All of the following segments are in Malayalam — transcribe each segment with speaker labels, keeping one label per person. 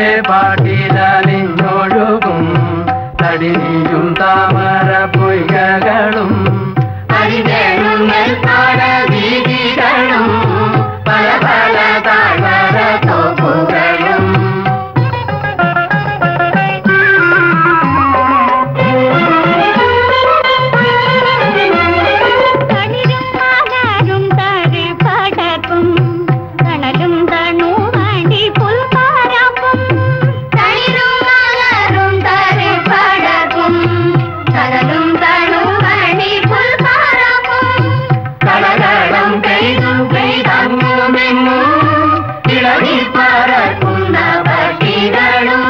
Speaker 1: പാട്ടിലലിഞ്ഞൊഴുകും തടിനിയും താമര പൊയ്കകളും
Speaker 2: വീതികളും പല പല താഴ്വര തോപ്പുകളും
Speaker 3: തളിരും മലരും തരുപടക്കും തണലും തണുമണി പുൽപ്പാരമ്പും
Speaker 2: തളിരും മലരും തരുപടക്കും തണലും തണുമണി പുൽപ്പാരക്കും കളകളം പെയ്തു പെയ്തങ്ങു നിന്നു ഇളകി പറക്കുന്ന പക്ഷികളും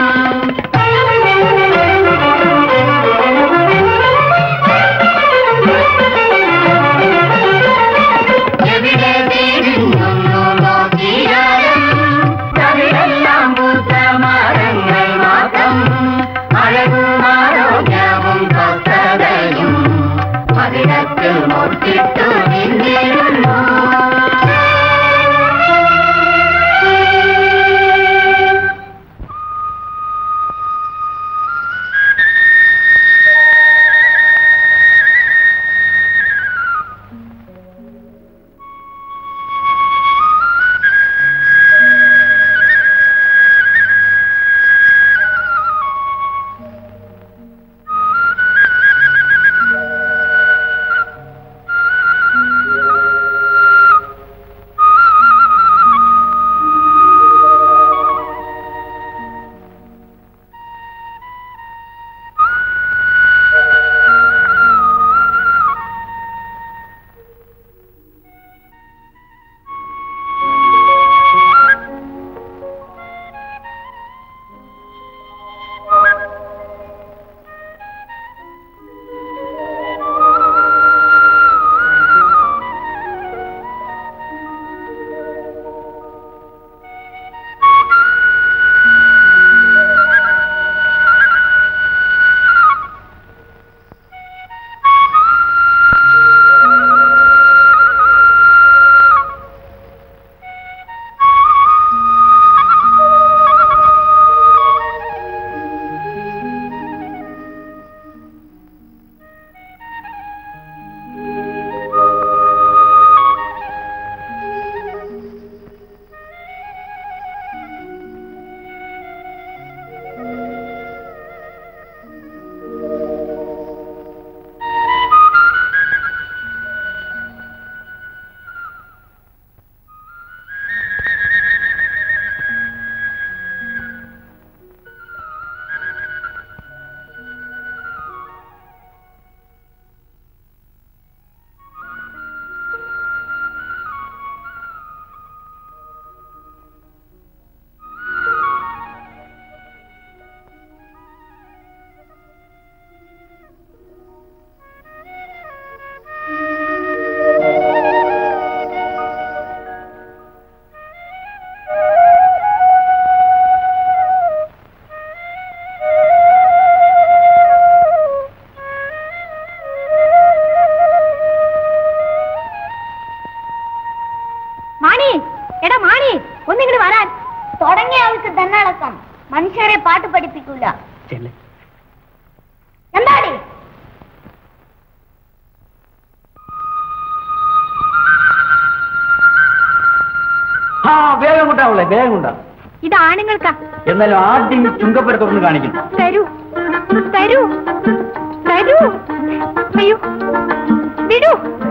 Speaker 2: എവിടെ തിരിഞ്ഞു നോക്കിയാലും തവിടെല്ലാം പൂത്ത മരങ്ങൾ മാത്രം അഴകും ആരോഗ്യവും സ്വസ്ഥതയും മകിടത്തിൽ മുട്ടിട്ടു നിന്നിരുന്നു
Speaker 3: മാണി എടാ മാണി ഒന്നിങ്ങോട്ട് വരാൻ തുടങ്ങിയ ആൾക്ക് തന്നടക്കം മനുഷ്യരെ പാട്ട് പഠിപ്പിക്കൂല എന്താടി
Speaker 1: ആ വേഗം കൊണ്ടാവളെ വേഗം കൊണ്ടാ
Speaker 3: ഇത് ആണുങ്ങൾക്കാ
Speaker 1: എന്നാലും ആദ്യം ഈ ചുങ്കപ്പുരത്തൊന്ന് കാണിക്കുന്നു
Speaker 3: തരൂ തരൂ തരൂ അയ്യോ വിടൂ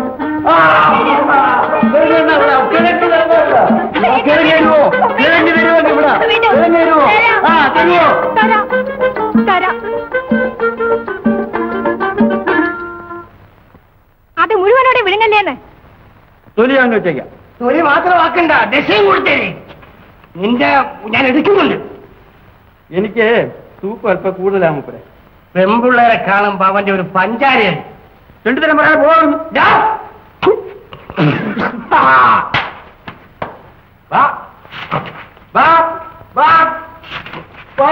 Speaker 3: വിടൂ. തരാം. തരാം തരാം അത് മുഴുവനോടെ വിഴുങ്ങല്ലേന്ന്
Speaker 1: തൊലി അങ്ങ് വെച്ചേക്കാം
Speaker 4: തൊലി മാത്രമാക്കണ്ട ദശയും കൊടുത്തേനെ നിന്റെ ഞാൻ എടുക്കുന്നുണ്ട്
Speaker 1: എനിക്ക് തൂക്കം അല്പം കൂടുതലാണ് മുപ്പരെ
Speaker 4: പെമ്പിള്ളേരെ കാണുമ്പോ അവന്റെ ഒരു പഞ്ചാരയാണ്
Speaker 1: രണ്ടു തരം പറയാൻ പോകും
Speaker 4: ദാ.
Speaker 1: വാ വാ വാ വാ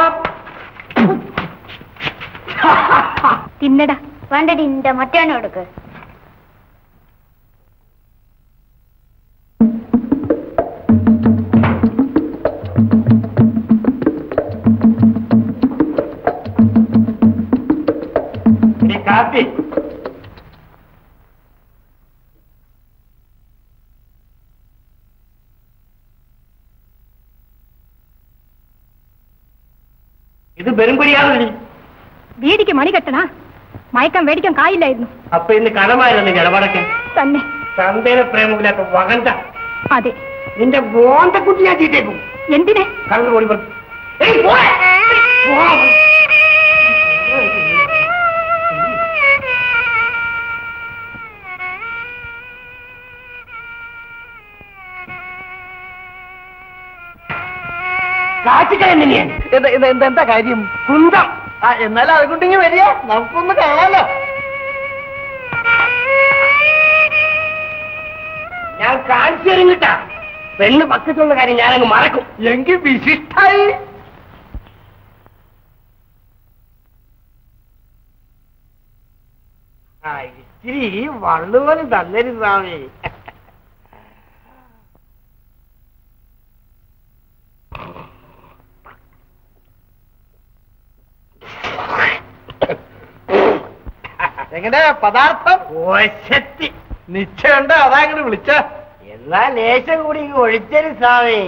Speaker 3: തിന്നടാ വേണ്ടടി നിന്റെ മറ്റേനെ കൊടുക്ക്
Speaker 4: ഇത് ബെരുമ്പടിയാണല്ലേ
Speaker 3: വീടിക്ക് മണി കെട്ടണ മയക്കം മേടിക്കാൻ കായില്ലായിരുന്നു
Speaker 4: അപ്പൊ ഇന്ന് കടമായിരുന്നു ജലവടക്കൻ
Speaker 3: തന്നെ
Speaker 4: തന്തേനെ പ്രേമമില്ലാത്ത വകണ്ട
Speaker 3: അതെ
Speaker 4: നിന്റെ മോന്തക്കുട്ടി ഞാൻ ചീറ്റേക്കും
Speaker 3: എന്തിനെ
Speaker 4: കണ്ണു ഓടി പറഞ്ഞു ഏയ് പോരെ. പോ. കാച്ചിക്കൽ തന്നെയാണ്
Speaker 1: എന്താ കാര്യം
Speaker 4: കുന്തം
Speaker 1: ആ എന്നാലും അതുകൊണ്ടിങ്ങി വരിക നമുക്കൊന്ന് കാണാലോ
Speaker 4: ഞാൻ കാണിച്ചു തരും കിട്ടാ പെണ്ണ് പക്കത്തുള്ള കാര്യം ഞാനങ്ങ് മറക്കും
Speaker 1: എങ്കിൽ വിശിഷ്ടായി
Speaker 4: ആ ഇച്ചിരി വള്ളുപോലെ തന്നരു സ്വാമി
Speaker 1: എങ്ങനെ പദാർത്ഥം
Speaker 4: ഒശത്തി
Speaker 1: നിശ്ചയുണ്ട് അതാ ഇങ്ങോട്ട് വിളിച്ച
Speaker 4: എന്നാ ലേശം കൂടി ഇങ്ങ് ഒഴിച്ചരു സ്വാമി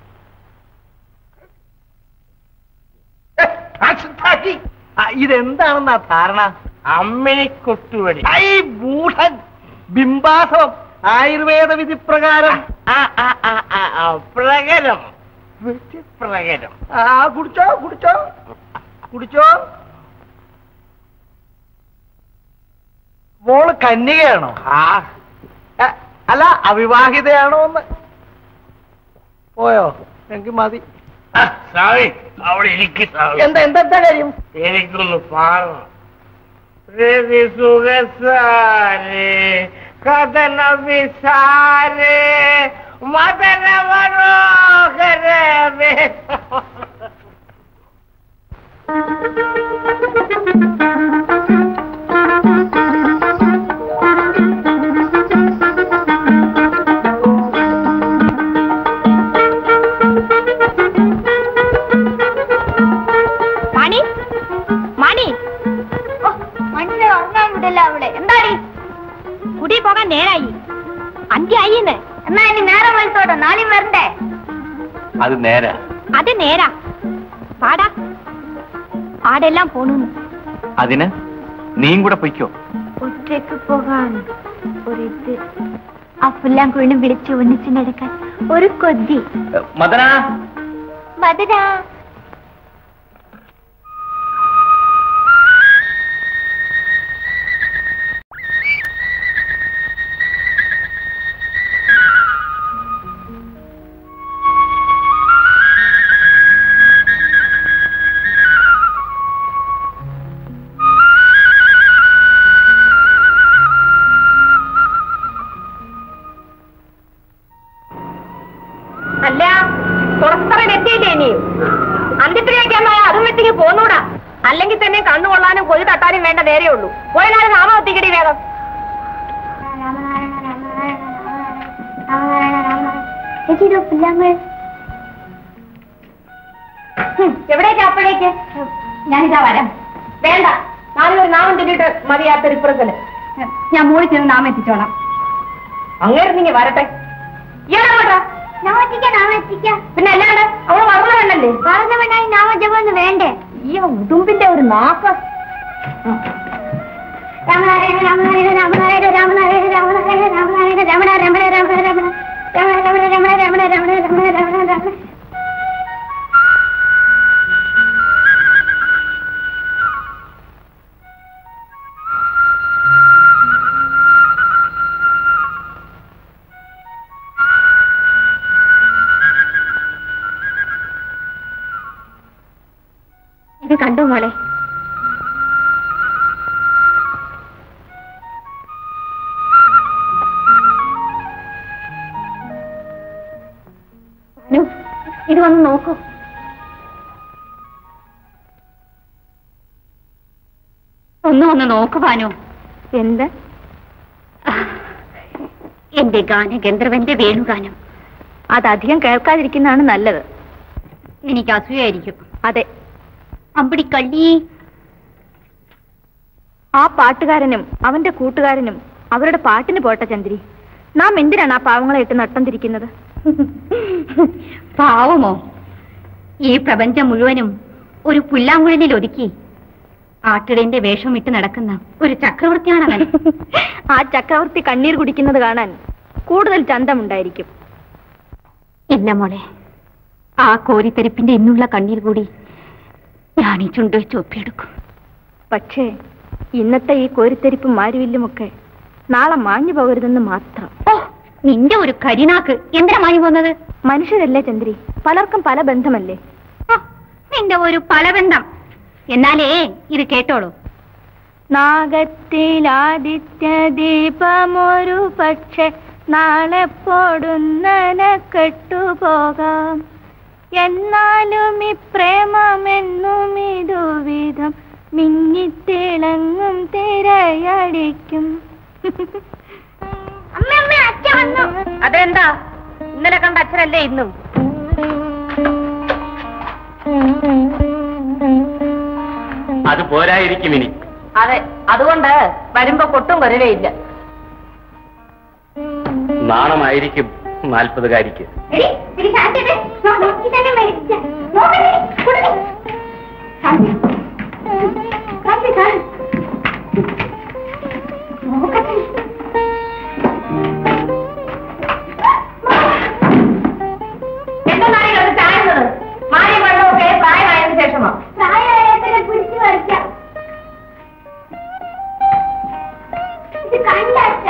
Speaker 1: ഇതെന്താണെന്നാ ധാരണ
Speaker 4: അമ്മിണി കൊട്ടുവടി
Speaker 1: ഐ മൂഢൻ ബിംബാസവം ആയുർവേദ വിധി പ്രകാരം
Speaker 4: ആ, ആ, ആ, ആ, ആ, പ്രകരം പ്രകരം
Speaker 1: ആ കുടിച്ചോ കുടിച്ചോ കുടിച്ചോ മോള് കന്യകയാണോ
Speaker 4: ആ
Speaker 1: എ, അല്ല അവിവാഹിതയാണോ എന്ന് പോയോ എനിക്ക് മതി
Speaker 4: ആ, സ്വാമി അവിടെ ഇരിക്ക് സ്വാമി
Speaker 1: എന്താ എന്താ എന്താ കാര്യം
Speaker 4: എനിക്കൊന്ന് പാടണം രവി സുഖസാരേ കഥന വിസാരേ മദന മനോഹര
Speaker 3: മണി മണി ഓ, മനുഷ്യനെ ഉറങ്ങാൻ വിടില്ല അവിടെ എന്താടി കുടി പോകാൻ നേരായി അന്ത്യായിന്ന് എന്നാ ഇനി നേരം വിളിച്ചോട്ടെ നാളെയും വരണ്ടേ
Speaker 1: അത് നേരെ
Speaker 3: അത് നേരാ പാടാ ആടെല്ലാം പോണു
Speaker 1: അതിന് നീയും കൂടെ പൊയ്ക്കോ
Speaker 3: ഒറ്റയ്ക്ക് പോകാൻ ഒരിത് ആ പുല്ലാങ്കുഴിനും വിളിച്ച് ഒന്നിച്ചിനെടുക്കാൻ ഒരു കൊതി
Speaker 1: മദന
Speaker 3: മധുരാ അല്ല പുറത്തറൻ എത്തിയില്ലേ ഇനിയും അന്ത്യത്തിലേക്കാന്നായ അതും വെട്ടിക്ക് പോന്നൂടാ അല്ലെങ്കിൽ തന്നെ കണ്ണുകൊള്ളാനും കൊതി തട്ടാനും വേണ്ട നേരേ ഉള്ളൂ പോയാലും നാമം എത്തിക്കടി വേഗം എവിടേക്ക് അപ്പോഴേക്ക് ഞാനിതാ വരാം വേണ്ട നാളെ ഒരു നാമം ചെല്ലിട്ട് മതിയാത്ത ഇപ്പുറത്തല് ഞാൻ മൂളി ചെന്ന് നാമം എത്തിച്ചോളാം അങ്ങനെ നീ വരട്ടെ ഇയാളാ പിന്നെ അല്ലാണ്ട് അവള് വളർന്ന വേണ്ടല്ലേ വളർന്ന വേണ്ടായി നാമജപം വേണ്ടേ ഈ ഉടുമ്പിന്റെ ഒരു നാക്ക് രാമനാരായണ രാമനാരായണ രാമനാരായണ രാമനാരായണ രാമനാരായണ രാമനാരായണ രമണ രമണ രമണ രമണ രമണ രമണ രമണ രമണ രമണ രമണ രമണ ഇത് കണ്ടു മോളെ നു, ഇത് വന്ന് നോക്കൂ ഒന്ന് വന്ന് നോക്കു ഭാനു എന്ത് എന്റെ ഗാന ഗന്ധർവന്റെ വേണുഗാനം അതധികം കേൾക്കാതിരിക്കുന്നതാണ് നല്ലത് എനിക്ക് അസൂയായിരിക്കും അതെ അമ്പടി കള്ളി ആ പാട്ടുകാരനും അവന്റെ കൂട്ടുകാരനും അവരുടെ പാട്ടിന് പോട്ട ചന്ദ്രി നാം എന്തിനാണ് ആ പാവങ്ങളെ ഇട്ട് നട്ടം തിരിക്കുന്നത് പാവമോ ഈ പ്രപഞ്ചം മുഴുവനും ഒരു പുല്ലാങ്കുഴലിൽ ഒതുക്കി ആട്ടിടന്റെ വേഷം ഇട്ട് നടക്കുന്ന ഒരു ചക്രവർത്തിയാണ് അവൻ
Speaker 5: ആ ചക്രവർത്തി കണ്ണീർ കുടിക്കുന്നത് കാണാൻ കൂടുതൽ ചന്തമുണ്ടായിരിക്കും
Speaker 3: ഇല്ല മോളെ ആ കോരിത്തെരിപ്പിന്റെ ഇന്നുള്ള കണ്ണീർ കൂടി ഞാൻ ഈ ചുണ്ട് വെച്ച് ഒപ്പിയെടുക്കും
Speaker 5: പക്ഷേ ഇന്നത്തെ ഈ കോരിത്തെരിപ്പും മാരുവില്ലുമൊക്കെ നാളെ മാഞ്ഞു പോകരുതെന്ന് മാത്രം
Speaker 3: ഓ നിന്റെ ഒരു കരിനാക്ക് എന്തിനാ മാഞ്ഞു പോകുന്നത്
Speaker 5: മനുഷ്യരല്ലേ ചന്ദ്രി പലർക്കും പല ബന്ധമല്ലേ
Speaker 3: ഓ, നിന്റെ ഒരു പലബന്ധം എന്നാലേ ഇത് കേട്ടോളൂ
Speaker 5: നാഗത്തിലാദിത്യ ദീപമൊരു പക്ഷെ നാളെ പൊടുന്നന കെട്ടുപോകാം എന്നാലും ഈ പ്രേമമെന്നും ഇതുവിധം മിന്നിത്തിളങ്ങും തിരയടിക്കും
Speaker 3: അതെന്താ ഇന്നലെ കണ്ട അച്ഛനല്ലേ ഇന്നും
Speaker 1: അത് പോരായിരിക്കും ഇനി
Speaker 3: അതെ അതുകൊണ്ട് വരുമ്പോ കൊട്ടും വരവേയില്ല
Speaker 1: നാണമായിരിക്കും നാൽപ്പതുകാരിക്ക്
Speaker 3: എന്താണ് ഇത് ചായുന്നത് മാറി വെള്ളമൊക്കെ പ്രായമായതിനു ശേഷമോ പ്രായമായതിനെ പിടിച്ചു വരയ്ക്കാം ഇത് കണ്ടച്ച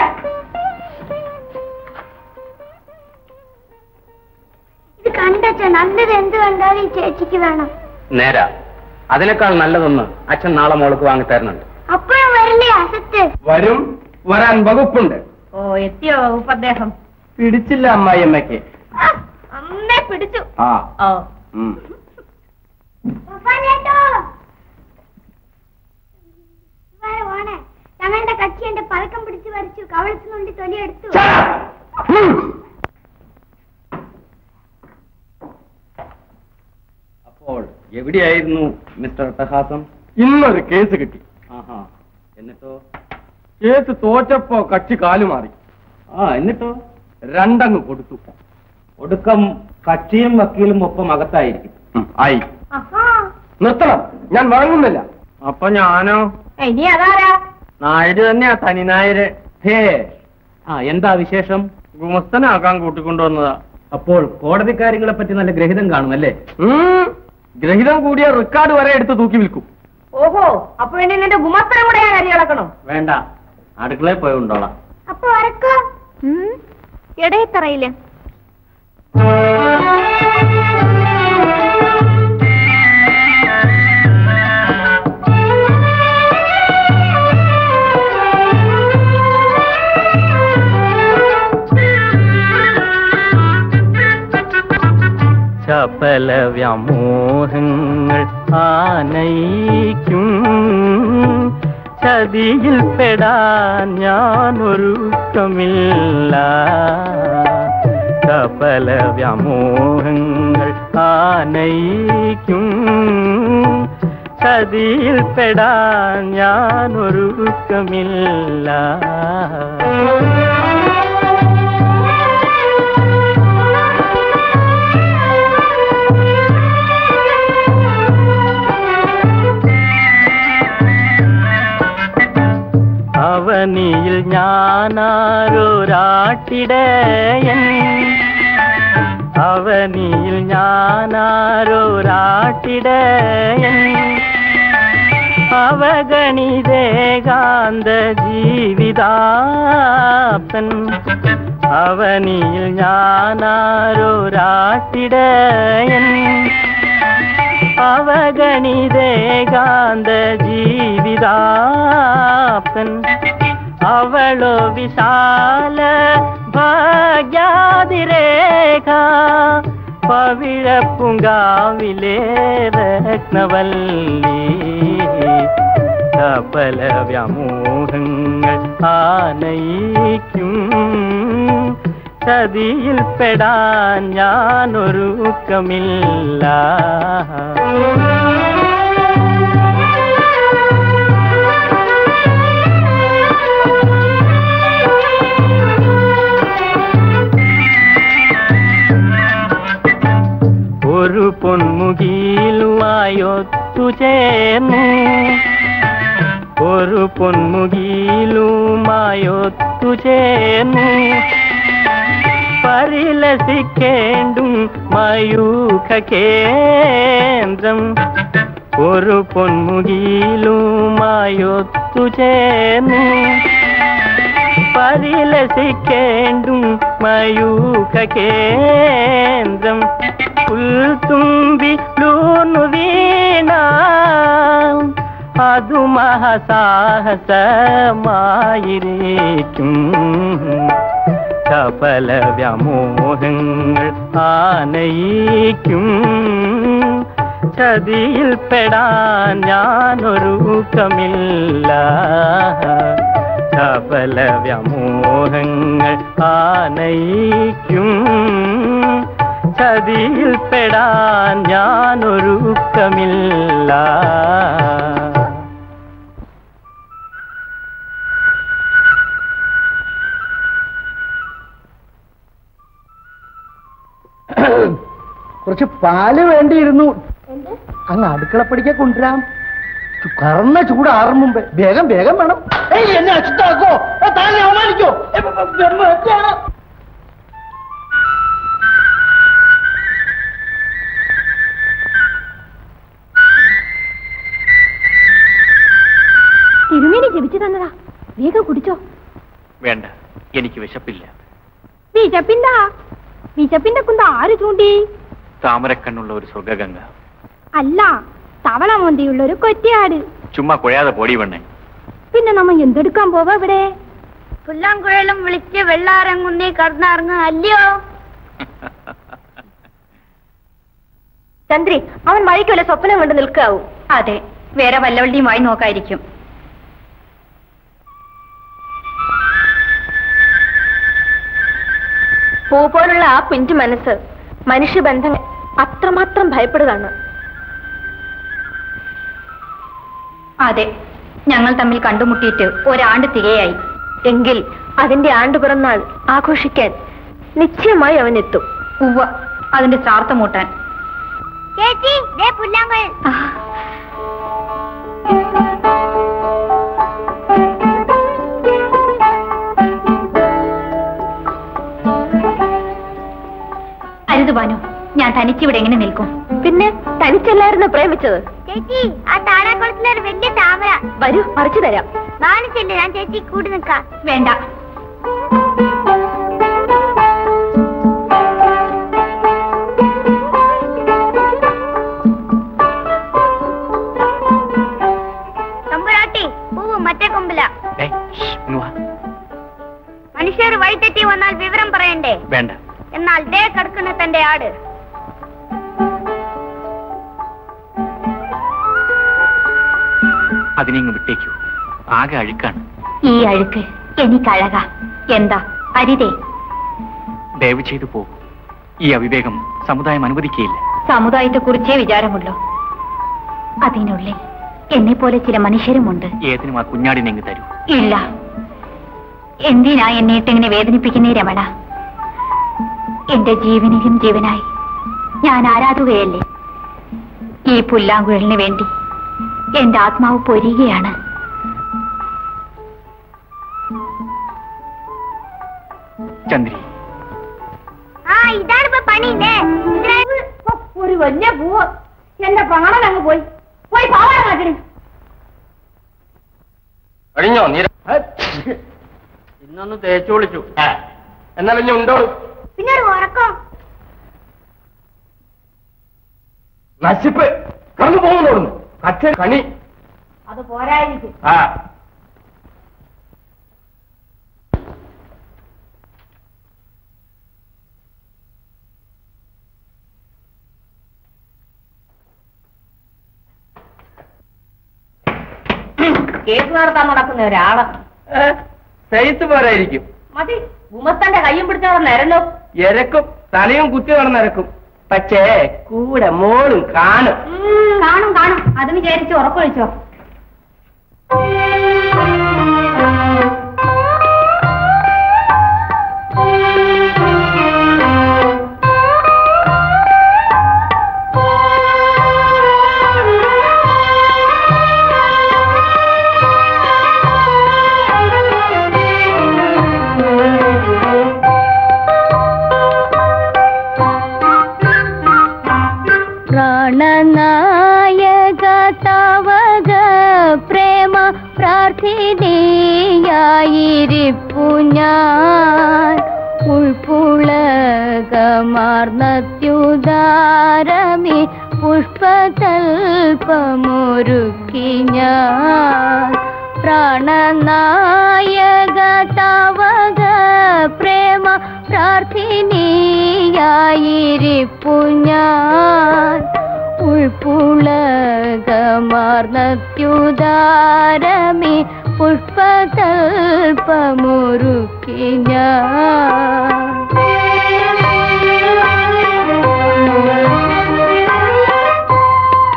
Speaker 5: ഇത് കണ്ടച്ച നല്ലത് എന്ത് കണ്ടാലും ഈ ചേച്ചിക്ക് വേണം
Speaker 1: നേരാ അതിനേക്കാൾ നല്ലതൊന്ന് അച്ഛൻ നാളെ മോൾക്ക് വാങ്ങിത്തരുന്നുണ്ട്
Speaker 5: അപ്പോഴും വരില്ലേ അസത്ത്
Speaker 4: വരും വരാൻ വകുപ്പുണ്ട്
Speaker 3: ഓ എത്തിയോ വകുപ്പ് അദ്ദേഹം
Speaker 4: പിടിച്ചില്ല അമ്മായിയമ്മയ്ക്ക്
Speaker 3: അമ്മേ പിടിച്ചു
Speaker 4: ആ
Speaker 3: ഓ
Speaker 4: ഉം.
Speaker 5: ഞങ്ങളുടെ കക്ഷി എന്റെ പഴക്കം പിടിച്ചു വരച്ചു കവളത്തിനുള്ളിൽ തൊലിയെടുത്തു
Speaker 1: അപ്പോൾ എവിടെയായിരുന്നു മിസ്റ്റർ പ്രഹാസം
Speaker 4: ഇന്നൊരു കേസ് കിട്ടി
Speaker 1: ആഹാ എന്നിട്ടോ
Speaker 4: കേസ് തോറ്റപ്പോ കക്ഷി കാലുമാറി
Speaker 1: ആ എന്നിട്ടോ
Speaker 4: രണ്ടങ്ങ് കൊടുത്തു
Speaker 1: ഒടുക്കം കക്ഷിയും വക്കീലും ഒപ്പം അകത്തായിരിക്കും
Speaker 4: ഉം, ആയി നിർത്തണം ഞാൻ വാങ്ങുന്നില്ല
Speaker 1: അപ്പൊ ഞാനോ
Speaker 3: ഇനി അതാരാ
Speaker 1: നായര് തന്നെയാ തനി നായര് ഹേ ആ എന്താ വിശേഷം ഗുമസ്തനാക്കാൻ കൂട്ടിക്കൊണ്ടുവന്നതാ അപ്പോൾ കോടതി കാര്യങ്ങളെ പറ്റി നല്ല ഗ്രഹിതം കാണുമല്ലേ
Speaker 4: ഉം, ഗ്രഹിതം കൂടിയ റെക്കോർഡ് വരെ എടുത്ത് തൂക്കി വിൽക്കും
Speaker 3: ഓഹോ അപ്പൊ ഇനി നിന്റെ ഗുമസ്തരം കൂടെ ഞാൻ അരി കളക്കണം
Speaker 1: വേണ്ട അടുക്കളയിൽ പോയി ഉണ്ടോളാം
Speaker 5: അപ്പൊ വരക്കോ ഇടയത്തറയില്
Speaker 1: ചപല വ്യാമോഹങ്ങൾ ആനയിക്കും ചതിയിൽ പെടാൻ ഞാനൊരുക്കമില്ല ചപല വ്യാമോഹങ്ങൾ ആനയിക്കും ചതിയിൽ പെടാൻ ഞാനൊരുക്കമില്ല അവനിയിൽ ഞാനാരോരാട്ടിടയൻ അവനിയിൽ ഞാനാരോരാട്ടിടയൻ അവഗണിതേകാന്ത ജീവിതാപ്തൻ അവനിയിൽ ഞാനാരോരാട്ടിടയൻ അവഗണിതേകാന്ത ജീവിതാപ്തൻ അവളോ വിശാല ഭാഗ്യാതിരേഖ പവിഴപ്പുങ്കാവിലെ രത്നവല്ലി സഫല വ്യാമോഹങ്ങൾ ആനയിക്കും ചതിയിൽ പെടാൻ ഞാനൊരുക്കമില്ല
Speaker 6: ഒരു പൊന്മുകിയിലുമായൊത്തു ചേർന്നു ഒരു പൊന്മുകിയിലുമായൊത്തു ചേർന്നു പരിലസിക്കേണ്ടും മയൂഖ കേന്ദ്രം ഒരു പൊന്മുകിയിലുമായൊത്തു ചേർന്നു പരിലസിക്കേണ്ടും മയൂഖ കേന്ദ്രം പുൽത്തുമ്പി ലൂർന്നു വീണ അതു മഹസാഹസമായിരിക്കും സഫല വ്യാമോഹങ്ങൾ ആനയിക്കും ചതിയിൽ പെടാൻ ഞാനൊരുക്കമില്ല സഫല വ്യാമോഹങ്ങൾ ആനയിക്കും ചതിയിൽ പെടാൻ ഞാനൊരുക്കമില്ല
Speaker 4: കുറച്ച് പാല് വേണ്ടിയിരുന്നു അങ്ങ് അടുക്കളപ്പടിക്കെ കൊണ്ടുവരാം ചു- കറന്ന ചൂടാറും മുമ്പേ വേഗം വേഗം വേണം ഏയ് എന്നെ അച്ഛത്താക്കോ താനെ അവമാനിക്കോ ഏ, ബ- ബ- ബ- ബ- എന്താണ്?
Speaker 5: തിരുമേനി ജപിച്ചു തന്നതാ വേഗം കുടിച്ചോ
Speaker 1: വേണ്ട എനിക്ക് വിശപ്പില്ല
Speaker 5: വിശപ്പിന്താ വിശപ്പിന്റെ കുന്ത ആര് ചൂണ്ടി
Speaker 1: താമരക്കണ്ണുള്ള ഒരു സ്വർഗഗംഗ
Speaker 5: അല്ല തവള മോന്തിയുള്ള ഒരു കൊറ്റിയാട്
Speaker 1: ചുമ്മാ കുഴയാതെ പൊടി വേണേ
Speaker 5: പിന്നെ നമ്മ എന്തെടുക്കാൻ പോവാ ഇവിടെ
Speaker 3: പുല്ലാങ്കുഴലും വിളിച്ച് വെള്ളാരങ്ങുന്നേ കടന്നിറങ്ങുക അല്ലയോ
Speaker 5: തന്ത്രി അവൻ മഴയ്ക്ക് വല്ല സ്വപ്നം കണ്ട് നിൽക്കാവൂ
Speaker 3: അതെ വേറെ വല്ലവള്ളിയുമായി നോക്കായിരിക്കും
Speaker 5: പൂ പോലുള്ള ആ പിഞ്ചു മനസ്സ് മനുഷ്യബന്ധങ്ങൾ അത്രമാത്രം ഭയപ്പെടുകയാണ്
Speaker 3: അതെ ഞങ്ങൾ തമ്മിൽ കണ്ടുമുട്ടിയിട്ട് ഒരാണ്ട് തികയായി
Speaker 5: എങ്കിൽ അതിന്റെ ആണ്ടു പിറന്നാൾ ആഘോഷിക്കാൻ നിശ്ചയമായി അവൻ എത്തും
Speaker 3: ഉവ്വ അതിന്റെ ശ്രാർത്ഥം മൂട്ടാൻ
Speaker 5: ചേച്ചി പുല്ലാങ്കുഴൽ
Speaker 3: അരുത് ബാനു ഞാൻ തനിച്ചിവിടെ എങ്ങനെ നിൽക്കും
Speaker 5: പിന്നെ തനിച്ചല്ലായിരുന്നു പ്രേമിച്ചത്
Speaker 3: ചേച്ചി ആ താഴാക്കുളത്തിലൊരു വലിയ താമര
Speaker 5: വരൂ പറിച്ചു തരാം
Speaker 3: കാണിച്ചില്ല ഞാൻ ചേച്ചി കൂടി നിൽക്കാം വേണ്ട തമ്പുരാട്ടി പൂവ് മറ്റേ കൊമ്പില
Speaker 1: ഏയ്, ഷ്, ഇങ്ങ് വാ.
Speaker 3: മനുഷ്യർ വഴിതെറ്റി വന്നാൽ വിവരം പറയണ്ടേ
Speaker 1: വേണ്ട
Speaker 3: എന്നാൽ ദേ കിടക്കുന്ന തന്റെ ആട്
Speaker 1: അതിനിങ്ങ് വിട്ടേക്കൂ ആകെ അഴുക്കാണ്
Speaker 3: ഈ അഴുക്ക് എനിക്കഴക എന്താ അരിതേ
Speaker 1: ദയവ് ചെയ്തു പോകും ഈ അവിവേകം സമുദായം അനുവദിക്കുകയില്ല
Speaker 3: സമുദായത്തെ കുറിച്ചേ വിചാരമുള്ളൂ അതിനുള്ളിൽ എന്നെ പോലെ ചില മനുഷ്യരുമുണ്ട്
Speaker 1: ഏതിനും ആ കുഞ്ഞാടിനെങ്ങ് തരൂ
Speaker 3: ഇല്ല എന്തിനാ എന്നെ ഇട്ടിങ്ങനെ വേദനിപ്പിക്കുന്നേ രമണ എന്റെ ജീവനിലും ജീവനായി ഞാൻ ആരാധുകയല്ലേ ഈ പുല്ലാങ്കുഴലിന് വേണ്ടി എന്റെ ആത്മാവ് പൊരിയുകയാണ്
Speaker 1: ചന്ദ്രി
Speaker 3: ആ ഇതാണ് ഇപ്പൊ പണി
Speaker 5: ഒരു വലിയ പൂവ് എന്റെ പ്രാണൻ അങ്ങ് പോയി പോയി പാവാട മാറ്റണേ
Speaker 1: കഴിഞ്ഞോ നീര
Speaker 4: ഏ,
Speaker 1: ഇന്നൊന്ന് തേച്ചു വിളിച്ചു
Speaker 4: എന്നാ പിന്നെ ഉണ്ടോ
Speaker 3: പിന്നെ ഒരു ഉറക്കം
Speaker 4: നശിപ്പ് കടന്നു പോകുന്നു കച്ച കണി
Speaker 5: അത് പോരായിരിക്കും
Speaker 4: ആ
Speaker 5: കേസ് നടത്താൻ നടക്കുന്ന ഒരാള്
Speaker 4: സൈസ് പോരായിരിക്കും
Speaker 5: മതി ഉമത്തന്റെ കയ്യും പിടിച്ചവിടെ നിരല്ലോ
Speaker 4: എരക്കും തലയും കുത്തി നടന്നിരക്കും പക്ഷേ കൂടെ മോളും കാണും
Speaker 3: കാണും കാണും അത് വിചാരിച്ച് ഉറക്കൊഴിച്ചോ
Speaker 5: പ്രാണനായക തവക പ്രേമ പ്രാർത്ഥിതയായിരിപ്പു ഞാൻ ഉൾപ്പുളകമാർന്നത്യുദാരമേ പുഷ്പതൽപമൊരുക്കി ഞാൻ പ്രാണനായക തവക പ്രേമ പ്രാർത്ഥിനിയായിരിപ്പു ഞാൻ ഉൾപ്പുളകമാർന്നത്യുദാരമേ പുഷ്പതൽപമൊരുക്കി ഞാൻ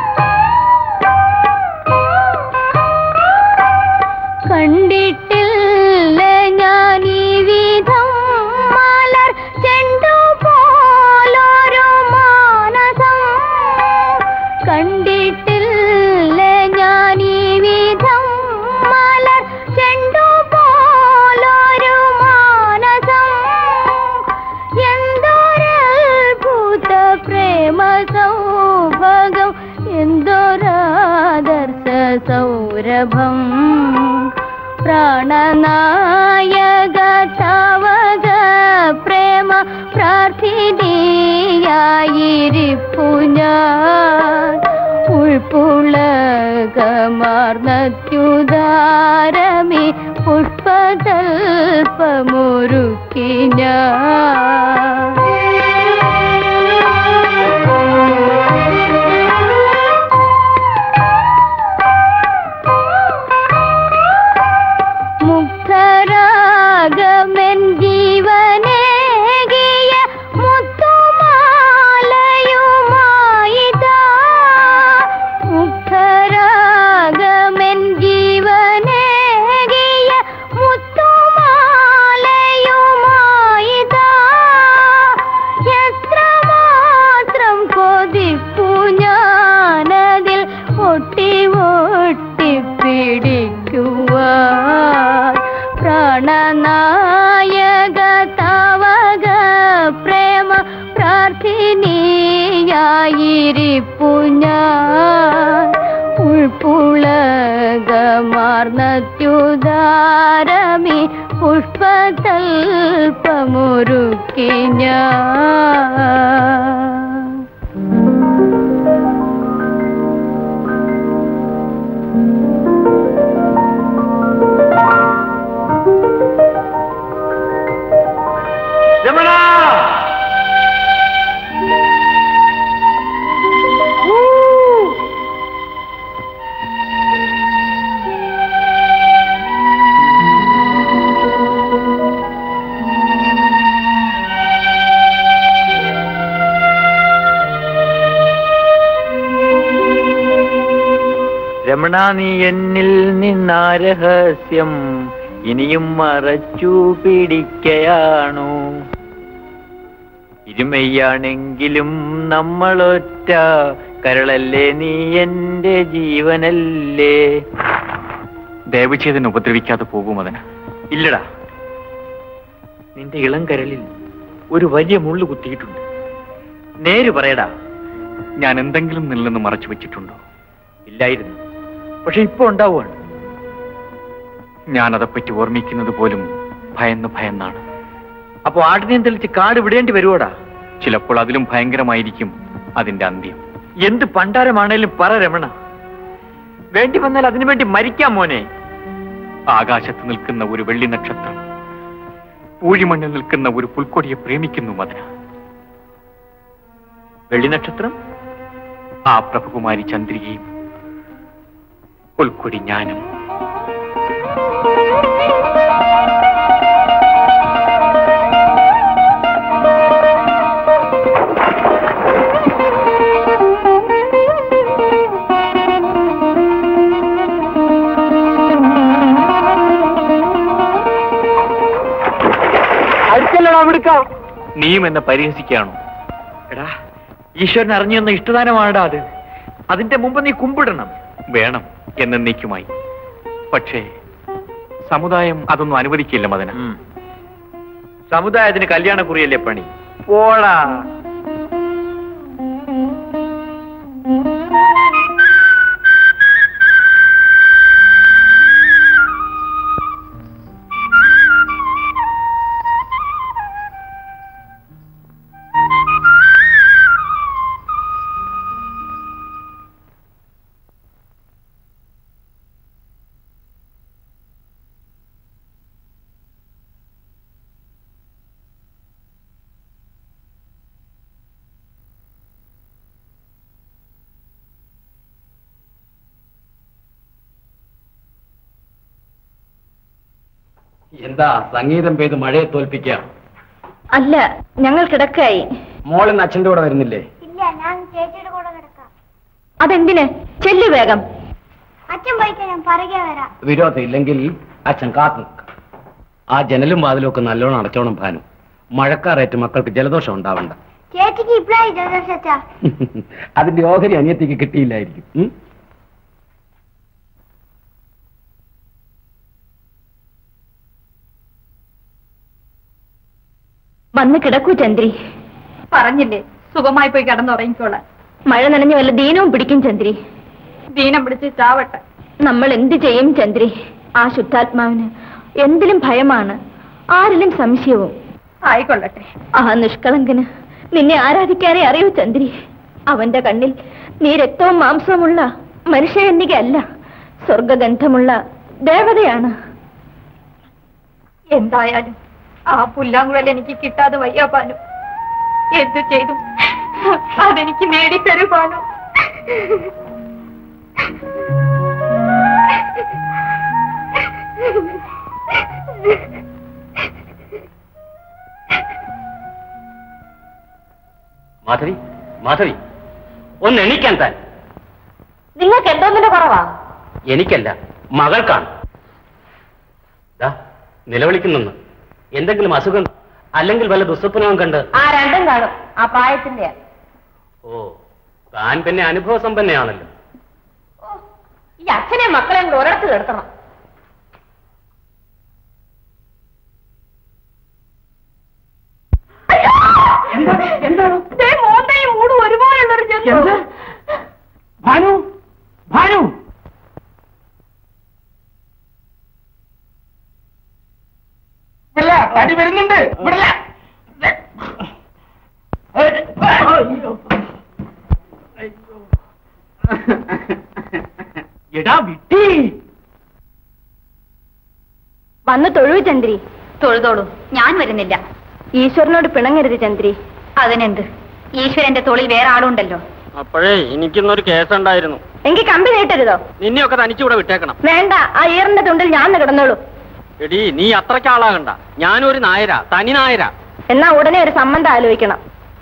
Speaker 5: കണ്ടിട്ടില്ല ഞാൻ ഈ വിധം മലർ ചെണ്ടു പോലൊരു മാനസം കണ്ടിട്ടില്ല ഞാൻ ഈ വിധം മലർ ചെണ്ടു പോലൊരു മാനസം എന്തൊരത്ഭുത പ്രേമ സൗഭഗം എന്തൊരാദർശ സൗരഭം പ്രാണനായക തവക പ്രേമ പ്രാർത്ഥിനിയായിരിപ്പു ഞാൻ ഉൾപ്പുളകമാർന്നത്യുദാരമേ പുഷ്പതൽപമൊരുക്കി ഞാൻ മുക്തരാഗമെൻ ജീവനേകിയ മുത്തുമാലയുമായിതാ മുക്തരാഗമെൻ ജീവനേകിയ മുത്തുമാലയുമായിതാ എത്രമാത്രം കൊതിപ്പു ഞാനതിൽ ഒട്ടി ഒട്ടി പിടിക്കുവാൻ പ്രാണനായക തവക പ്രേമ പ്രാർത്ഥിനിയായിരിപ്പു ഞാൻ ഉൾപ്പുളകമാർന്നത്യുദാരമേ പുഷ്പതൽപമൊരുക്കി ഞാൻ
Speaker 1: രമണ
Speaker 6: രമണ നീ എന്നിൽ നിന്നാരഹസ്യം ഇനിയും മറച്ചു പിടിക്കയാണു ഇരുമയ്യാണെങ്കിലും നമ്മളൊറ്റ കരളല്ലേ നീ എന്റെ ജീവനല്ലേ
Speaker 1: ദയവ് ചെയ്തിനെ ഉപദ്രവിക്കാതെ പോകും അതിന്
Speaker 6: ഇല്ലടാ നിന്റെ ഇളം കരളിൽ ഒരു വലിയ മുള്ളു കുത്തിയിട്ടുണ്ട് നേര് പറയടാ
Speaker 1: ഞാൻ എന്തെങ്കിലും നില്ലെന്ന് മറച്ചു വെച്ചിട്ടുണ്ടോ
Speaker 6: ഇല്ലായിരുന്നു പക്ഷെ ഇപ്പൊ ഉണ്ടാവുകയാണ്
Speaker 1: ഞാൻ അതപ്പറ്റി ഓർമ്മിക്കുന്നത് പോലും ഭയന്ന് ഭയന്നാണ്
Speaker 6: അപ്പൊ ആടിനെയും തെളിച്ച് കാട് വിടേണ്ടി വരുവോടാ
Speaker 1: ചിലപ്പോൾ അതിലും ഭയങ്കരമായിരിക്കും അതിന്റെ അന്ത്യം
Speaker 6: എന്ത് പണ്ടാരമാണേലും പറ രമണ വേണ്ടി വന്നാൽ അതിനു വേണ്ടി മരിക്കാം മോനെ
Speaker 1: ആകാശത്ത് നിൽക്കുന്ന ഒരു വെള്ളി നക്ഷത്രം പൂഴിമണ്ണിൽ നിൽക്കുന്ന ഒരു പുൽക്കൊടിയെ പ്രേമിക്കുന്നു മദന
Speaker 6: വെള്ളി നക്ഷത്രം
Speaker 1: ആ പ്രഭുകുമാരി ചന്ദ്രികയും പുൽക്കൊടി ഞാനും നീയും എന്നെ പരിഹസിക്കുകയാണോ
Speaker 6: എടാ ഈശ്വരൻ അറിഞ്ഞു തന്ന ഇഷ്ടദാനമാണടാ അത് അതിന്റെ മുമ്പ് നീ കുമ്പിടണം
Speaker 1: വേണം എന്നേക്കുമായി പക്ഷേ സമുദായം അതൊന്നും അനുവദിക്കില്ല മദന
Speaker 6: ഉം. സമുദായത്തിന് കല്യാണക്കുറിയല്ലേ പണി പോടാ
Speaker 1: എന്താ സംഗീതം പെയ്ത് മഴയെ തോൽപ്പിക്കുക
Speaker 5: അല്ല ഞങ്ങൾ കിടക്കായി
Speaker 1: മോളിന്ന് അച്ഛന്റെ കൂടെ വരുന്നില്ലേ
Speaker 7: ഇല്ല ഞാൻ ചേച്ചിയുടെ കൂടെ കിടക്കാം
Speaker 5: അതെന്തിന് ചെല്ലു വേഗം
Speaker 7: അച്ഛൻ പോയിക്കാൻ ഞാൻ പറകെ വരാം
Speaker 1: വിരോധം ഇല്ലെങ്കിൽ അച്ഛൻ കാത്തു നിൽക്കും ആ ജനലും വാതിലും ഒക്കെ നല്ലോണം അടച്ചോണം ഭാനു മഴക്കാറേറ്റ് മക്കൾക്ക് ജലദോഷം ഉണ്ടാവണ്ട
Speaker 7: ചേച്ചിക്ക് ഇപ്പഴായി ജലദോഷച്ചാ
Speaker 1: അതിന്റെ ഓഹരി അനിയത്തിക്ക് കിട്ടിയില്ലായിരിക്കും ഉം?
Speaker 5: വന്ന് കിടക്കൂ ചന്ദ്രി
Speaker 3: പറഞ്ഞില്ലേ സുഖമായി പോയി കിടന്നുറങ്ങിക്കോളാൻ
Speaker 5: മഴ നനഞ്ഞു വല്ല ദീനവും പിടിക്കും ചന്ദ്രി
Speaker 3: ദീനം പിടിച്ച് ചാവട്ടെ
Speaker 5: നമ്മൾ എന്ത് ചെയ്യും ചന്ദ്രി ആ ശുദ്ധാത്മാവിന് എന്തിലും ഭയമാണ് ആരിലും സംശയവും
Speaker 3: ആയിക്കൊള്ളട്ടെ
Speaker 5: ആ നിഷ്കളങ്കന് നിന്നെ ആരാധിക്കാനേ അറിയൂ ചന്ദ്രി അവന്റെ കണ്ണിൽ നീ രക്തവും മാംസവുമുള്ള മനുഷ്യകന്യകയല്ല സ്വർഗഗന്ധമുള്ള ദേവതയാണ്
Speaker 3: എന്തായാലും ആ പുല്ലാങ്കുഴൽ എനിക്ക് കിട്ടാതെ വയ്യ പാനു എന്ത് ചെയ്തു അതെനിക്ക് നേടിത്തരൂ പാനു
Speaker 1: മാധവി മാധവി ഒന്ന് എണീക്കാൻ താൻ
Speaker 5: നിങ്ങൾക്ക് എന്തോന്നിന്റെ കുറവാ
Speaker 1: എനിക്കല്ല മകൾക്കാണ് ദാ, നിലവിളിക്കുന്നെന്ന് എന്തെങ്കിലും അസുഖം അല്ലെങ്കിൽ വല്ല ദുസ്വപ്നവും കണ്ട്
Speaker 5: ആ രണ്ടും കാണും ആ പ്രായത്തിന്റെ
Speaker 1: ഓ താൻ പിന്നെ അനുഭവ സമ്പന്നയാണല്ലോ
Speaker 5: ഈ അച്ഛനെ മക്കളെ കൂടെ ഒരിടത്ത് കിടത്തണം
Speaker 3: മോന്തയും മൂടും ഒരുപോലുള്ളൊരു ജന്തു
Speaker 1: ഭാനു ഭാനു
Speaker 4: അടി വരുന്നുണ്ട് വിടില്ല.
Speaker 1: എടാ വിട്ടി
Speaker 5: വന്ന് തൊഴു ചന്ദ്രി
Speaker 3: തൊഴുതോളൂ ഞാൻ വരുന്നില്ല
Speaker 5: ഈശ്വരനോട് പിണങ്ങരുത് ചന്ദ്രി
Speaker 3: അതിനെന്ത് ഈശ്വരന്റെ തോളിൽ വേറെ ആളുണ്ടല്ലോ
Speaker 1: അപ്പോഴേ എനിക്കിന്നൊരു കേസുണ്ടായിരുന്നു
Speaker 5: എങ്കിൽ കമ്പി നീട്ടരുതോ
Speaker 1: നിന്നെയൊക്കെ തനിച്ചുകൂടെ വിട്ടേക്കണം
Speaker 5: വേണ്ട ആ ഈറിന്റെ തുണ്ടിൽ ഞാൻ കിടന്നോളൂ
Speaker 1: എടി നീ അത്രയ്ക്ക് ആളാകണ്ട ഞാനൊരു നായരാ തനി നായരാ
Speaker 5: എന്നാ ഉടനെ ഒരു സംബന്ധം ആലോചിക്കണം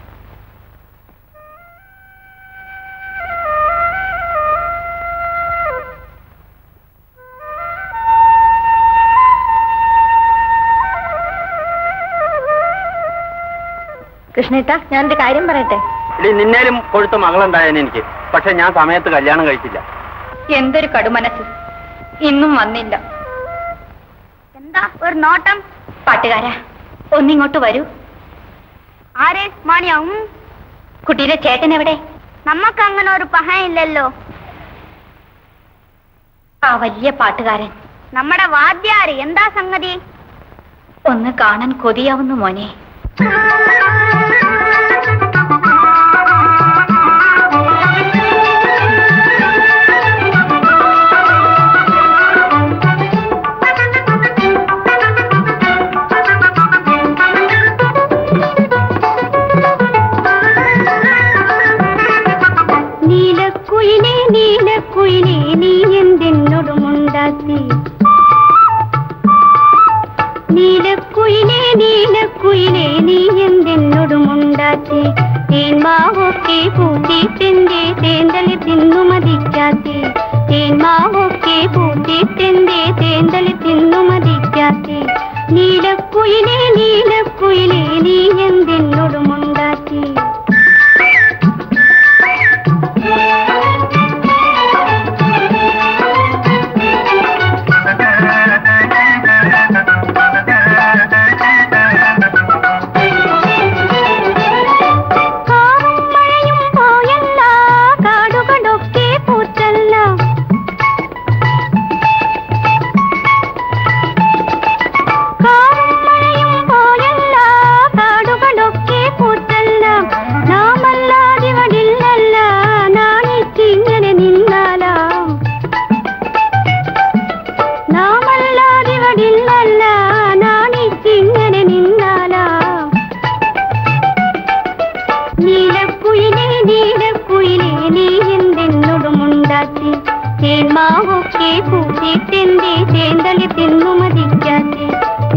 Speaker 5: കൃഷ്ണേട്ട ഞാനൊരു കാര്യം പറയട്ടെ
Speaker 1: എടി നിന്നേലും കൊഴുത്ത മകളുണ്ടായേനെ എനിക്ക് പക്ഷെ ഞാൻ സമയത്ത് കല്യാണം കഴിച്ചില്ല
Speaker 3: എന്തൊരു കടുമനസ് ഇന്നും വന്നില്ല
Speaker 7: എന്താ ഒരു നോട്ടം
Speaker 3: പാട്ടുകാരാ ഒന്നിങ്ങോട്ട് വരൂ
Speaker 7: ആരെ മാണിയാവും
Speaker 3: കുട്ടിയുടെ ചേട്ടൻ എവിടെ
Speaker 7: നമുക്ക് അങ്ങനെ ഒരു പഹയില്ലല്ലോ
Speaker 3: ആ വലിയ പാട്ടുകാരൻ
Speaker 7: നമ്മുടെ വാദ്യാര് എന്താ സംഗതി
Speaker 3: ഒന്ന് കാണാൻ കൊതിയാവുന്നു മോനെ
Speaker 7: നീലക്കുയിലേ നീലക്കുയിലേ നീ എന്തെന്നോടുമുണ്ടാക്കി നീലക്കുയിലേ നീലക്കുയിലേ നീ എന്തെന്നോടുമുണ്ടാക്കി തേന്മാവൊക്കെ പൂത്തിട്ടെന്റെ തേന്തലി തിന്നു മതിക്കാത്തി തേന്മാവൊക്കെ പൂത്തിട്ടെന്റെ തേന്തലി തിന്നു മതിക്കാത്തി നീലക്കുയിലേ നീലക്കുയിലേ നീ എന്തെന്നോടുമുണ്ടാക്കി കാറും മഴയും പോയല്ല കാടുകളൊക്കെ പൂത്തല്ല കാറും മഴയും പോയല്ല കാടുകളൊക്കെ പൂത്തല്ല നാമല്ലാതിവടില്ലല്ല നാണിച്ചിങ്ങനെ നിന്നാലാം നാമല്ലാതിവടില്ലല്ല നാണിച്ചിങ്ങനെ നിന്നാലാം നീലക്കുയിലേ നീലക്കുയിലേ നീ എന്തെന്നോടുമുണ്ടാക്കി തേന്മാവൊക്കെ പൂത്തിട്ടെന്റെ തേന്തലി തിന്നു മതിക്കാത്തി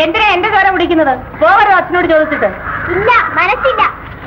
Speaker 3: എന്തിനാ എന്റെ ചോര കുടിക്കുന്നത് പോകരുത് അച്ഛനോട് ചോദിച്ചിട്ട്
Speaker 7: ഇല്ല മനസ്സില്ല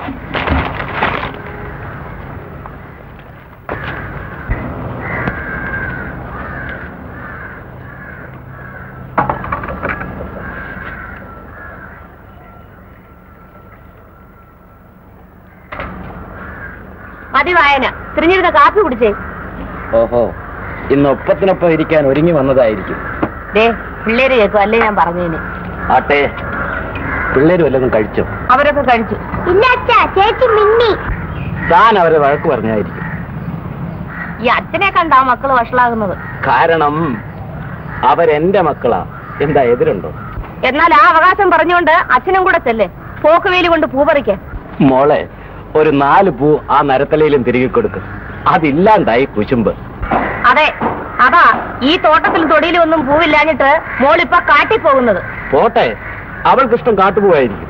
Speaker 3: മതി വായന തിരിഞ്ഞിരുന്ന കാപ്പി കുടിച്ചേ
Speaker 1: ഓഹോ ഇന്ന് ഒപ്പത്തിനൊപ്പം ഇരിക്കാൻ ഒരുങ്ങി വന്നതായിരിക്കും
Speaker 3: ദേ പിള്ളേര് കേൾക്കും അല്ലേ ഞാൻ പറഞ്ഞതിന്
Speaker 1: ആട്ടെ പിള്ളേര് വല്ലതും കഴിച്ചോ
Speaker 3: അവരൊക്കെ കഴിച്ചു
Speaker 7: ഇല്ല അച്ഛാ ചേച്ചി മിന്നി
Speaker 1: താൻ അവരെ വഴക്ക് പറഞ്ഞായിരിക്കും
Speaker 3: ഈ അച്ഛനെ കണ്ടാ മക്കള് വഷളാകുന്നത്
Speaker 1: കാരണം അവരെന്റെ മക്കളാ എന്താ എതിരുണ്ടോ
Speaker 3: എന്നാൽ ആ അവകാശം പറഞ്ഞുകൊണ്ട് അച്ഛനും കൂടെ ചെല്ലേ പോക്കുവേലി കൊണ്ട് പൂ പറിക്കാൻ
Speaker 1: മോളെ ഒരു നാല് പൂ ആ നരത്തലയിലും തിരികെ കൊടുക്കും അതില്ലാണ്ടായി കുശുമ്പ്
Speaker 3: അതെ അതാ ഈ തോട്ടത്തിലും തൊടിയിലും ഒന്നും പൂവില്ലാഞ്ഞിട്ട് മോളിപ്പോ കാട്ടി പോകുന്നത്
Speaker 1: പോട്ടെ അവൾക്കിഷ്ടം കാട്ടുപോവായിരിക്കും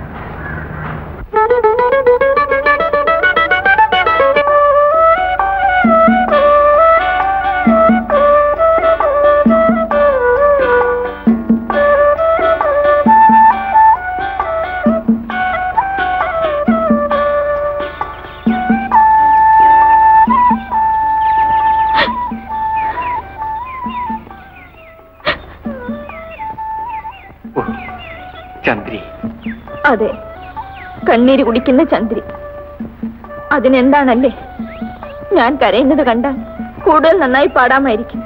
Speaker 6: ചന്ദ്രി
Speaker 5: അതെ കണ്ണീര് കുടിക്കുന്ന ചന്ദ്രി അതിനെന്താണല്ലേ ഞാൻ കരയുന്നത് കണ്ടാൽ കൂടുതൽ നന്നായി പാടാമായിരിക്കും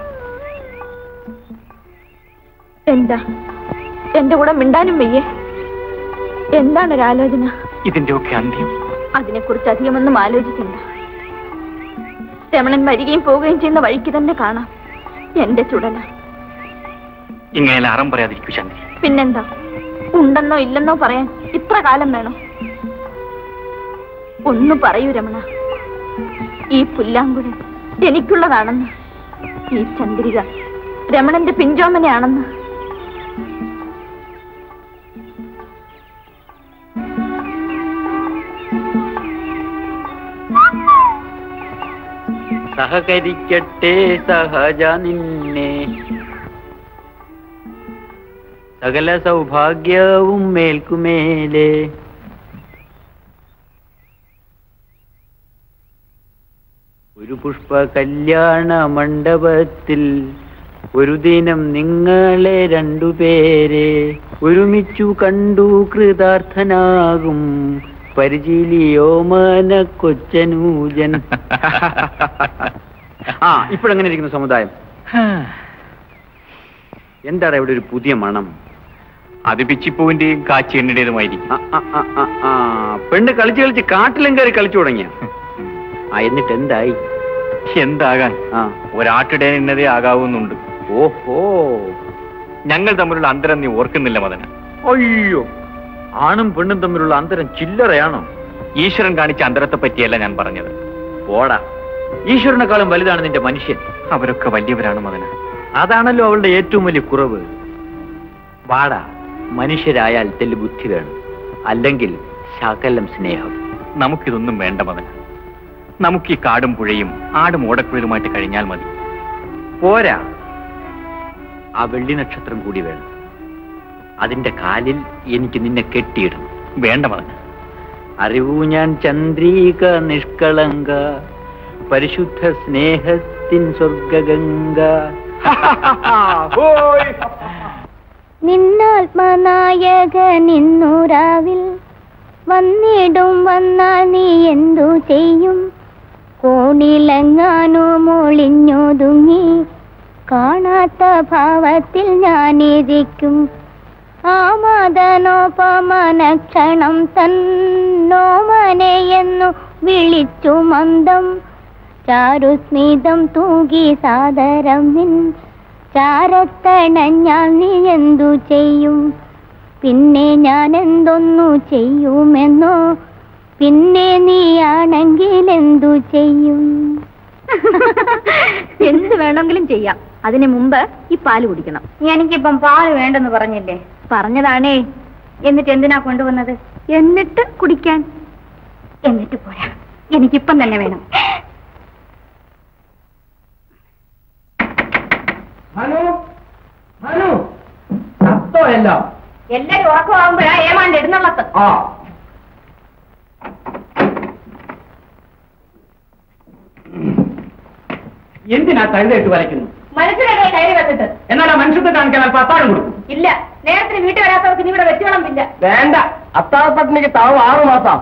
Speaker 5: എന്താ എന്റെ കൂടെ മിണ്ടാനും വയ്യേ എന്താണ് ഒരു ആലോചന
Speaker 6: ഇതിന്റെ ഒക്കെ അന്ത്യം
Speaker 5: അതിനെക്കുറിച്ച് അധികമൊന്നും ആലോചിക്കണ്ട രമണൻ വരികയും പോവുകയും ചെയ്യുന്ന വഴിക്ക് തന്നെ കാണാം എന്റെ ചുടല
Speaker 6: ഇങ്ങനെ അറം പറയാതിരിക്കൂ ചന്ദ്രി
Speaker 5: പിന്നെന്താ ഉണ്ടെന്നോ ഇല്ലെന്നോ പറയാൻ ഇത്ര കാലം വേണോ ഒന്ന് പറയൂ രമണ ഈ പുല്ലാങ്കുഴൽ എനിക്കുള്ളതാണെന്ന് ഈ ചന്ദ്രിക രമണന്റെ പിഞ്ചോമനയാണെന്ന്
Speaker 6: സഹകരിക്കട്ടെ സഹജ നിന്നെ സകല സൗഭാഗ്യവും മേൽക്കുമേലെ ഒരു പുഷ്പ കല്യാണ മണ്ഡപത്തിൽ ഒരു ദിനം നിങ്ങളെ രണ്ടുപേരെ ഒരുമിച്ചു കണ്ടു കൃതാർത്ഥനാകും പരിചിലിയോമന കൊച്ചനൂജൻ ആ ഇപ്പോഴെങ്ങനെ ഇരിക്കുന്നു സമുദായം എന്താണ് ഇവിടെ ഒരു പുതിയ മണം
Speaker 8: അത് പിച്ചിപ്പൂവിന്റെയും കാച്ചി എണ്ണയുടേതുമായിരിക്കും
Speaker 6: ആ, ആ, ആ, ആ, ആ. പെണ്ണ് കളിച്ച് കളിച്ച് കാട്ടിലും കയറി കളിച്ചു തുടങ്ങിയ ആ എന്നിട്ട് എന്തായി
Speaker 8: എന്താകാൻ
Speaker 6: ആ
Speaker 8: ഒരാട്ടിടെ എണ്ണതേ ആകാവുന്നുണ്ട്
Speaker 6: ഓഹോ
Speaker 8: ഞങ്ങൾ തമ്മിലുള്ള അന്തരം നീ ഓർക്കുന്നില്ല മദന
Speaker 6: അയ്യോ ആണും പെണ്ണും തമ്മിലുള്ള അന്തരം ചില്ലറയാണോ
Speaker 8: ഈശ്വരൻ കാണിച്ച അന്തരത്തെ പറ്റിയല്ല ഞാൻ പറഞ്ഞത്
Speaker 6: പോടാ ഈശ്വരനെക്കാളും വലുതാണ് നിന്റെ മനുഷ്യൻ
Speaker 8: അവരൊക്കെ വലിയവരാണ് മദന
Speaker 6: അതാണല്ലോ അവളുടെ ഏറ്റവും വലിയ കുറവ് വാടാ മനുഷ്യരായാൽ തെല്ല് ബുദ്ധി വേണം അല്ലെങ്കിൽ ശകലം സ്നേഹം
Speaker 8: നമുക്കിതൊന്നും വേണ്ട മദന നമുക്ക് ഈ കാടും പുഴയും ആടും ഓടക്കുഴലുമായിട്ട് കഴിഞ്ഞാൽ മതി
Speaker 6: പോരാ ആ വെള്ളി നക്ഷത്രം കൂടി വേണം അതിന്റെ കാലിൽ എനിക്ക് നിന്നെ കെട്ടിയിടണം
Speaker 8: വേണ്ട മദന
Speaker 6: അറിവു ഞാൻ ചന്ദ്രീക നിഷ്കളങ്ക പരിശുദ്ധ സ്നേഹത്തിൻ സ്വർഗഗംഗ
Speaker 7: നിന്നാത്മനായക നിന്നുരാവിൽ വന്നിടും വന്നാൽ നീ എന്തു ചെയ്യും കോണിലെങ്ങാനും ഒളിഞ്ഞൊതുങ്ങി കാണാത്ത ഭാവത്തിൽ ഞാനിരിക്കും ആമദനോപമനക്ഷണം തന്നോമനയെന്നു വിളിച്ചു മന്ദം ചാരുസ്മിതം തൂകി സാദരം നിൻ ചാരത്തണഞ്ഞാൽ നീ എന്തു ചെയ്യും പിന്നെ ഞാൻ എന്തൊന്നു ചെയ്യുമെന്നോ പിന്നെ നീയാണെങ്കിൽ എന്തു ചെയ്യും
Speaker 5: എന്ത് വേണമെങ്കിലും ചെയ്യാം അതിനു മുമ്പ് ഈ പാല് കുടിക്കണം
Speaker 3: എനിക്കിപ്പം പാല് വേണ്ടെന്ന് പറഞ്ഞില്ലേ
Speaker 5: പറഞ്ഞതാണേ
Speaker 3: എന്നിട്ട് എന്തിനാ കൊണ്ടുവന്നത്
Speaker 5: എന്നിട്ട് കുടിക്കാൻ
Speaker 3: എന്നിട്ട് പോരാ എനിക്കിപ്പം തന്നെ വേണം
Speaker 4: മനു മനു ചത്തോ
Speaker 1: എല്ലാം
Speaker 3: എല്ലാരും ഉറക്കമാകുമ്പോഴാ ഏമാണ്ട് എഴുന്നള്ളത്ത്
Speaker 1: ആ എന്തിനാ കഴുതയിട്ട് വരയ്ക്കുന്നു
Speaker 3: മനുഷ്യരുടെ കയറി വെച്ചിട്ട്
Speaker 1: എന്നാൽ ആ മനുഷ്യത്തെ കാണിക്കാൻ അല്പം അത്താഴം കൊടുക്കും
Speaker 3: ഇല്ല നേരത്തിന് വീട്ടിൽ വരാത്തവർക്ക് ഇനി ഇവിടെ വെച്ചുവിളമ്പില്ല
Speaker 1: വേണ്ട അത്താഴപ്പട്ടിണിക്ക് താവ് ആറു മാസം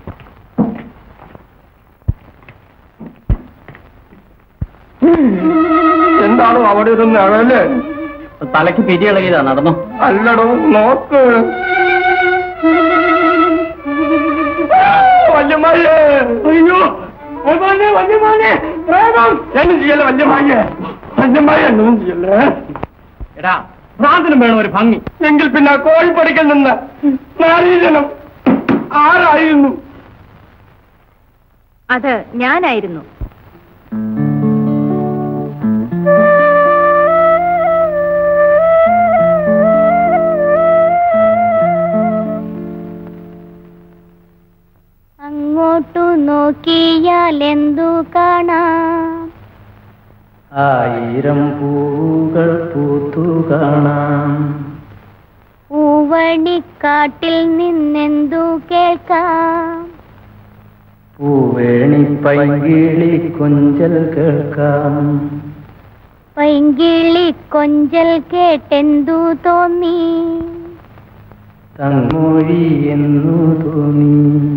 Speaker 1: എന്താണ് അവിടെ ഒരു നിഴല് തലയ്ക്ക് പിരിയിളകിയതാ നടന്നു അല്ലടോ നോക്ക് വല്യമായേ അയ്യോ വല്യമാനെ വല്യമാനെ വേഗം എന്നും ചെയ്യല്ലേ വല്യമായേ വല്യമായ എന്നും ചെയ്യല്ലേ എടാ ഭ്രാന്തനും വേണം ഒരു ഭംഗി എങ്കിൽ പിന്നെ ആ കോഴിപ്പടിക്കൽ നിന്ന് നാരീജനം ആരായിരുന്നു
Speaker 5: അത് ഞാനായിരുന്നു
Speaker 7: അങ്ങോട്ടു നോക്കിയാൽ എന്തു കാണാം
Speaker 1: ആയിരം പൂവുകൾ പൂത്തു കാണാം
Speaker 7: പൂവണിക്കാട്ടിൽ നിന്നെന്തു കേൾക്കാം
Speaker 1: പൂവേണി പൈകിളി കൊഞ്ചൽ കേൾക്കാം
Speaker 7: പൈങ്കിളി കൊഞ്ചൽ കേട്ടെന്തു തോന്നി
Speaker 1: തങ്ങൊഴി എന്നു തോന്നി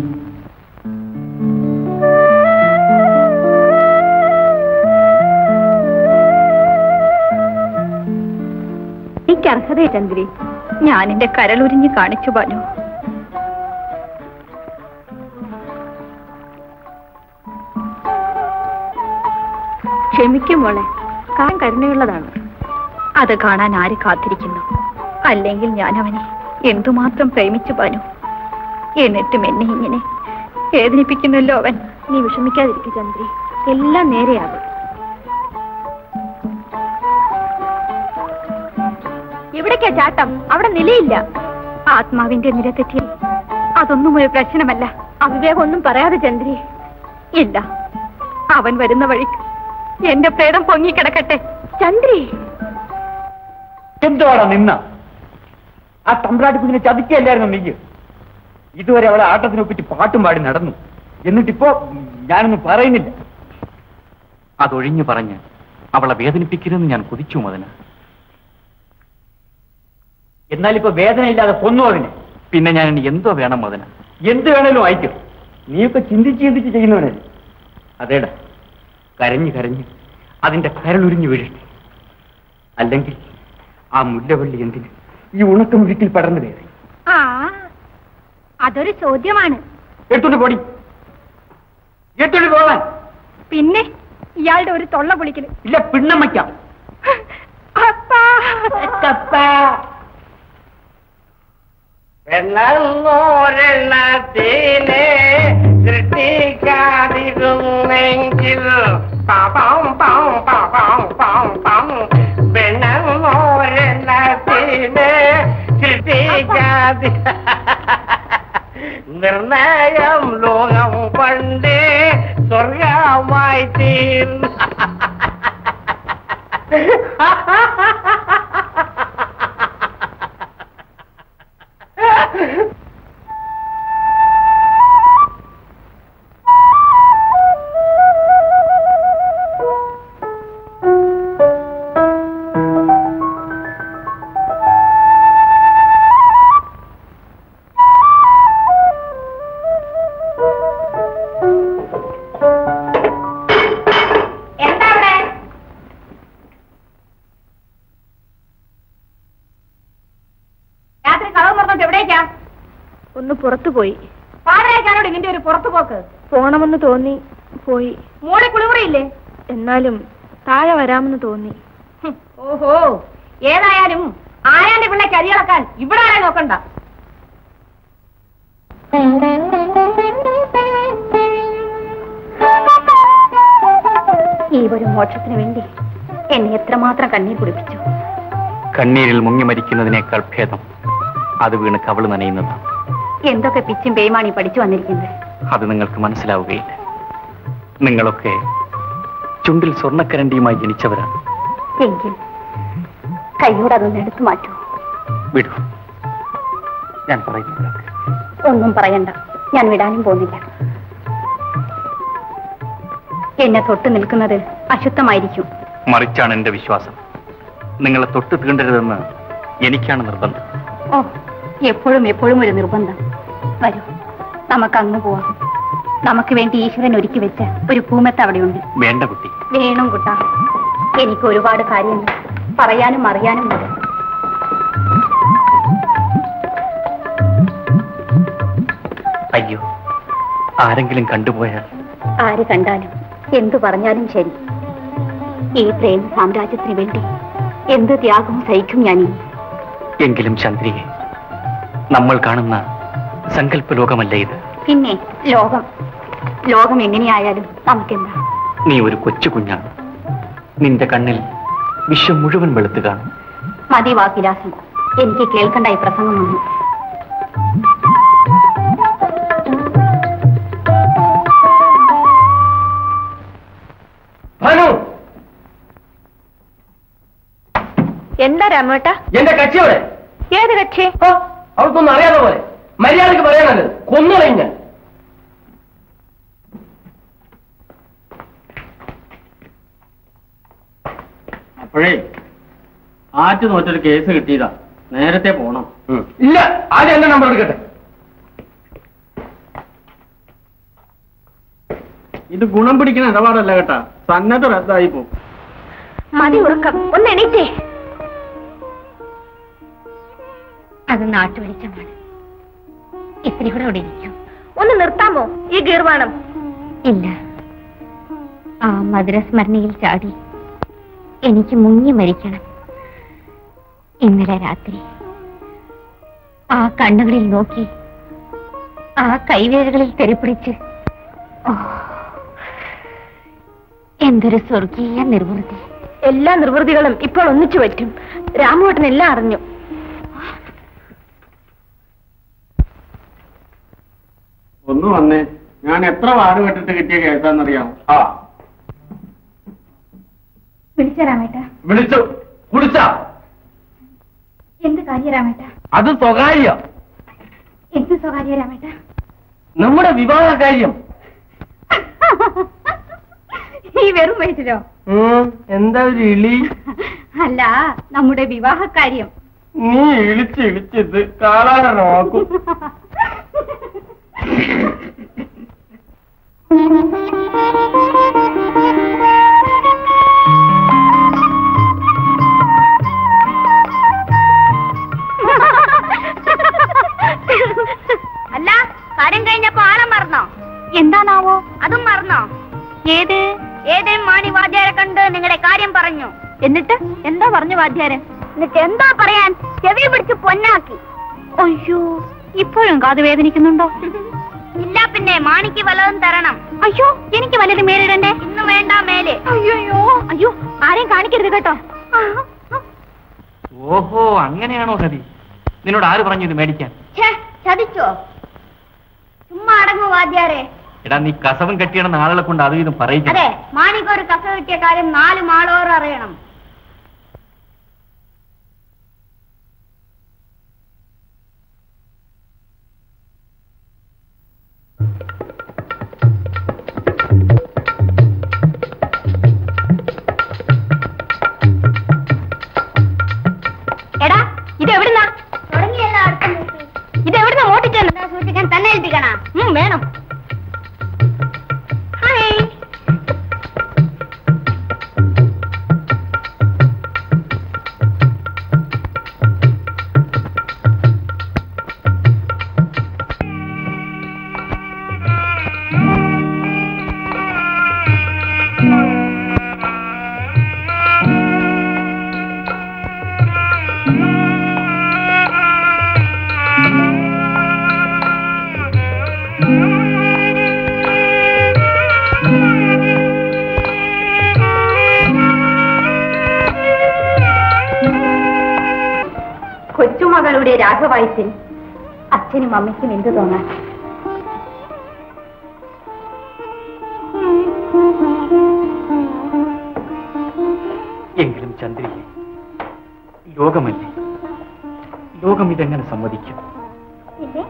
Speaker 5: എനിക്ക് അർഹതയെ ചന്ദ്രി ഞാൻ എന്റെ കരളുരിഞ്ഞ് കാണിച്ചു ബാനു ക്ഷമിക്കും മോളെ കാൻ കരുണയുള്ളതാണ് അത് കാണാൻ ആര് കാത്തിരിക്കുന്നു അല്ലെങ്കിൽ ഞാൻ അവനെ എന്തുമാത്രം പ്രേമിച്ചു ബാനു എന്നിട്ടും എന്നെ ഇങ്ങനെ വേദനിപ്പിക്കുന്നല്ലോ അവൻ നീ വിഷമിക്കാതിരിക്കും ചന്ദ്രി എല്ലാം നേരെയാകും എവിടേക്കാ ചാട്ടം അവിടെ നിലയില്ല ആത്മാവിന്റെ നില തെറ്റി അതൊന്നും ഒരു പ്രശ്നമല്ല അവിവേകം ഒന്നും പറയാതെ ചന്ദ്രി ഇല്ല അവൻ വരുന്ന വഴിക്ക് എന്റെ പ്രേതം പൊങ്ങിക്കിടക്കട്ടെ ചന്ദ്രി
Speaker 6: എന്തുവാടാ നിന്ന ആ തമ്പ്രാട്ടി കുഞ്ഞിനെ ചതിക്കല്ലായിരുന്നു നീ ഇതുവരെ അവളെ ആട്ടത്തിനെ പറ്റി പാട്ടും പാടി നടന്നു എന്നിട്ടിപ്പോ ഞാനൊന്നും പറയുന്നില്ല
Speaker 8: അതൊഴിഞ്ഞു പറഞ്ഞ് അവളെ വേദനിപ്പിക്കരുതെന്ന് ഞാൻ കൊതിച്ചു മതിന്
Speaker 6: എന്നാലിപ്പോ വേദന ഇല്ലാതെ കൊന്നു അതിനെ
Speaker 8: പിന്നെ ഞാൻ ഇനി എന്തോ വേണം മതിന്
Speaker 6: എന്ത് വേണേലും അയക്കും നീയൊക്കെ ചിന്തിച്ച് ചിന്തിച്ച് ചെയ്യുന്നവനല്ലേ അതേടാ കരഞ്ഞ് കരഞ്ഞ് അതിന്റെ കരളുരിഞ്ഞു വീഴട്ടെ അല്ലെങ്കിൽ ആ മുല്ലവള്ളി എന്തിന് ഈ ഉണക്കമുഴുക്കിൽ പടർന്നു കയറി
Speaker 7: ആ അതൊരു ചോദ്യമാണ്
Speaker 6: എടുത്തോണ്ട് പോടി എടുത്തോണ്ട് പോകാൻ
Speaker 5: പിന്നെ ഇയാളുടെ ഒരു തൊള്ള പൊളിക്കല്
Speaker 6: ഇല്ല പിണ്ണമ്മയ്ക്കാം
Speaker 4: എന്നോരെണ്ണത്തിനെ സൃഷ്ടിക്കാതിരുന്നെങ്കിൽ പാപം പാം പാപം പാം പാം പെണ്ണോരെണ്ണത്തിനെ സൃഷ്ടിക്കാതി നിർണയം ലോകം പണ്ട് സ്വർഗമായി തീർന്നു
Speaker 3: എന്താ അവിടെ രാത്രി കളവ് പറഞ്ഞിട്ട് എവിടേക്കാ
Speaker 5: ഒന്ന് പുറത്തു പോയി
Speaker 3: പാതിരാക്കാനോട് ഇങ്ങനെ ഒരു പുറത്തു പോക്ക്
Speaker 5: പോണമെന്ന് തോന്നി പോയി
Speaker 3: മോളെ കുളിമുറിയില്ലേ
Speaker 5: എന്നാലും താഴെ വരാമെന്ന് തോന്നി
Speaker 3: ഹും, ഓഹോ ഏതായാലും ആരാന്റെ പിള്ളേക്ക് അരിയിളക്കാൻ ഇവിടെ ആരെ നോക്കണ്ട
Speaker 5: ഈ ഒരു മോക്ഷത്തിന് വേണ്ടി എന്നെ എത്രമാത്രം കണ്ണീർ കുടിപ്പിച്ചു
Speaker 8: കണ്ണീരിൽ മുങ്ങി മരിക്കുന്നതിനേക്കാൾ ഭേദം അത് വീണ് കവള് നനയുന്നതാണ്
Speaker 5: എന്തൊക്കെ പിച്ചും പേയ്മാണി പഠിച്ചു വന്നിരിക്കുന്നത്
Speaker 8: അത് നിങ്ങൾക്ക് മനസ്സിലാവുകയില്ല നിങ്ങളൊക്കെ ചുണ്ടിൽ സ്വർണ്ണക്കരണ്ടിയുമായി ജനിച്ചവരാണ്
Speaker 5: എങ്കിൽ കൈയോട് അതൊന്ന് എടുത്തു മാറ്റൂ
Speaker 8: വിടൂ ഞാൻ പറയുന്നു
Speaker 5: ഒന്നും പറയണ്ട ഞാൻ വിടാനും പോകുന്നില്ല എന്നെ തൊട്ട് നിൽക്കുന്നത് അശുദ്ധമായിരിക്കും
Speaker 8: മറിച്ചാണ് എന്റെ വിശ്വാസം നിങ്ങളെ തൊട്ട് തീണ്ടരുതെന്ന് എനിക്കാണ് നിർബന്ധം
Speaker 5: ഓ എപ്പോഴും എപ്പോഴും ഒരു നിർബന്ധം വരൂ നമുക്ക് അങ്ങ് പോവാം നമുക്ക് വേണ്ടി ഈശ്വരൻ ഒരുക്കി വെച്ച ഒരു പൂമത്ത് അവിടെയുണ്ട്
Speaker 8: വേണ്ട കുട്ടി
Speaker 5: വേണം കുട്ട എനിക്ക് ഒരുപാട് കാര്യങ്ങൾ പറയാനും അറിയാനും ഉണ്ട്
Speaker 8: അയ്യോ ആരെങ്കിലും കണ്ടുപോയാൽ
Speaker 5: ആര് കണ്ടാലും എന്തു പറഞ്ഞാലും ശരി ഈ പ്രേം സാമ്രാജ്യത്തിന് വേണ്ടി എന്ത് ത്യാഗവും സഹിക്കും ഞാൻ ഇനി
Speaker 8: എങ്കിലും ചന്ദ്രിയെ നമ്മൾ കാണുന്ന സങ്കല്പ ലോകമല്ല ഇത്
Speaker 5: പിന്നെ ലോകം ലോകം എങ്ങനെയായാലും നമുക്കെന്താ
Speaker 8: നീ ഒരു കൊച്ചു കുഞ്ഞാണ് നിന്റെ കണ്ണിൽ വിശ്വം മുഴുവൻ വെളുത്തു കാണും
Speaker 5: മതി വാക്കിലാസം എനിക്ക് കേൾക്കണ്ട ഈ പ്രസംഗമൊന്നും
Speaker 1: ഭാനു
Speaker 3: എന്താ രാമേട്ട
Speaker 1: എന്റെ കക്ഷിയോടെ
Speaker 3: ഏത് കക്ഷി
Speaker 1: അവർക്കൊന്നും അറിയാതെ പോലെ മര്യാദക്ക് പറയാനത് കൊന്നു കഴിഞ്ഞ
Speaker 6: അപ്പോഴേ ആറ്റ് നോറ്റൊരു കേസ് കിട്ടിയതാ നേരത്തെ പോണം
Speaker 1: ഇല്ല ആദ്യം എന്റെ നമ്പർ എടുക്കട്ടെ
Speaker 6: ഇത് ഗുണം പിടിക്കുന്ന ഇടപാടല്ല കേട്ടാ സന്നദ്ധ റദ്ദായി പോകും
Speaker 3: മതി ഉറക്കം ഒന്ന് എണീറ്റേ
Speaker 5: അത് നാട്ടുവെളിച്ചമാണ് ഇത്തിരി കൂടെ അവിടെ ഇരിക്കും
Speaker 3: ഒന്ന് നിർത്താമോ ഈ ഗീർവാണം
Speaker 5: ഇല്ല ആ മധുരസ്മരണയിൽ ചാടി എനിക്ക് മുങ്ങി മരിക്കണം ഇന്നലെ രാത്രി ആ കണ്ണുകളിൽ നോക്കി ആ കൈവേലുകളിൽ തെറിപ്പിടിച്ച് ഓ, എന്തൊരു സ്വർഗീയ നിർവൃതി
Speaker 3: എല്ലാ നിർവൃതികളും ഇപ്പോൾ ഒന്നിച്ചു പറ്റും രാമുവേട്ടൻ എല്ലാം അറിഞ്ഞു
Speaker 6: ഒന്ന് വന്നേ ഞാൻ എത്ര വാട് കെട്ടിട്ട് കിട്ടിയ കേസാന്നറിയാമോ
Speaker 1: ആ
Speaker 5: വിളിച്ച രാമേട്ട
Speaker 1: വിളിച്ചു കുടിച്ച
Speaker 5: എന്ത് കാര്യ രാമേട്ട
Speaker 1: അത് സ്വകാര്യ
Speaker 5: എന്ത് സ്വകാര്യ രാമേട്ട
Speaker 1: നമ്മുടെ വിവാഹ കാര്യം
Speaker 5: ഈ വെറും വയസ്സിലോ
Speaker 1: എന്താ ഒരു ഇളി
Speaker 5: അല്ല നമ്മുടെ വിവാഹക്കാര്യം
Speaker 1: നീ ഇളിച്ച് ഇളിച്ചിത് കാണാനാ നോക്കും
Speaker 3: അല്ല കാര്യം കഴിഞ്ഞപ്പോ ആളെ മറന്നോ
Speaker 5: എന്താണാവോ
Speaker 3: അതും മറന്നോ
Speaker 5: ഏത്
Speaker 3: ഏതേം മാണി വാദ്യാരെ കണ്ട് നിങ്ങളുടെ കാര്യം പറഞ്ഞു
Speaker 5: എന്നിട്ട് എന്താ പറഞ്ഞു വാദ്യാരൻ
Speaker 3: എന്നിട്ട് എന്താ പറയാൻ ചെവി പിടിച്ച് പൊന്നാക്കി
Speaker 5: അയ്യോ ഇപ്പോഴും കാത് വേദനിക്കുന്നുണ്ടോ
Speaker 3: ഇല്ല പിന്നെ മാണിക്ക് വല്ലതും തരണം
Speaker 5: അയ്യോ എനിക്ക് വല്ലതും മേലിടണ്ടേ
Speaker 3: ഇന്ന് വേണ്ട മേലെ
Speaker 5: അയ്യോ അയ്യോ ആരെയും കാണിക്കരുത് കേട്ടോ
Speaker 8: ഓഹോ അങ്ങനെയാണോ സതി നിന്നോട് ആര് പറഞ്ഞു ഇത് മേടിക്കാൻ
Speaker 3: ഛേ, ചതിച്ചോ ചുമ്മാ അടങ്ങു വാദ്യാരെ
Speaker 8: എടാ നീ കസവം കെട്ടിയണെന്ന് ആളുകളെ കൊണ്ട് അതും ഇതും പറയിക്കണം
Speaker 3: അതെ മാണിക്ക് ഒരു കസ കിട്ടിയ കാര്യം നാല് മാളോർ അറിയണം എടാ ഇത് എവിടുന്നാ ഇത് എവിടുന്ന മോട്ടിച്ചാണ് സൂക്ഷിക്കാൻ തന്നെ ഏൽപ്പിക്കണ വേണം ഹായ്
Speaker 5: കൊച്ചുമകളുടെ രാഘവായത്തിന് അച്ഛനും അമ്മയ്ക്കും എന്തു തോന്നാൻ
Speaker 8: എങ്കിലും ചന്ദ്രിയെ ലോകമല്ലേ ലോകം ഇതെങ്ങനെ സമ്മതിക്കും
Speaker 7: ഇല്ലേ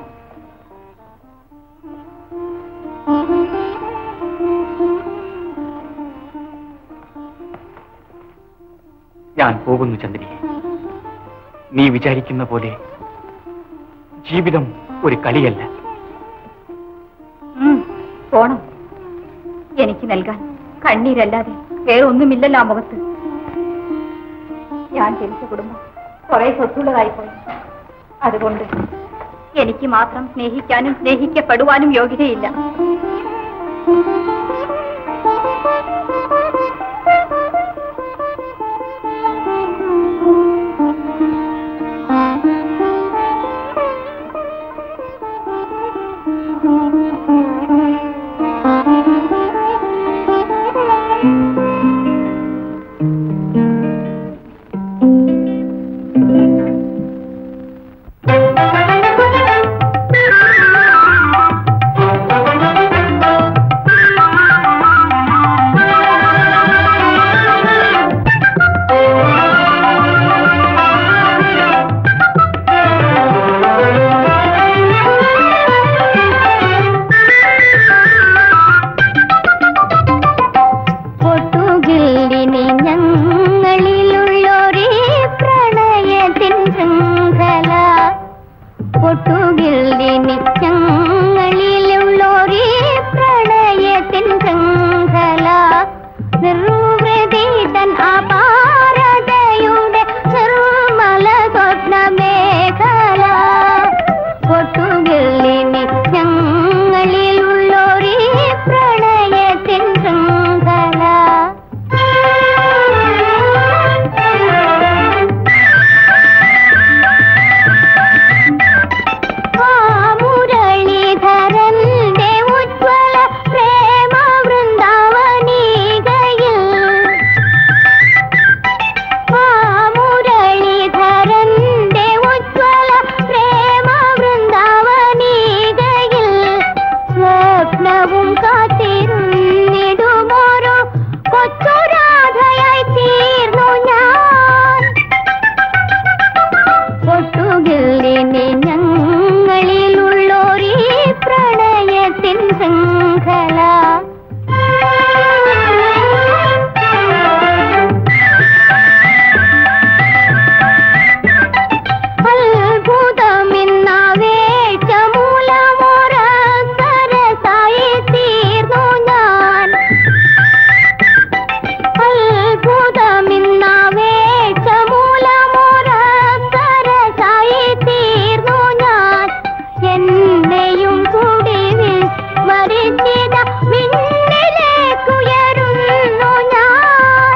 Speaker 8: ഞാൻ പോകുന്നു ചന്ദ്രി നീ വിചാരിക്കുന്ന പോലെ ജീവിതം ഒരു കളിയല്ല
Speaker 5: ഉം, പോണം എനിക്ക് നൽകാൻ കണ്ണീരല്ലാതെ വേറെ ഒന്നുമില്ലല്ലോ ആ മുഖത്ത് ഞാൻ ജനിച്ച കുടുംബം കുറെ സ്വത്തുള്ളതായിപ്പോയി അതുകൊണ്ട് എനിക്ക് മാത്രം സ്നേഹിക്കാനും സ്നേഹിക്കപ്പെടുവാനും യോഗ്യതയില്ല
Speaker 7: പൊട്ടുകില്ലിനി ഞങ്ങളിലുള്ളൊരേ പ്രണയത്തിൻ ശൃംഖല പൊട്ടുകില്ലിനി ഞങ്ങളിലുള്ളൊരേ പ്രണയത്തിൻ ശൃംഖല നിർവൃതി തൻ അപാരതയുടെ നിർമ്മല സ്വപ്ന മേഖല പൊട്ടുകില്ലിനി ഞങ്ങളിലുള്ളൊരേ പ്രണയത്തിൻ ശൃംഖല ആ മുരളീധരന്റെ ഉജ്വല പ്രേമ വൃന്ദാവനീകയിൽ ആ മുരളീധരന്റെ ഉജ്വല പ്രേമ വൃന്ദാവനീകയിൽ സ്വപ്നവും കാത്തിരുന്നിടുമോരോ കൊച്ചുരാധയായി തീർന്നു ഞാൻ പൊട്ടുകില്ലിനി ഞങ്ങളിലുള്ളൊരേ പ്രണയത്തിൻ ശൃംഖല അത്ഭുതമിന്നാവേഴ്ച മൂലമൊരസരസായി തീർന്നു ഞാൻ അത്ഭുതമിന്നാവേഴ്ച മൂലമൊരസരസായി തീർന്നു ഞാൻ എന്നെയും കൂടി വിസ്മരിച്ചിത മിന്നിലേക്കുയരുന്നു ഞാൻ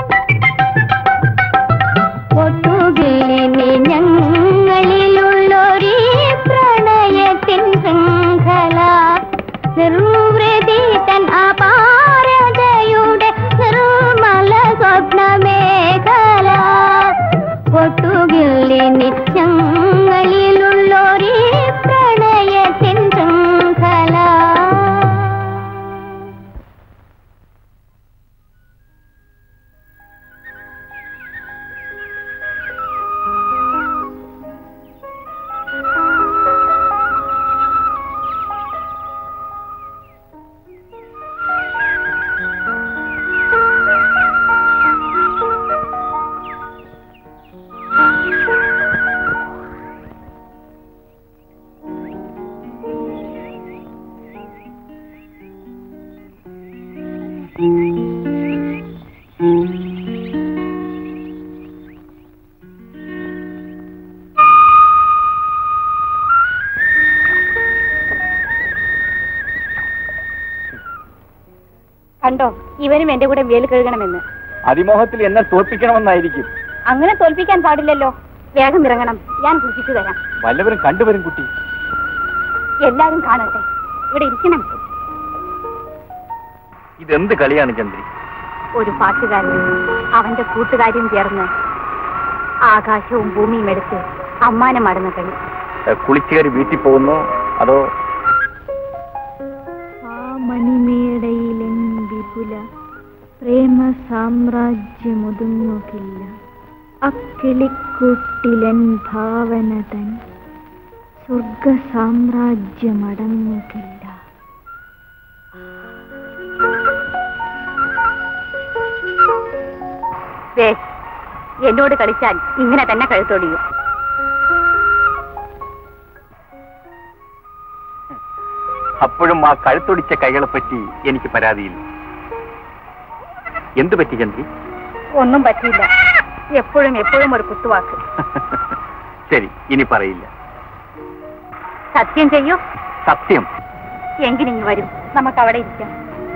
Speaker 7: ഒട്ടുകിലിനി ഞങ്ങളിലുള്ളൊരേ പ്രണയത്തിൻ ശൃംഖല നിർവൃതി തൻ അപാരതയുടെ നിർമ്മല സ്വപ്നമേഖല ഒട്ടുകിലിനി ഞങ്ങളിലുള്ളൊരേ പ്രണയത്തിൻ ശൃംഖല
Speaker 5: കണ്ടോ ഇവനും എന്റെ കൂടെ വേല് കഴുകണമെന്ന്
Speaker 8: അതിമോഹത്തിൽ എന്നെ തോൽപ്പിക്കണമെന്നായിരിക്കും
Speaker 5: അങ്ങനെ തോൽപ്പിക്കാൻ പാടില്ലല്ലോ വേഗം ഇറങ്ങണം ഞാൻ കുളിപ്പിച്ചു തരാം
Speaker 8: വല്ലവരും കണ്ടുവരും കുട്ടി
Speaker 5: എല്ലാരും കാണട്ടെ ഇവിടെ ഇരിക്കണം
Speaker 8: ഇതെന്ത് കളിയാണ് ചന്ദ്രി
Speaker 5: ഒരു പാട്ടുകാരനും അവന്റെ കൂട്ടുകാരും ചേർന്ന് ആകാശവും ഭൂമിയും എടുത്ത് അമ്മാനമാടുന്ന കളി
Speaker 8: കുളിച്ചുകയറി വീട്ടിൽ പോകുന്നു അതോ
Speaker 5: ആ മണിമേടയിലെൻ വിപുല പ്രേമ സാമ്രാജ്യമൊതുങ്ങുകില്ല അക്കിളിക്കൂട്ടിലെൻ ഭാവന തൻ സ്വർഗ സാമ്രാജ്യമടങ്ങുകില്ല
Speaker 3: ദേ, എന്നോട് കളിച്ചാൽ ഇങ്ങനെ തന്നെ കഴുത്തൊടിയും
Speaker 8: അപ്പോഴും ആ കഴുത്തൊടിച്ച കൈകളെ പറ്റി എനിക്ക് പരാതിയില്ല എന്തു പറ്റി ചന്ദ്രി
Speaker 3: ഒന്നും പറ്റിയില്ല എപ്പോഴും എപ്പോഴും ഒരു കുത്തുവാക്ക്
Speaker 8: ശരി ഇനി പറയില്ല
Speaker 3: സത്യം ചെയ്യൂ
Speaker 8: സത്യം
Speaker 3: എങ്കിലിങ്ങ് വരും നമുക്ക് അവിടെ ഇരിക്കാം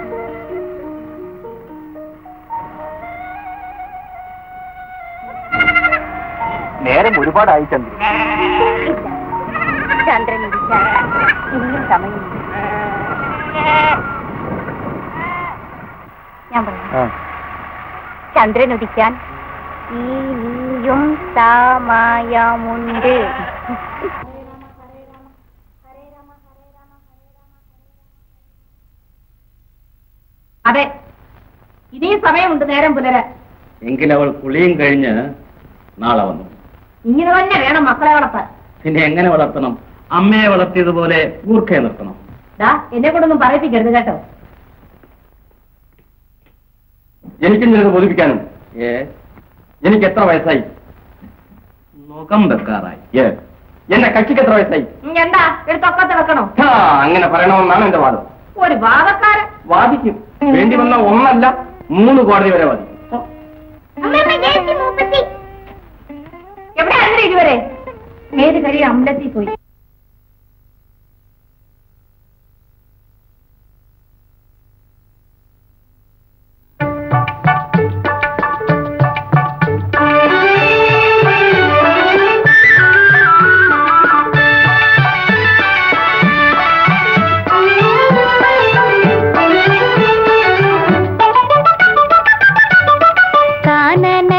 Speaker 8: നേരം ഒരുപാടായി ചന്ദ്രി
Speaker 3: ചന്ദ്രൻ ഇരിക്കാൻ ഇനിയും സമയമില്ല ഞാൻ പറയാം ചന്ദ്രൻ ഉദിക്കാൻ ഇനിയും സമയമുണ്ട് അതെ ഇനിയും സമയമുണ്ട് നേരം പുലരാൻ
Speaker 6: എങ്കിൽ അവൾ കുളിയും കഴിഞ്ഞ് നാളെ വന്നു
Speaker 3: ഇങ്ങനെ തന്നെ വേണം മക്കളെ വളർത്താൻ
Speaker 6: പിന്നെ എങ്ങനെ വളർത്തണം അമ്മയെ വളർത്തിയതുപോലെ മൂർഖയെ നിർത്തണം
Speaker 3: ദാ എന്നെ കൊണ്ടൊന്നും പറയിപ്പിക്കരുത് കേട്ടോ
Speaker 6: എനിക്കും നിനക്ക് ബോധിപ്പിക്കാനും ഏ എനിക്ക് എത്ര വയസ്സായി മുഖം വെക്കാറായി ഏ എന്നെ കക്ഷിക്ക് എത്ര വയസ്സായി
Speaker 3: ഉം, എന്താ എടുത്തൊക്കത്ത് വെക്കണോ
Speaker 6: ആ, അങ്ങനെ പറയണമെന്നാണ് എന്റെ വാദം
Speaker 3: ഒരു വാദക്കാരൻ
Speaker 6: വാദിക്കും വേണ്ടി വന്ന ഒന്നല്ല മൂന്ന് കോടതി വരെ വാദിക്കും
Speaker 3: എവിടെ അങ്ങനെ ഇതുവരെ ഏത് കഴിയും അമ്പലത്തിൽ പോയി
Speaker 7: കാനന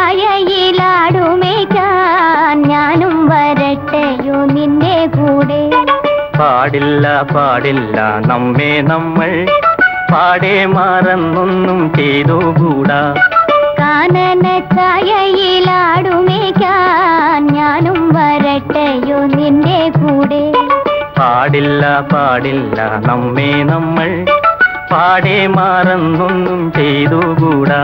Speaker 7: ഛായയിലാടുമേക്കാൻ ഞാനും വരട്ടെയോ നിന്റെ കൂടെ
Speaker 9: പാടില്ല പാടില്ല നമ്മെ നമ്മൾ പാടെ മറന്നൊന്നും ചെയ്തുകൂടാ
Speaker 7: കാനന ഛായയിലാടുമേക്കാൻ ഞാനും വരട്ടെയോ നിന്റെ കൂടെ
Speaker 9: പാടില്ല പാടില്ല നമ്മെ നമ്മൾ പാടെ മറന്നൊന്നും ചെയ്തുകൂടാ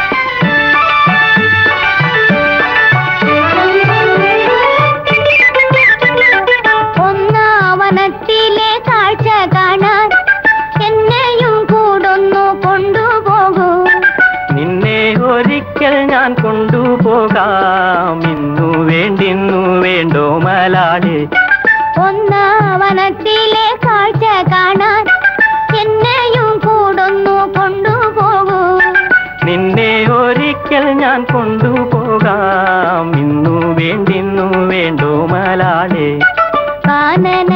Speaker 7: ഒന്നാവനത്തിലെ കാഴ്ച കാണാൻ എന്നെയും കൂടൊന്നു കൊണ്ടുപോകൂ
Speaker 9: നിന്നെ ഒരിക്കൽ ഞാൻ കൊണ്ടുപോകാം ഇന്നു വേണ്ടിന്നു വേണ്ടോ മലാളെ
Speaker 7: ഒന്നാവനത്തിലെ കാഴ്ച കാണാൻ എന്നെയും കൂടൊന്നു കൊണ്ടുപോകൂ
Speaker 9: നിന്നെ ഒരിക്കൽ ഞാൻ കൊണ്ടുപോകാം ഇന്നു വേണ്ടിന്നു വേണ്ടോ മലാളെ
Speaker 7: കാനന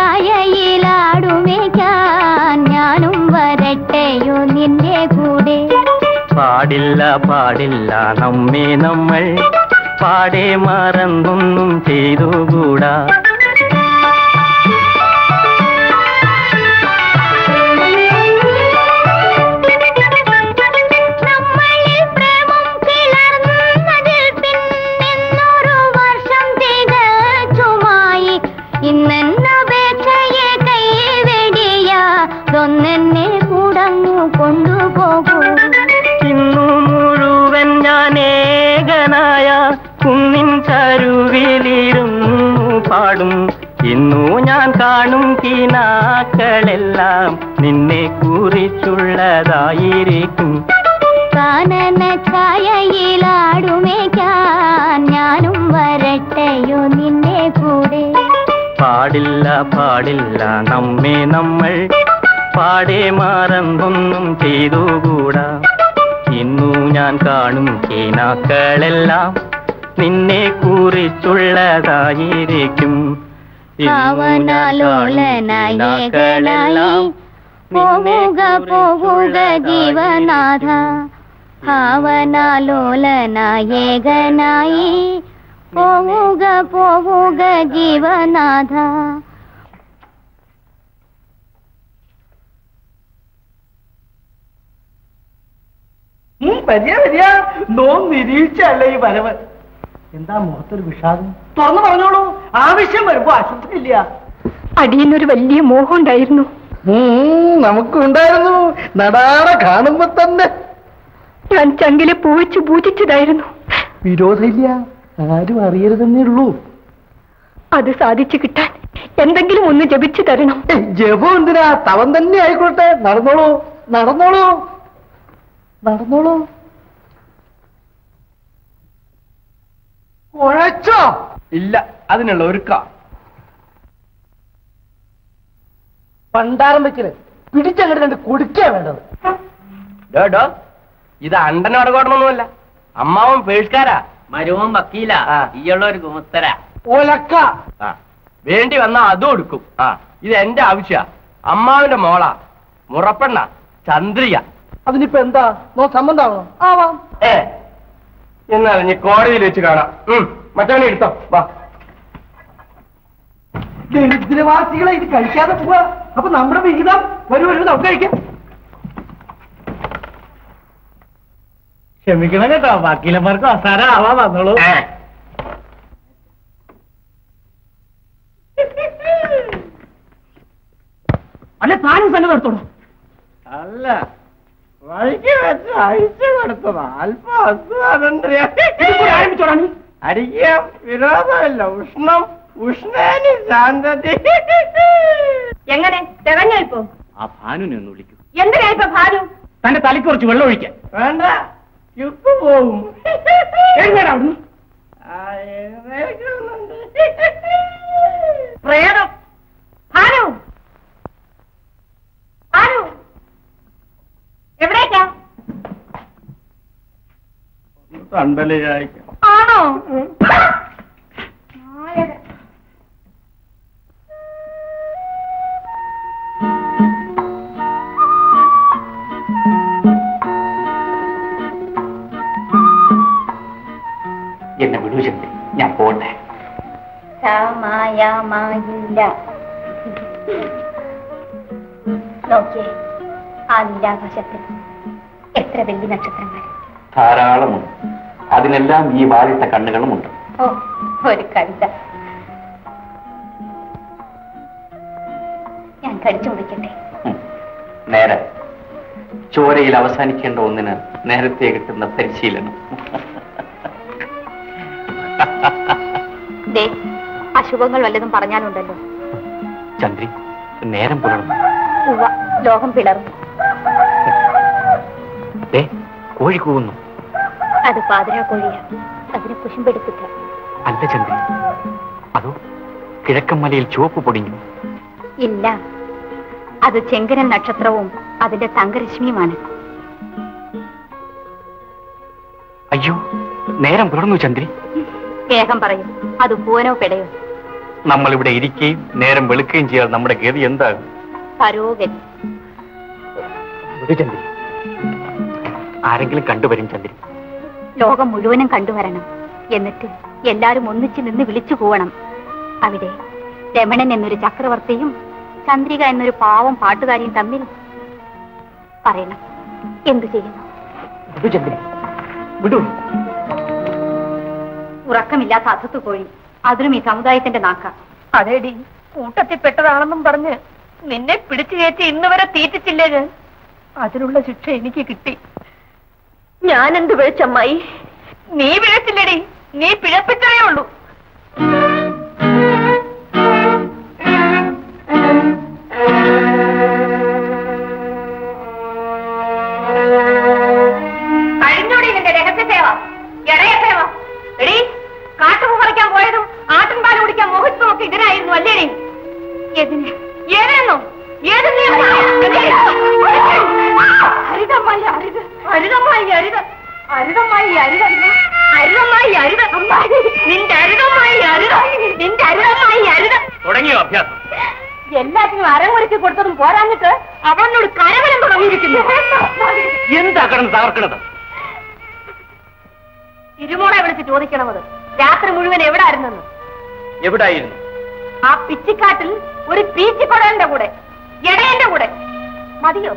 Speaker 7: ഛായയിലാടുമേക്കാൻ ഞാനും വരട്ടെയോ നിന്റെ കൂടെ
Speaker 9: പാടില്ല പാടില്ല നമ്മെ നമ്മൾ പാടെ മറന്നൊന്നും ചെയ്തുകൂടാ
Speaker 7: നമ്മളിൽ പ്രേമം കിളർന്നതിൽ പിന്നെന്നൊരു വർഷം തികച്ചുമായി ഇന്നെന്നപേക്ഷയെ കൈവെടിയാതൊന്നെന്നെ കൂടങ്ങു കൊണ്ടുപോകൂ
Speaker 9: ഇന്നു മുഴുവൻ ഞാൻ ഏകനായ കുന്നിൻ ചരുവിലിരുന്നു പാടും ഇന്നു ഞാൻ കാണും കിനാക്കളെല്ലാം നിന്നെ കുറിച്ചുള്ളതായിരിക്കും
Speaker 7: കാനന ഛായയിലാടുമേക്കാൻ ഞാനും വരട്ടെയോ നിന്റെ കൂടെ
Speaker 9: പാടില്ല പാടില്ല നമ്മെ നമ്മൾ പാടെ മറന്നൊന്നും ചെയ്തുകൂടാ ഇന്നു ഞാൻ കാണും കീനാക്കളെല്ലാം നിന്നെ കുറിച്ചുള്ളതായിരിക്കും ഇന്നു ഞാൻ കാണും കീനാക്കളെല്ലാം
Speaker 7: പോവുക പോവുക ജീവനാഥ ഭാവനാലോലനായേകനായി പോവുക പോവുക ജീവനാഥ
Speaker 4: വരിക വരിക നോ നിരീക്ഷല്ല ഈ വരവ് എന്താ മുഖത്തൊരു വിഷാദം തുറന്നു പറഞ്ഞോളൂ ആവശ്യം വരുമ്പോ അശുദ്ധില്ല
Speaker 5: അടിയനൊരു വലിയ മോഹം ഉണ്ടായിരുന്നു
Speaker 4: നമുക്കുണ്ടായിരുന്നു നടാടെ കാണുമ്പോ തന്നെ
Speaker 5: ഞാൻ ചങ്കിലെ പൂവച്ച് പൂജിച്ചതായിരുന്നു
Speaker 4: വിരോധമില്ല ആരും അറിയരുതെന്നേ ഉള്ളൂ
Speaker 5: അത് സാധിച്ചു കിട്ടാൻ എന്തെങ്കിലും ഒന്ന് ജപിച്ചു തരണം
Speaker 4: ഏയ്, ജപം എന്തിനാ തവൻ തന്നെ ആയിക്കോട്ടെ നടന്നോളൂ നടന്നോളൂ നടന്നോളൂ കുഴച്ചോ
Speaker 1: ഇല്ല അതിനുള്ള ഒരുക്ക
Speaker 4: പണ്ടാരം വെക്കല് പിടിച്ചങ്ങോട്ട് രണ്ട് കുടിക്കാ വേണ്ടത്
Speaker 1: ഡോ ഡോ ഇത് അണ്ടൻ വടകോടനൊന്നുമല്ല അമ്മാവൻ പേഴ്സ്കാരാ
Speaker 9: മരുവൻ വക്കീല
Speaker 1: ആ.
Speaker 9: ഈയുള്ള ഒരു ഗുമസ്തര
Speaker 4: ഒലക്ക
Speaker 1: ആ വേണ്ടി വന്നാ അതും എടുക്കും ആ ഇത് എന്റെ ആവശ്യ അമ്മാവിന്റെ മോളാ മുറപ്പെണ്ണ ചന്ദ്രിക
Speaker 4: അതിനിപ്പോ എന്താ നോ സംബന്ധാണോ ആവാം
Speaker 1: ഏ എന്നാൽ ഇനി കോടതിയിൽ വെച്ച് കാണാം ഉം, മറ്റവനെ എടുത്തോ വാ
Speaker 4: ദരിദ്രവാസികളെ ഇത് കഴിക്കാതെ പോവാ അപ്പൊ നമ്മുടെ വിഹിതം വരൂ വരൂ നമുക്ക് കഴിക്കാം
Speaker 1: ക്ഷമിക്കണം കേട്ടോ വക്കീലന്മാർക്ക് അവസാനം ആവാ വന്നോളൂ
Speaker 4: അല്ല താനും തന്നെ നിർത്തോളൂ
Speaker 1: അല്ല വഴിക്ക് വെച്ച് അയച്ചു കൊടുത്തത് അല്പം
Speaker 4: ആരംഭിച്ചോടാ നീ
Speaker 1: അടിക്കാം വിരോധമില്ല ഉഷ്ണം ഉഷ്ണേനി ശാന്തതി
Speaker 3: എങ്ങനെ തികഞ്ഞോ ഇപ്പൊ
Speaker 8: ആ ഭാനുനെ ഒന്ന് വിളിക്കൂ
Speaker 3: എന്തിനാ ഇപ്പൊ ഭാനു
Speaker 1: തന്റെ തലയ്ക്ക് കുറച്ച് വെള്ളം ഒഴിക്കാൻ വേണ്ട ചുക്ക് പോവും
Speaker 4: എഴുന്നേടാ അവിടുന്ന്
Speaker 1: ആ, എഴുന്നേൽക്കുന്നുണ്ട്.
Speaker 3: പ്രേതം ഭാനു ഭാനു എവിടേക്കാ
Speaker 1: തണ്ടല് ചായക്കാം
Speaker 3: ആണോ
Speaker 8: എന്നെ വിടൂ ചന്ദ്രി ഞാൻ പോട്ടെ
Speaker 7: സമയമായില്ല നോക്കിയേ ആ നീലാകാശത്തിൽ എത്ര വെള്ളി നക്ഷത്രങ്ങൾ
Speaker 8: ധാരാളമുണ്ട് അതിനെല്ലാം ഈ വാലിട്ട കണ്ണുകളുമുണ്ട്
Speaker 7: ഓ ഒരു കവിത ഞാൻ കടിച്ചു മുടിക്കട്ടെ
Speaker 8: ഉം. നേരെ ചോരയിൽ അവസാനിക്കേണ്ട ഒന്നിന് നേരത്തെ കിട്ടുന്ന പരിശീലനം
Speaker 5: ദേ അശുഭങ്ങൾ വല്ലതും പറഞ്ഞാലുണ്ടല്ലോ
Speaker 8: ചന്ദ്രി നേരം പുലർന്നു
Speaker 5: ഉവ്വ ലോകം പിളർന്നു
Speaker 8: ദേ കോഴി കൂവുന്നു
Speaker 5: അത് പാതിരാ കോഴിയാ അതിനെ കുശുമ്പെടുത്തിട്ട
Speaker 8: അല്ല ചന്ദ്രി അതോ കിഴക്കൻ മലയിൽ ചുവപ്പ് പൊടിഞ്ഞു
Speaker 5: ഇല്ല അത് ചെങ്കരൻ നക്ഷത്രവും അതിന്റെ തങ്കരശ്മിയുമാണ്
Speaker 8: അയ്യോ നേരം പുലർന്നു ചന്ദ്രി
Speaker 5: വേഗം പറയും അത് പൂവനോ പെടയോ
Speaker 8: നമ്മൾ ഇവിടെ ഇരിക്കുകയും നേരം വെളുക്കുകയും ചെയ്യാതെ നമ്മുടെ ഗതി എന്താകും
Speaker 5: പരോഗതി
Speaker 8: വിടു ചന്ദ്രി ആരെങ്കിലും കണ്ടുവരും ചന്ദ്രി
Speaker 5: ലോകം മുഴുവനും കണ്ടുവരണം എന്നിട്ട് എല്ലാരും ഒന്നിച്ചു നിന്ന് വിളിച്ചു പോവണം അവിടെ രമണൻ എന്നൊരു ചക്രവർത്തിയും ചന്ദ്രിക എന്നൊരു പാവം പാട്ടുകാരിയും തമ്മിൽ പറയണം എന്തു ചെയ്യുന്നു
Speaker 8: വിടു ചന്ദ്രി വിടൂ
Speaker 5: ഉറക്കമില്ലാത്ത അസത്തു കോഴി അതിലും ഈ സമുദായത്തിന്റെ നാക്ക
Speaker 3: അതേടി കൂട്ടത്തിൽപ്പെട്ടതാണെന്നും പറഞ്ഞ് നിന്നെ പിടിച്ചു കയറ്റി ഇന്ന് വരെ തീറ്റിച്ചില്ലേ ഞാൻ അതിനുള്ള ശിക്ഷ എനിക്ക് കിട്ടി ഞാൻ എന്ത് പിഴച്ചമ്മായി നീ പിഴച്ചില്ലടി നീ പിഴപ്പിച്ചതേ ഉള്ളൂ കഴിഞ്ഞോടി നിന്റെ രഹസ്യ സേവ ഇടയ സേവ എടി കാട്ടുപൂ പറിക്കാൻ പോയതും ആട്ടിൻപാൽ കുടിക്കാൻ മോഹിച്ചതും ഒക്കെ ഇതിനായിരുന്നു അല്ലേടി
Speaker 5: എതിന്
Speaker 3: ഏതായിരുന്നു ഏത് നീ അരുതമ്മായി അരുത് അരുതമ്മായി അരുത് അരുതമ്മായി അരുത് അരുതമ്മായി അരുത് അമ്മായി നിന്റെ അരുതമ്മായി അരുത് നിന്റെ അരുതമ്മായി അരുത്
Speaker 8: തുടങ്ങിയോ അഭ്യാസം
Speaker 3: എല്ലാത്തിനും അരങ്ങൊരുക്കി കൊടുത്തതും പോരാഞ്ഞിട്ട് അവനോട് കരവലം തുടങ്ങിയിരിക്കുന്നു
Speaker 8: എന്താ കിടന്ന് തകർക്കണത്
Speaker 3: തിരുമോളെ വിളിച്ച് ചോദിക്കണമത് രാത്രി മുഴുവൻ എവിടെ ആയിരുന്നെന്ന്
Speaker 8: എവിടായിരുന്നു
Speaker 3: ആ പിച്ചിക്കാട്ടിൽ ഒരു പീച്ചിക്കൊടലിന്റെ കൂടെ എടയന്റെ കൂടെ മതിയോ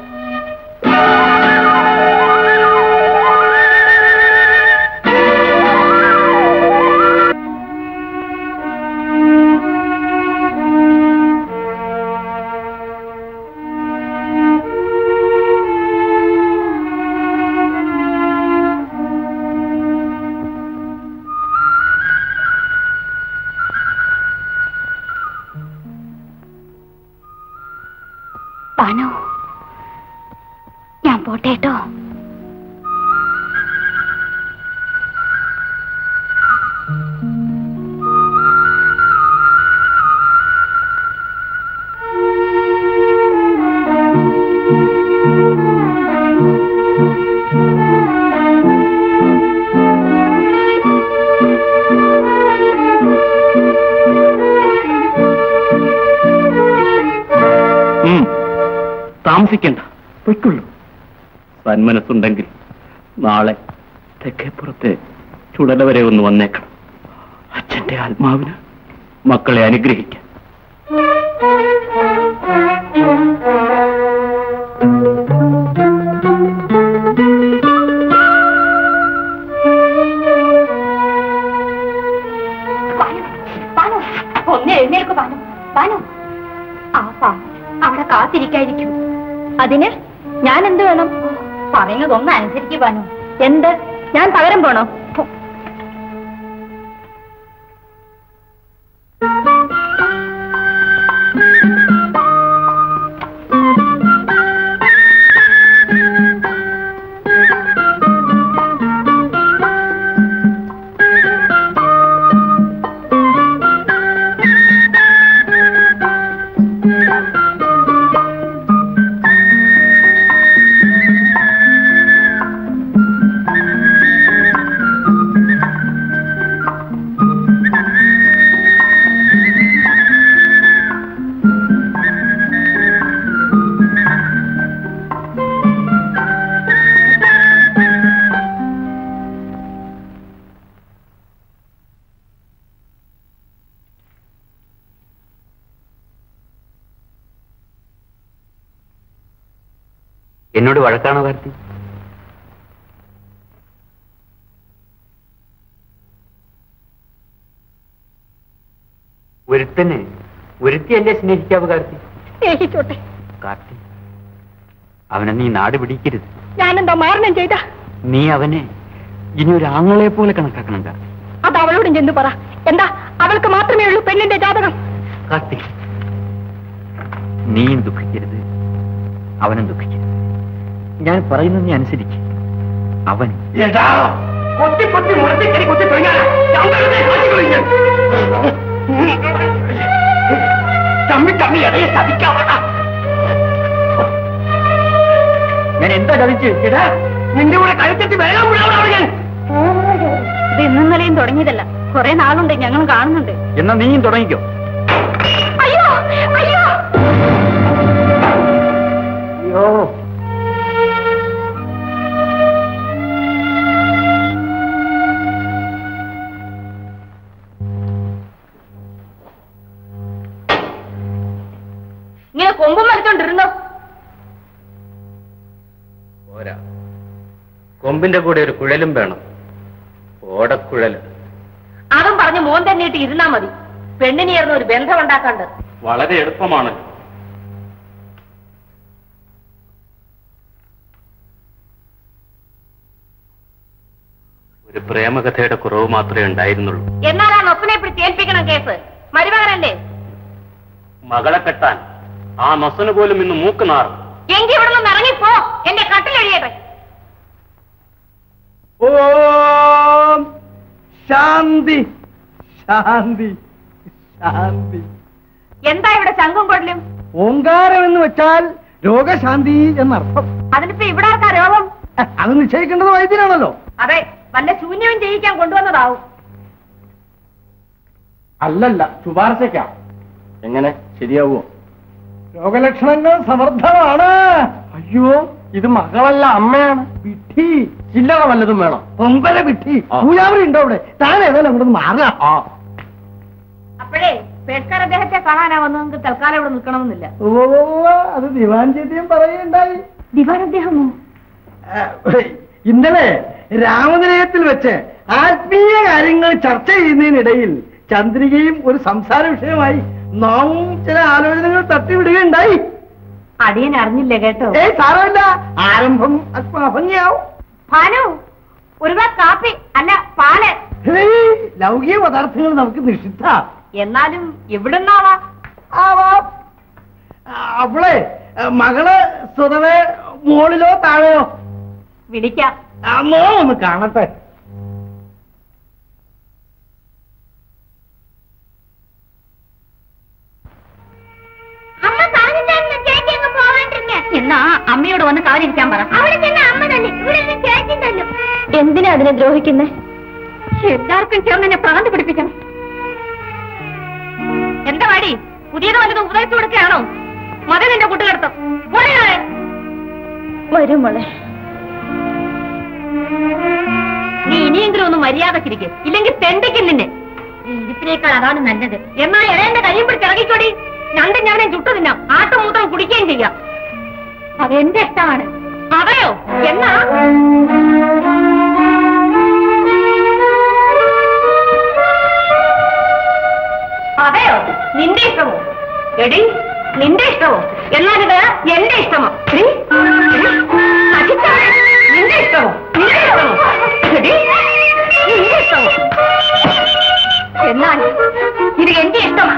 Speaker 5: പോട്ടേട്ടോ
Speaker 8: ഉം. താമസിക്കണ്ട പൊയ്ക്കൊള്ളൂ സന്മനസ്സുണ്ടെങ്കിൽ നാളെ തെക്കേപ്പുറത്തെ ചുടല വരെ ഒന്ന് വന്നേക്കണം അച്ഛന്റെ ആത്മാവിന് മക്കളെ അനുഗ്രഹിക്കാൻ
Speaker 5: ബാനു, ബാനു, ഒന്ന് എഴുന്നേൽക്കു ബാനു ബാനു ആ പാ അവിടെ കാത്തിരിക്കായിരിക്കും അതിന് ഞാൻ എന്ത് വേണം പറയുന്നതൊന്നും അനുസരിക്കു ബാനു എന്ത് ഞാൻ പകരം പോണോ പോ.
Speaker 6: എന്നോട് വഴക്കാണോ കാർത്തി ഒരുത്തനെ ഒരുത്തിയല്ലേ സ്നേഹിക്കാവൂ കാർത്തി
Speaker 5: സ്നേഹിച്ചോട്ടെ
Speaker 6: കാർത്തി അവനെ നീ നാട് പിടിക്കരുത്
Speaker 5: ഞാനെന്താ മാരണം ചെയ്ത
Speaker 6: നീ അവനെ ഇനി ഒരു ആങ്ങളെ പോലെ കണക്കാക്കണം കാർത്തി
Speaker 5: അത് അവളോടും ചെന്ന് പറ എന്താ അവൾക്ക് മാത്രമേ ഉള്ളൂ പെണ്ണിന്റെ ജാതകം
Speaker 6: കാർത്തി നീയും ദുഃഖിക്കരുത് അവനും ദുഃഖിക്കരുത് ഞാൻ പറയുന്നത് നീ അനുസരിക്കും അവൻ
Speaker 1: എടാ കൊത്തി കൊത്തി മുറത്തിക്കരി കൊത്തി തുടങ്ങാനാ രണ്ടെണ്ണത്തെ കാണിക്കുന്നു ഞാൻ. തമ്മി തമ്മി ഇടയെ ചതിക്കാവണ്ട
Speaker 6: ഞാൻ എന്താ ചതിച്ച്
Speaker 1: എടാ നിന്റെ കൂടെ കഴുത്തെത്തി വേഗം വിടാവണം ഞാൻ
Speaker 5: ഇത് ഇന്നും നിലയും തുടങ്ങിയതല്ല കുറെ നാളുണ്ട് ഞങ്ങൾ കാണുന്നുണ്ട്
Speaker 6: എന്നാ നീയും തുടങ്ങിക്കോ
Speaker 5: അയ്യോ അയ്യോ
Speaker 1: അയ്യോ
Speaker 3: ഇങ്ങനെ കൊമ്പും വലിച്ചോണ്ടിരുന്നോ
Speaker 8: പോരാ കൊമ്പിന്റെ കൂടെ ഒരു കുഴലും വേണം ഓടക്കുഴല്
Speaker 3: അതും പറഞ്ഞ് മോൻ തന്നെയിട്ട് ഇരുന്നാ മതി പെണ്ണിനെയായിരുന്നു ഒരു ബന്ധം ഉണ്ടാക്കാണ്ട്
Speaker 8: വളരെ എളുപ്പമാണ് ഒരു പ്രേമകഥയുടെ കുറവ് മാത്രമേ ഉണ്ടായിരുന്നുള്ളൂ
Speaker 3: എന്നാലാണ് ഒപ്പനെ പിടിച്ച് ഏൽപ്പിക്കണം കേസ് മരുമകനല്ലേ
Speaker 8: മകളെ കെട്ടാൻ ആ നൊസന് പോലും ഇന്ന് മൂക്ക് നാറും
Speaker 3: എങ്കി ഇവിടെ നിന്ന് ഇറങ്ങിപ്പോ എന്റെ കട്ടിലെഴിയട്ടെ
Speaker 4: ഓം ശാന്തി ശാന്തി ശാന്തി
Speaker 3: എന്താ ഇവിടെ ശംഖും കൊടലും
Speaker 4: ഓങ്കാരം എന്ന് വെച്ചാൽ രോഗശാന്തി എന്നർത്ഥം
Speaker 3: അതിനിപ്പോ ഇവിടെ ആർക്കാ രോഗം
Speaker 4: അഹ്, അത് നിശ്ചയിക്കേണ്ടത് വൈദ്യനാണല്ലോ
Speaker 3: അതെ വല്ല ശൂന്യവും ചെയ്യിക്കാൻ കൊണ്ടുവന്നതാവും
Speaker 1: അല്ലല്ല ശുപാർശയ്ക്കാ എങ്ങനെ ശരിയാവോ
Speaker 4: രോഗലക്ഷണങ്ങൾ സമർത്ഥമാണ്
Speaker 1: അയ്യോ ഇത് മകളല്ല അമ്മയാണ്
Speaker 4: വിട്ടി
Speaker 1: ചില്ലറ വല്ലതും വേണം
Speaker 4: പൊമ്പല വിട്ടി
Speaker 1: ആ.
Speaker 4: പൂജാവരി ഉണ്ടോ അവിടെ താൻ ഏതായാലും അങ്ങോട്ട് മാറുക
Speaker 1: ആ
Speaker 3: അപ്പോഴേ പേട്കാർ അദ്ദേഹത്തെ കാണാനാ വന്നതെങ്കിൽ തൽക്കാലം ഇവിടെ നിൽക്കണമെന്നില്ല
Speaker 4: ഓ അത് ദിവാൻ ചേത്തിയും പറയുണ്ടായി
Speaker 5: ദിവാൻ അദ്ദേഹമോ
Speaker 4: ആ, ഇന്നലെ രാമനിലയത്തിൽ വെച്ച് ആത്മീയ കാര്യങ്ങൾ ചർച്ച ചെയ്യുന്നതിനിടയിൽ ചന്ദ്രികയും ഒരു സംസാര വിഷയമായി നാമും ചില ആലോചനകൾ തട്ടിവിടുകയുണ്ടായി
Speaker 3: അടിയൻ അറിഞ്ഞില്ല കേട്ടോ
Speaker 4: ഏയ് സാരമില്ല ആരംഭം അല്പം അഭംഗിയാവും
Speaker 3: ഭാനു ഒരു ഗ്ലാസ് കാപ്പി അല്ല പാല്
Speaker 4: ഹേയ്, ലൗകിക പദാർത്ഥങ്ങൾ നമുക്ക് നിഷിദ്ധ
Speaker 3: എന്നാലും എവിടുന്നാളാ
Speaker 4: ആവാം അവളെ മകള് സ്വതവേ മുകളിലോ താഴെയോ
Speaker 3: വിളിക്കാം
Speaker 4: അമ്മോ ഒന്ന് കാണട്ടെ
Speaker 7: അമ്മ പറഞ്ഞിട്ടായിരുന്നു ചേച്ചി അങ്ങ് പോവാണ്ടിരുന്നെ
Speaker 3: എന്നാ അമ്മയോട് വന്ന് കാതിരിക്കാൻ പറ
Speaker 7: അവിടെ ചെന്ന അമ്മ തന്നെ ഇവിടെ നിന്ന് ചേച്ചി തല്ലും
Speaker 3: എന്തിനാ അതിനെ ദ്രോഹിക്കുന്നേ എല്ലാവർക്കും ചേർന്ന് എന്നെ പ്രാന്ത് പിടിപ്പിക്കണം എന്താ വാടി പുതിയത് വല്ലതും ഉപദേശിച്ചു കൊടുക്കുകയാണോ മതി നിന്റെ കൂട്ടുകെടുത്തം വരും മോളെ നീ ഇനിയെങ്കിലും ഒന്ന് മര്യാദക്കിരിക്കും ഇല്ലെങ്കിൽ തെണ്ടിക്കും നിന്നെ ഈ ഇരിപ്പിനേക്കാൾ അതാണ് നല്ലത് എന്നാ ഇളയന്റെ കയ്യും പിടിച്ച് ഇറങ്ങിക്കോടി രണ്ടും ഞാനെ ചുട്ടു തിന്നാം ആട്ടും മൂത്തം കുടിക്കുകയും ചെയ്യാം അതെന്റെ ഇഷ്ടമാണ് അതെയോ എന്നാ അതെയോ നിന്റെ ഇഷ്ടമോ എടി നിന്റെ ഇഷ്ടമോ എന്നാലിത് എന്റെ ഇഷ്ടമോ എടി, എടി, സഹിച്ചവളെ, നിന്റെ ഇഷ്ടമോ നിന്റെ ഇഷ്ടമോ എടി, നിന്റെ ഇഷ്ടമോ എന്നാൽ ഇത് എന്റെ ഇഷ്ടമാണ്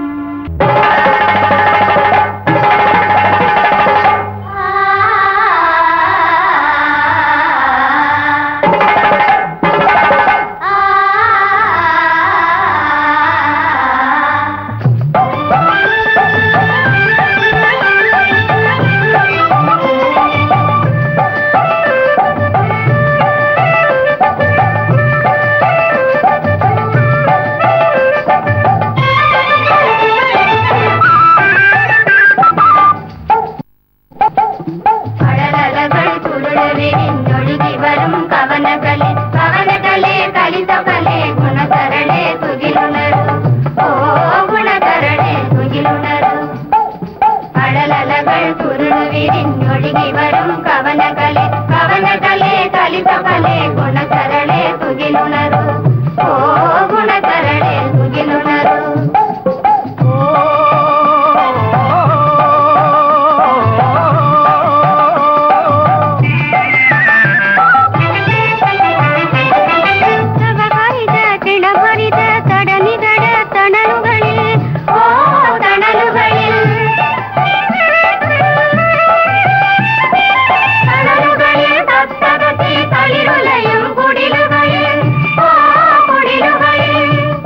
Speaker 7: കടലലകൾ ചുരുളവിരിഞ്ഞൊഴുകി വരും കവനകളെ കവനകളെ കലിതകളെ ഗുണകരളെ തുകിലുണരു ഓ ഗുണകരളെ തുകിലുണരു കടലലകൾ ചുരുളവിരിഞ്ഞൊഴുകി വരും കവനകളെ കവനകളെ കലിതകളെ ഗുണകരളെ തുകിലുണരു ഓ ഗുണകരളെ തുകിലുണരു ನವಹರಿದ ತಿಳಬರಿದ ತಡನಿಗಡ ತಣಲುಗಳಿಲ್ ಓ ತಣಲುಗಳಿಲ್ തണലുകളിൽ തത്തകത്തി തളിരുലയും കുടിലുകളിൽ ഓ കുടിലുകളിൽ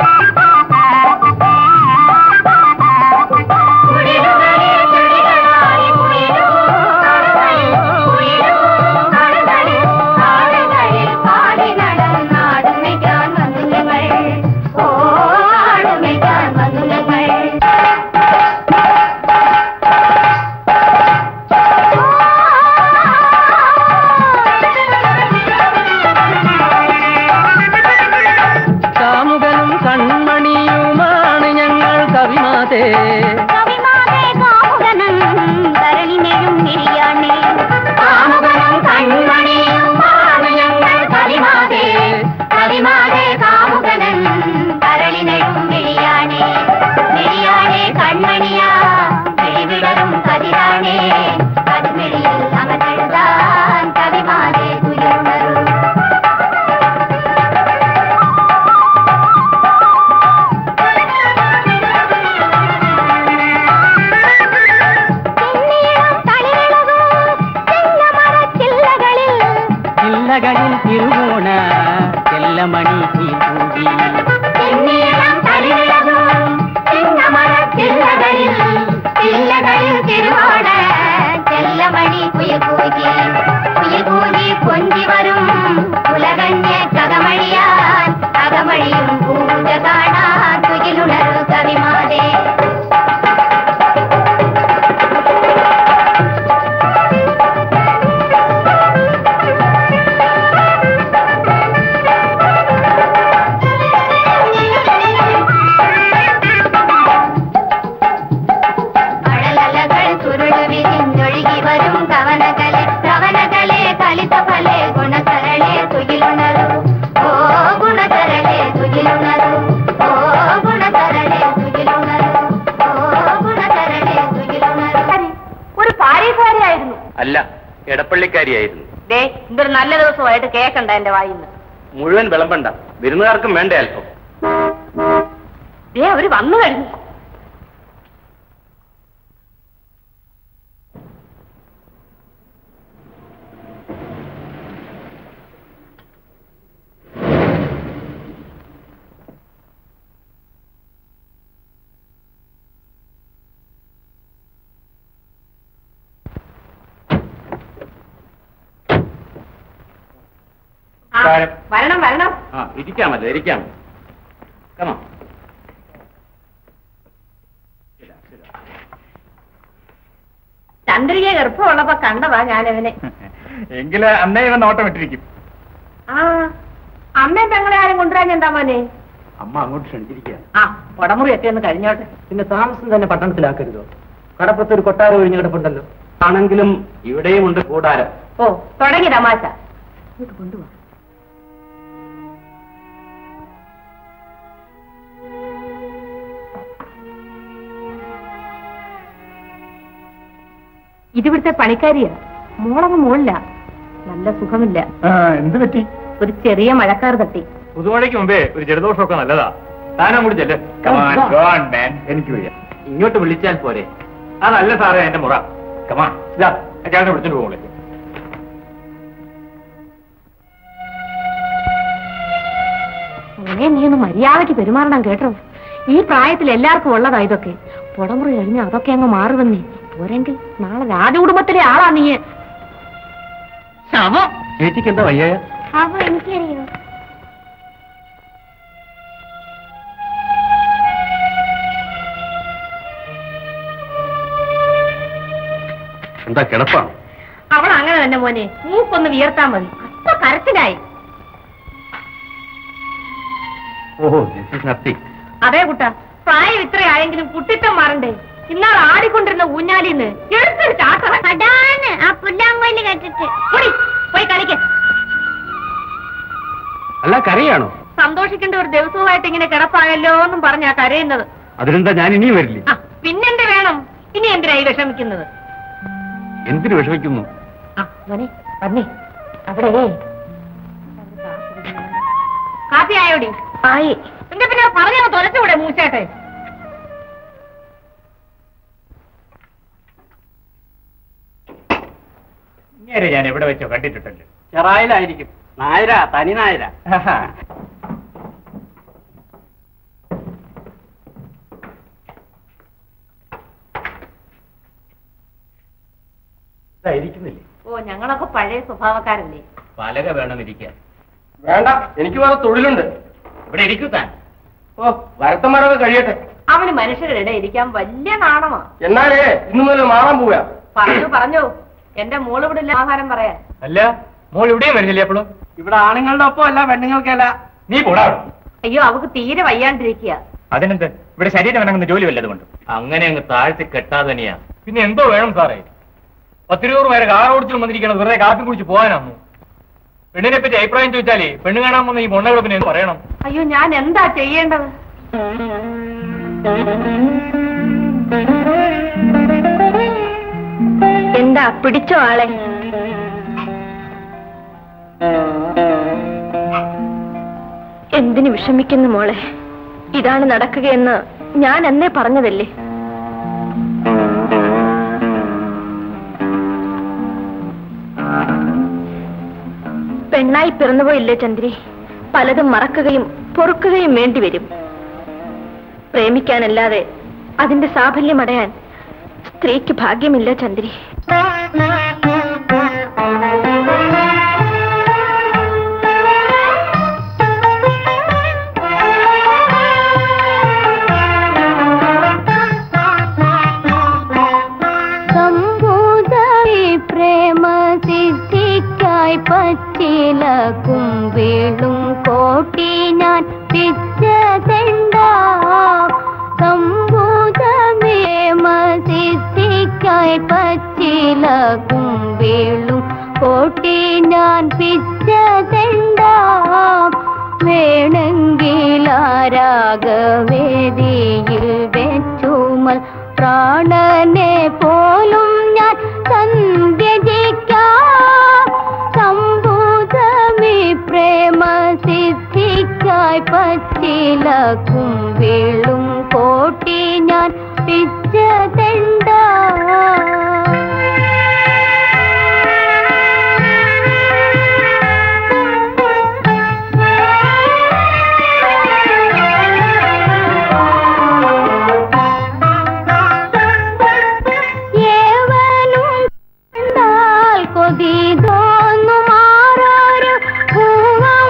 Speaker 7: കുടിലുകളിൽ ചെടികളായി കുയിലൂ കാടുകളിൽ കുയിലൂ കാടുകളിൽ കാടുകളിൽ പാടി നടന്നാടുമയ്ക്കാൻ വന്നു ഞങ്ങൾ ഓ ആടുമയ്ക്കാൻ വന്നു ഞങ്ങൾ
Speaker 1: കാമുകനും കൺമണിയുമാണ് ഞങ്ങൾ കവിമാതേ
Speaker 7: കവിമാതേ കാമുകനം തരളിനെയും നിര്യാണേ കാമുകനം കൺമണിയുമാണ് ഞങ്ങൾ കവിമാതേ കവിമാതേ കാമുകനം തരളിനെയും നിര്യാണേ നിര്യാണേ കൺമണിയാ വിളിവിടരും കതിരാണേ കടുമിഴിയിൽ അമതെഴുതാൻ കവിമാതേ തുയരുണരും ചെന്നീളം തളിരിളകും ചെന്നമരച്ചില്ലകളിൽ
Speaker 1: ചില്ലകളിൽ തിരുവോണ ചെല്ലമണി കൂകി
Speaker 7: ചെന്നീളം തളിരിളകും ചെന്നമരച്ചില്ലകളിൽ ചില്ലകളിൽ തിരുവോണ ചെല്ലമണി കുയകൂകി കുയകൂകി പൊന്തി വരും ഉലകഞ്ഞ കകമഴിയാൻ കകമഴിയും പൂജ കാണാൻ തുകിലുണരു കവിമാതേ അഴലലകൾ ചുരുളു വിരിഞ്ഞൊഴുകി വരും കവനകളെ കവനകളെ കലിതഫലെ ഗുണകരളെ തുകിലുണരു ഓ ഗുണകരളെ തുകിലുണരു ഓ ഗുണകരളെ തുകിലുണരു ഓ ഗുണകരളെ തുകിലുണരു
Speaker 3: ഒരു പാരീസാരിയായിരുന്നു
Speaker 6: അല്ല എടപ്പള്ളിക്കാരിയായിരുന്നു
Speaker 3: ദേ ഇതൊരു നല്ല ദിവസമായിട്ട് കേക്കണ്ട എന്റെ വായിന്ന്
Speaker 6: മുഴുവൻ വിളമ്പണ്ട വിരുന്നുകാർക്കും വേണ്ടേ അല്പം
Speaker 3: ദേ അവര് വന്നു കഴിഞ്ഞു
Speaker 8: നമസ്കാരം
Speaker 3: വരണം വരണം
Speaker 8: ആ ഇരിക്കാമല്ലോ ഇരിക്കാം കമാ
Speaker 3: ചന്ദ്രിക ഗർഭമുള്ളപ്പോ കണ്ടതാ ഞാനവനെ
Speaker 8: എങ്കില് അന്നേ ഇവൻ നോട്ടം ഇട്ടിരിക്കും
Speaker 3: ആ അമ്മയും പെങ്ങളെ ആരും കൊണ്ടുവരാൻ എന്താ മോനെ
Speaker 6: അമ്മ അങ്ങോട്ട് ക്ഷണിച്ചിരിക്കുക
Speaker 3: ആ ഉടമുറിയൊക്കെ ഒന്ന് കഴിഞ്ഞോട്ടെ
Speaker 6: പിന്നെ താമസം തന്നെ പട്ടണത്തിലാക്കരുതോ കടപ്പുറത്ത് ഒരു കൊട്ടാരം ഒഴിഞ്ഞു കിടപ്പുണ്ടല്ലോ ആണെങ്കിലും ഇവിടെയും ഉണ്ട് കൂടാരം
Speaker 3: ഓ തുടങ്ങി തമാശ ഇങ്ങോട്ട് കൊണ്ടുവാ ഇതിവിടുത്തെ പണിക്കാരിയാ മോളങ്ങ് മോളില്ല നല്ല സുഖമില്ല
Speaker 8: എന്ത് പറ്റി
Speaker 3: ഒരു ചെറിയ മഴക്കാർ തട്ടി
Speaker 8: പുതുമഴയ്ക്ക് മുമ്പേ ഒരു ജലദോഷമൊക്കെ നല്ലതാ താനാ കൂടി ചെല്ല് എനിക്ക് വയ്യ
Speaker 6: ഇങ്ങോട്ട് വിളിച്ചാൽ പോരെ
Speaker 8: അതല്ല സാറേ എന്റെ മുറ കമാൻ ഇതാ ചേട്ടനെ വിളിച്ചോണ്ട് പോകണേ
Speaker 3: മോനെ നീ ഒന്ന് മര്യാദയ്ക്ക് പെരുമാറണം കേട്ടോ ഈ പ്രായത്തിൽ എല്ലാവർക്കും ഉള്ളതാ ഇതൊക്കെ പുടമുറി കഴിഞ്ഞ് അതൊക്കെ അങ്ങ് മാറുവന്നേ പോരെങ്കിൽ നാളെ രാജകുടുംബത്തിലെ ആളാ നീ ശവം
Speaker 6: ചേച്ചിക്ക് എന്താ വയ്യ
Speaker 7: അപ്പൊ എനിക്കറിയോ
Speaker 6: എന്താ കിടപ്പാണ്
Speaker 3: അവൾ അങ്ങനെ തന്നെ മോനെ മൂക്കൊന്ന് വിയർത്താ മതി അത്ര കരച്ചിലായി
Speaker 6: ഓഹോ ദിസ് ഇസ് നത്തിങ്
Speaker 3: അതേ കുട്ട പ്രായം ഇത്രയായെങ്കിലും കുട്ടിത്തം മാറണ്ടേ ഇന്നാൾ ആടിക്കൊണ്ടിരുന്ന ഊഞ്ഞാലിന്ന് എടുത്തൊരു ചാട്ട
Speaker 7: അതാണ് ആ പുല്ലാങ്കോയില് കേട്ടിട്ട്
Speaker 3: പോടി, പോയി കളിക്ക്
Speaker 6: അല്ല കരയാണോ
Speaker 3: സന്തോഷിക്കേണ്ട ഒരു ദിവസവുമായിട്ട് ഇങ്ങനെ കിടപ്പായല്ലോ എന്നും പറഞ്ഞാ കരയുന്നത്
Speaker 6: അതിനെന്താ ഞാൻ ഇനിയും വരില്ലേ
Speaker 3: ആ പിന്നെന്ത് വേണം ഇനി എന്തിനായി വിഷമിക്കുന്നത്
Speaker 6: എന്തിനു വിഷമിക്കുന്നു
Speaker 3: ആ മോനെ വന്നേ അവിടെ കാപ്പി ആയോടി ആയി എന്റെ പിന്നെ പറഞ്ഞോ തൊലച്ചുകൂടെ മൂച്ചേട്ടെ
Speaker 8: ഇങ്ങനെ ഞാൻ എവിടെ വെച്ചോ കണ്ടിട്ടുണ്ടല്ലോ
Speaker 6: ചെറായിലായിരിക്കും നായര തനി നായര ഇരിക്കുന്നില്ലേ
Speaker 3: ഓ ഞങ്ങളൊക്കെ പഴയ സ്വഭാവക്കാരല്ലേ
Speaker 6: പലക വേണം ഇരിക്കാൻ
Speaker 1: വേണ്ട എനിക്ക് വേറെ തൊഴിലുണ്ട്
Speaker 6: ഇവിടെ ഇരിക്കൂ താൻ
Speaker 1: ഓ വരത്തന്മാരൊക്കെ കഴിയട്ടെ
Speaker 3: അവന് മനുഷ്യരുടെ ഇടയിൽ ഇരിക്കാൻ വലിയ നാണമാ
Speaker 1: എന്നാലേ ഇന്നു മുതൽ മാറാൻ പോവാ
Speaker 3: പറഞ്ഞു പറഞ്ഞു എന്റെ മോള് ഇവിടെ ഇല്ല ആഹാരം പറയാൻ
Speaker 8: അല്ല മോൾ ഇവിടെയും വരുന്നില്ലേ അപ്പോഴും
Speaker 1: ഇവിടെ ആണുങ്ങളുടെ ഒപ്പം അല്ല പെണ്ണുങ്ങൾക്കല്ല
Speaker 8: നീ കൂടാ
Speaker 3: അയ്യോ അവക്ക് തീരെ വയ്യാണ്ടിരിക്കുക
Speaker 8: അതിനെന്ത് ഇവിടെ ശരീരം ഇണങ്ങുന്ന ജോലി വല്ലതുകൊണ്ട്
Speaker 6: അങ്ങനെ അങ്ങ് താഴ്ത്തി കെട്ടാതെ തന്നെയാ
Speaker 8: പിന്നെ എന്തോ വേണം സാറേ പത്തിരുപത് പേരെ കാർ ഓടിച്ചു വന്നിരിക്കണത് വെറുതെ കാപ്പി കുടിച്ച് പോകാനാന്നു പെണ്ണിനെ പറ്റി അഭിപ്രായം ചോദിച്ചാലേ പെണ്ണ് കാണാൻ വന്ന ഈ മൊണ്ണകളെ പിന്നെ എന്ത് പറയണം
Speaker 3: അയ്യോ ഞാൻ എന്താ ചെയ്യേണ്ടത് എന്താ പിടിച്ചോ ആളെ എന്തിനു വിഷമിക്കുന്നു മോളെ ഇതാണ് നടക്കുകയെന്ന് ഞാൻ എന്നേ പറഞ്ഞതല്ലേ പെണ്ണായി പിറന്നുപോയില്ലേ ചന്ദ്രി പലതും മറക്കുകയും പൊറുക്കുകയും വേണ്ടിവരും പ്രേമിക്കാനല്ലാതെ അതിന്റെ സാഫല്യം അടയാൻ സ്ത്രീക്ക് ഭാഗ്യമില്ല ചന്ദ്രി
Speaker 7: സംഭൂതമി പ്രേമ സിദ്ധിക്കായി പച്ചിലക്കും വീളും കോട്ടി ഞാൻ പിച്ചതെണ്ട സംഭൂതമേമ സിദ്ധിക്കായി പച്ചിലക്കും വീളും കോട്ടി ഞാൻ പിച്ചതെണ്ട വേണമെങ്കിലാരാഗവേദിയിൽ വെച്ചുമൽ പ്രാണനെ പോലും ഞാൻ സന്ധ്യജിക്കാം സംഭൂതമി പ്രേമ സിദ്ധിക്കായി പച്ചിലക്കും വീളും കോട്ടി ഞാൻ പിച്ചതെണ്ട ഏവനും കണ്ടാൽ കൊതി തോന്നുമാറൊരു പൂവം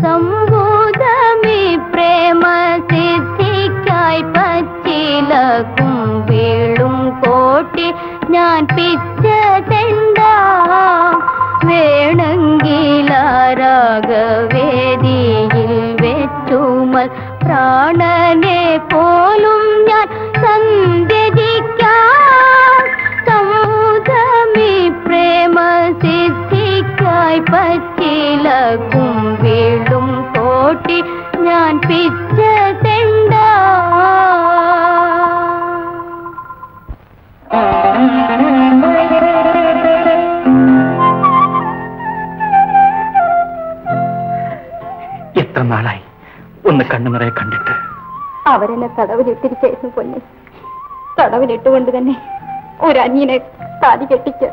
Speaker 7: സംഭൂതമി പ്രേമ സിദ്ധിക്കായി പച്ചിലക്കും വീളും കോട്ടി ഞാൻ പിച്ച തെണ്ടാം വേണമെങ്കിലാരാഗവേദിയിൽ വെച്ചുമൽ പ്രാണനെ പോലും ഞാൻ സന്ധ്യജിക്കാം സമുദമി പ്രേമ സിദ്ധിക്കായി പച്ചിലക്കും വീളും കോട്ടി ഞാൻ പിച്ച തെണ്ടാം
Speaker 6: എത്ര നാളായി ഒന്ന് കണ്ണു നിറയെ കണ്ടിട്ട്
Speaker 5: അവരെന്നെ തടവിലിട്ടിരിക്കായിരുന്നു പൊന്നെ തടവിലിട്ടുകൊണ്ട് തന്നെ ഒരു അന്യനെ താലി കെട്ടിച്ച്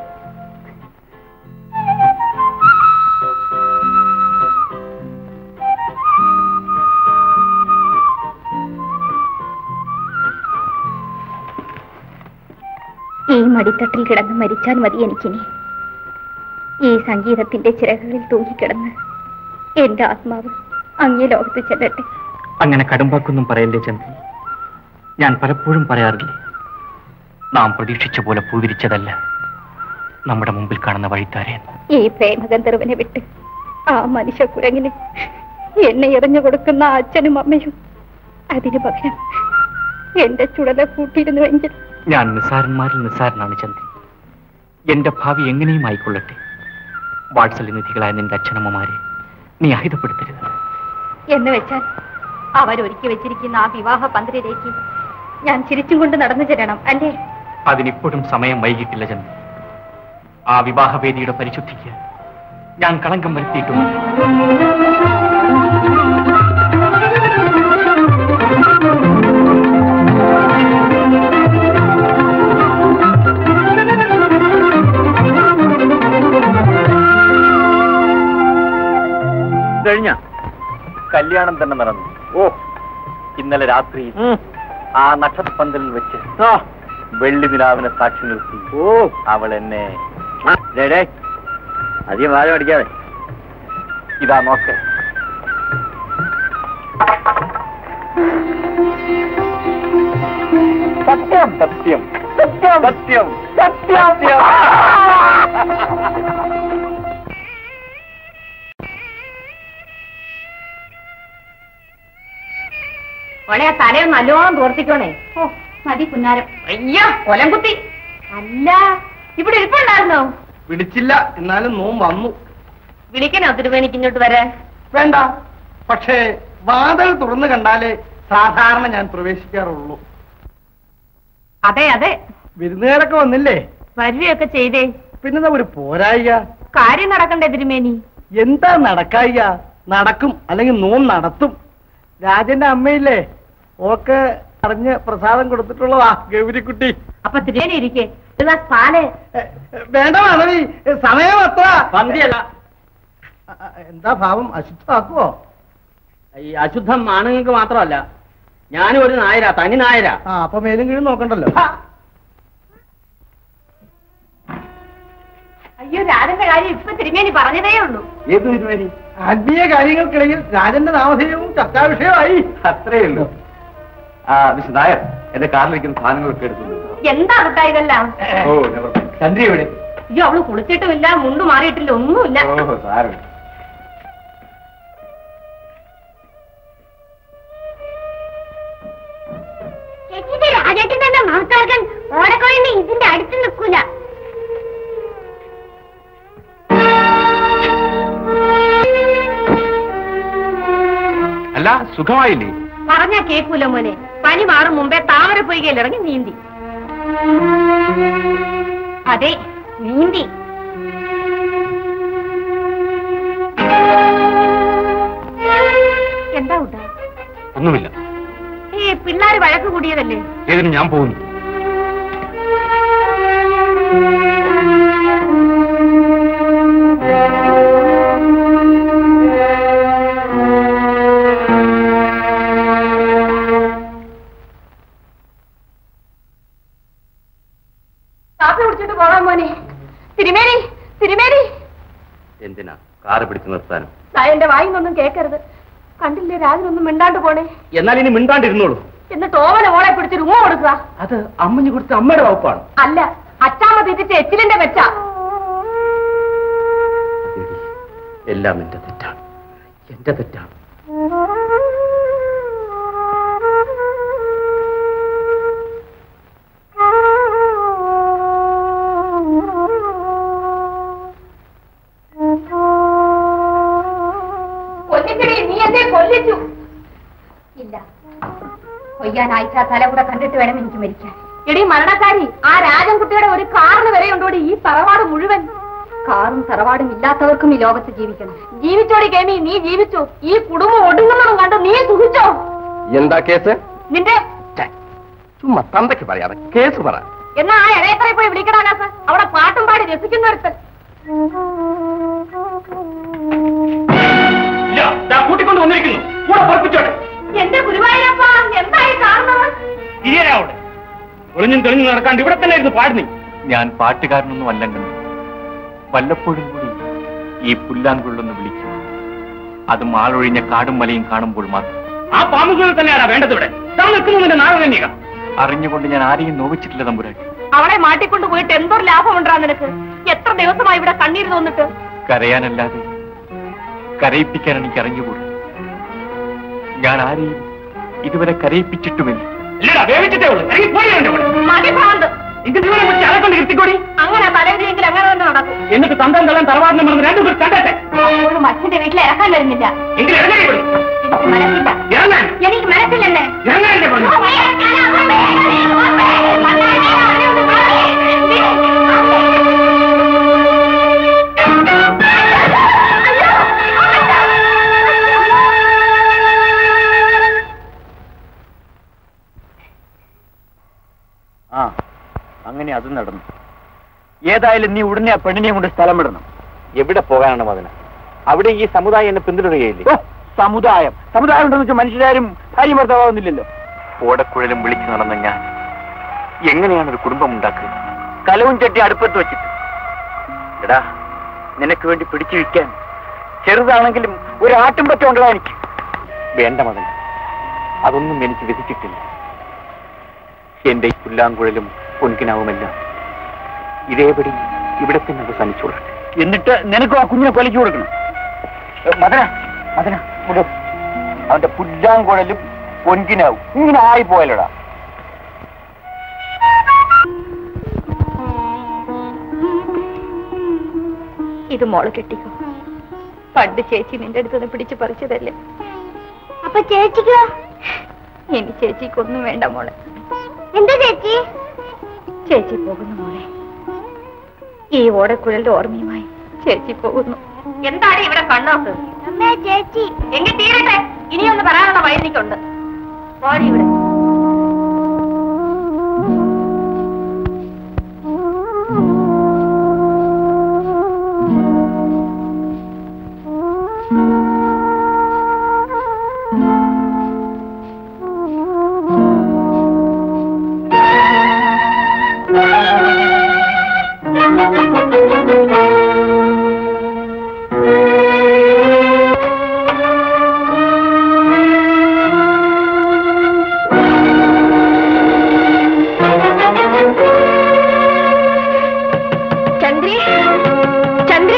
Speaker 5: ഈ മടിത്തട്ടിൽ കിടന്ന് മരിച്ചാൽ മതി എനിക്കിനി ഈ സംഗീതത്തിന്റെ ചിറകുകളിൽ തൂങ്ങിക്കിടന്ന് എന്റെ ആത്മാവ് അങ്ങേ ലോകത്ത് ചെല്ലട്ടെ
Speaker 6: അങ്ങനെ കടുമ്പാക്കൊന്നും പറയല്ലേ ചന്ദ്രി ഞാൻ പലപ്പോഴും പറയാറില്ലേ നാം പ്രതീക്ഷിച്ച പോലെ പൂവിരിച്ചതല്ല നമ്മുടെ മുമ്പിൽ കാണുന്ന വഴിത്താരൻ
Speaker 5: ഈ പ്രേമഗന്ധർവനെ വിട്ട് ആ മനുഷ്യ കുരങ്ങിന് എന്നെ എറിഞ്ഞു കൊടുക്കുന്ന ആ അച്ഛനും അമ്മയും അതിനു പകരം എന്റെ ചുടല കൂട്ടിയിരുന്നുവെങ്കിൽ
Speaker 6: ഞാൻ നിസ്സാരന്മാരിൽ നിസ്സാരനാണ് ചന്ദ്രി എന്റെ ഭാവി എങ്ങനെയും ആയിക്കൊള്ളട്ടെ വാത്സല്യനിധികളായ നിന്റെ അച്ഛനമ്മമാരെ നീ അഹിതപ്പെടുത്തരുത്
Speaker 5: എന്ന് വെച്ചാൽ അവരൊരുക്കി വെച്ചിരിക്കുന്ന ആ വിവാഹ പന്തലിലേക്ക് ഞാൻ ചിരിച്ചും കൊണ്ട് നടന്നു ചെല്ലണം അല്ലേ
Speaker 6: അതിനിപ്പോഴും സമയം വൈകിട്ടില്ല ചന്ദ്രി ആ വിവാഹവേദിയുടെ പരിശുദ്ധിക്ക് ഞാൻ കളങ്കം വരുത്തിയിട്ടുണ്ട് കഴിഞ്ഞ കല്യാണം തന്നെ നടന്നു ഓ ഇന്നലെ രാത്രി ആ നക്ഷത്രപ്പന്തലിൽ വെച്ച് വെള്ളി നിലാവിനെ സാക്ഷി നിർത്തി ഓ അവൾ എന്നെ അധികം വാരം അടിക്കാതെ ഇതാ നോക്ക് സത്യം സത്യം സത്യം സത്യം സത്യം
Speaker 3: ഓളെ ആ തലയും നല്ലോണം തോർത്തിക്കോണേ
Speaker 5: ഓ മതി പുന്നാരം
Speaker 3: അയ്യോ കൊലം കുത്തി അല്ല ഇവിടെ ഇരിപ്പുണ്ടായിരുന്നോ
Speaker 4: വിളിച്ചില്ല എന്നാലും നോം വന്നു
Speaker 3: വിളിക്കണോ തിരുവേനിക്ക് ഇങ്ങോട്ട് വരാൻ
Speaker 4: വേണ്ട പക്ഷേ വാതിൽ തുറന്നു കണ്ടാലേ സാധാരണ ഞാൻ പ്രവേശിക്കാറുള്ളൂ
Speaker 3: അതെ അതെ
Speaker 4: വിരുന്നുകാരൊക്കെ വന്നില്ലേ
Speaker 3: വരികയൊക്കെ ചെയ്തേ
Speaker 4: പിന്നെന്താ ഒരു പോരായിക
Speaker 3: കാര്യം നടക്കണ്ടേ തിരുമേനി
Speaker 4: എന്താ നടക്കായിക നടക്കും അല്ലെങ്കിൽ നോം നടത്തും രാജന്റെ അമ്മയില്ലേ ഓക്ക് അറിഞ്ഞ് പ്രസാദം കൊടുത്തിട്ടുള്ളതാ ഗൗരിക്കുട്ടി
Speaker 3: അപ്പൊ തിരുമേനി ഇരിക്കേ ഒരു ഗ്ലാസ് പാല്
Speaker 4: എ, വേണ്ട മാധവി സമയം എത്ര
Speaker 9: പന്തിയല്ല
Speaker 4: അ, അ, എന്താ ഭാവം അശുദ്ധമാക്കുവോ
Speaker 9: ഈ അശുദ്ധം ആണുങ്ങൾക്ക് മാത്രമല്ല ഞാനും ഒരു നായരാ തനി നായരാ
Speaker 4: ആ അപ്പൊ മേലും കീഴും നോക്കണ്ടല്ലോ
Speaker 3: അയ്യോ രാജന്റെ കാര്യം ഇപ്പൊ തിരുമേനി പറഞ്ഞതേ ഉള്ളൂ
Speaker 6: ഏത് തിരുവേനി
Speaker 4: ആത്മീയ കാര്യങ്ങൾക്കിടയിൽ രാജന്റെ നാമധേയവും ചർച്ചാ വിഷയമായി
Speaker 6: അത്രേ ഉള്ളൂ ആ മിസ്റ്റർ നായർ എന്റെ കാറിലിരിക്കുന്ന സാധനങ്ങളൊക്കെ എടുക്കുന്നു
Speaker 3: എന്താ കുട്ടാ ഇതെല്ലാം
Speaker 6: ഓ never mind. ചന്ദ്രി എവിടെ
Speaker 3: അയ്യോ അവള് കുളിച്ചിട്ടുമില്ല മുണ്ട് മാറിയിട്ടില്ല ഒന്നുമില്ല
Speaker 6: ഓഹോ സാരമില്ല
Speaker 7: ചേച്ചിന്റെ രാജേട്ടൻ തന്നെ മാർക്കാർക്കൻ ഓടക്കോഴിന് ഇതിന്റെ അടുത്ത് നിൽക്കൂല
Speaker 6: അല്ല സുഖമായില്ലേ
Speaker 3: പറഞ്ഞാ കേക്കൂല മോനെ പനി മാറും മുമ്പേ താമര പൊയ്കയിൽ ഇറങ്ങി നീന്തി അതെ നീന്തി എന്താ കുട്ടാ
Speaker 6: ഒന്നുമില്ല
Speaker 3: ഈ പിള്ളേര് വഴക്ക് കൂടിയതല്ലേ
Speaker 6: ഏതിനും ഞാൻ പോകുന്നു
Speaker 3: കാപ്പി കുടിച്ചിട്ട് പോകാൻ മോനെ തിരുമേനി തിരുമേനി
Speaker 6: എന്തിനാ കാറ് പിടിച്ചു നിർത്താനും
Speaker 3: എന്റെ വായിന്നൊന്നും കേൾക്കരുത് കണ്ടില്ലേ രാജനൊന്നും മിണ്ടാണ്ട് പോണേ
Speaker 6: എന്നാൽ ഇനി മിണ്ടാണ്ടിരുന്നോളൂ
Speaker 3: എന്നിട്ട് ഓവന മോളെ പിടിച്ചൊരു ഉമ്മ കൊടുക്കുക
Speaker 6: അത് അമ്മഞ്ഞു കൊടുത്ത അമ്മയുടെ വകുപ്പാണ്
Speaker 3: അല്ല അച്ചാമ്മ തിരിച്ച എച്ചിലിന്റെ വെച്ച
Speaker 6: എടി, എല്ലാം എന്റെ തെറ്റാണ് എന്റെ തെറ്റാണ്
Speaker 3: കൊല്ലിക്കടി നീ എന്നെ കൊല്ലിച്ചു ഇല്ല കൊയ്യാനായിച്ച തല കൂടെ കണ്ടിട്ട് വേണം എനിക്ക് മരിക്കാൻ എടി മരണക്കാരി ആ രാജൻകുട്ടിയുടെ ഒരു കാറിന് വരെ ഉണ്ടോടി ഈ തറവാട് മുഴുവൻ കാറും തറവാടും ഇല്ലാത്തവർക്കും ഈ ലോകത്ത് ജീവിക്കണം ജീവിച്ചോടി കേമി നീ ജീവിച്ചു ഈ കുടുംബം ഒടുങ്ങുന്നതും കണ്ട് നീ സുഖിച്ചോ
Speaker 1: എന്താ കേസ്
Speaker 3: നിന്റെ
Speaker 1: ചുമ്മാ തന്തയ്ക്ക് പറയാതെ കേസ് പറ
Speaker 3: എന്നാ ആ ഇടയക്കറെ പോയി വിളിക്കടാനാസ് അവിടെ പാട്ടും പാടി രസിക്കുന്ന ഒരുത്തൻ
Speaker 8: ഇല്ല ദാ കൂട്ടിക്കൊണ്ട് വന്നിരിക്കുന്നു കൂടെ പറപ്പിച്ചോട്ടെ
Speaker 3: എന്റെ ഗുരുവായൂരപ്പ എന്തായി കാണുന്നത്
Speaker 8: ഇരിയരാവട്ടെ ഒളിഞ്ഞും തെളിഞ്ഞും നടക്കാണ്ട് ഇവിടെ തന്നെ ഇരുന്ന് പാടുന്നേ
Speaker 10: ഞാൻ പാട്ടുകാരനൊന്നും അല്ലെങ്കിലും വല്ലപ്പോഴും കൂടി ഈ പുല്ലാങ്കുള്ളൊന്ന് വിളിക്കും അതും ആളൊഴിഞ്ഞ കാടും മലയും കാണുമ്പോൾ മാത്രം
Speaker 8: ആ പാമ്പുകൾ തന്നെയാണ് വേണ്ടത് ഇവിടെ താൻ നിൽക്കുന്നതിന്റെ നാഗകന്യക
Speaker 10: അറിഞ്ഞുകൊണ്ട് ഞാൻ ആരെയും നോവിച്ചിട്ടില്ല തമ്പുരാട്ടി
Speaker 3: അവളെ മാട്ടിക്കൊണ്ട് പോയിട്ട് എന്തൊരു ലാഭമുണ്ടാ നിനക്ക് എത്ര ദിവസമായി ഇവിടെ കണ്ണീര് തോന്നിട്ട്
Speaker 10: കരയാനല്ലാതെ കരയിപ്പിക്കാൻ എനിക്ക് അറിഞ്ഞുകൂടാ ഞാൻ ആരെയും ഇതുവരെ കരയിപ്പിച്ചിട്ടുമില്ല
Speaker 8: ഇല്ലടാ വേവിച്ചിട്ടേ ഉള്ളൂ ഇറങ്ങി പോയി വേണ്ട ഇവിടെ
Speaker 3: മതിഭ്രാന്ത്
Speaker 8: ഇത് നിങ്ങളെ വിളിച്ച് അലക്കൊണ്ട് ഇരുത്തിക്കോടി
Speaker 3: അങ്ങനെ തലവിധിയെങ്കിൽ അങ്ങനെ തന്നെ നടക്കും
Speaker 8: എന്നിട്ട് തന്തം തള്ളാൻ തറവാടിനെ മറന്ന് രണ്ടു പേർ കണ്ടട്ടെ
Speaker 3: അപ്പോഴും അച്ഛന്റെ വീട്ടിൽ ഇറക്കാൻ വരുന്നില്ല
Speaker 8: എങ്കിൽ ഇറങ്ങി ഇവിടെ
Speaker 3: എനിക്ക് മനസ്സില്ല
Speaker 8: ഇറങ്ങാൻ
Speaker 3: എനിക്ക് മനസ്സില്ലല്ലേ
Speaker 8: ഇറങ്ങാൻ എന്റെ പെണ്ണ്.
Speaker 10: ആ അങ്ങനെ അതും നടന്നു ഏതായാലും നീ ഉടനെ ആ പെണ്ണിനെ കൊണ്ട് സ്ഥലം വിടണം
Speaker 6: എവിടെ പോകാനാണ് മകന് അവിടെ ഈ സമുദായം എന്നെ പിന്തുടരുകയില്ലേ
Speaker 10: ഓ, സമുദായം സമുദായം ഉണ്ടെന്ന് വെച്ചാൽ മനുഷ്യരാരും ഭാര്യ ഭർത്താവുന്നില്ലല്ലോ ഓടക്കുഴലും വിളിച്ചു നടന്ന ഞാൻ എങ്ങനെയാണ് ഒരു കുടുംബം ഉണ്ടാക്കുക കലവും ചട്ടി അടുപ്പത്ത് വെച്ചിട്ട് എടാ നിനക്ക് വേണ്ടി പിടിച്ചു വിൽക്കാൻ ചെറുതാണെങ്കിലും ഒരു ആട്ടും പറ്റുണ്ടോ എനിക്ക്
Speaker 6: വേണ്ട മകൻ അതൊന്നും എനിക്ക് വിധിച്ചിട്ടില്ല എന്റെ ഈ പുല്ലാങ്കുഴലും പൊൻകിനാവുമെല്ലാം ഇതേപടി ഇവിടെ തന്നെ അവസാനിച്ചോളട്ടെ
Speaker 10: എന്നിട്ട് നിനക്കും ആ കുഞ്ഞിനെ കൊലച്ചു കൊടുക്കണം ഏ, മദന മദന ഇവിടെ അവന്റെ പുല്ലാങ്കുഴലും പൊൻകിനാവും ഇങ്ങനെ ആയി പോയല്ലോടാ
Speaker 5: ഇത് മോള് കെട്ടിക്കോ പണ്ട് ചേച്ചി നിന്റെ അടുത്തുനിന്ന് പിടിച്ചു പറിച്ചതല്ലേ
Speaker 7: അപ്പൊ ചേച്ചിക്കോ
Speaker 5: ഇനി ചേച്ചിക്കൊന്നും വേണ്ട മോളെ
Speaker 7: എന്താ ചേച്ചി
Speaker 5: ചേച്ചി പോകുന്നു മോളെ ഈ ഓടക്കുഴലിന്റെ ഓർമ്മയുമായി ചേച്ചി പോകുന്നു
Speaker 3: എന്താണ് ഇവിടെ കണ്ണോക്ക്
Speaker 7: അമ്മേ ചേച്ചി
Speaker 3: എങ്കിൽ തീരട്ടെ ഇനിയൊന്ന് പറയാനുള്ള വൈദ്യുണ്ട് പോടി ഇവിടെ
Speaker 5: ചന്ദ്രി ചന്ദ്രി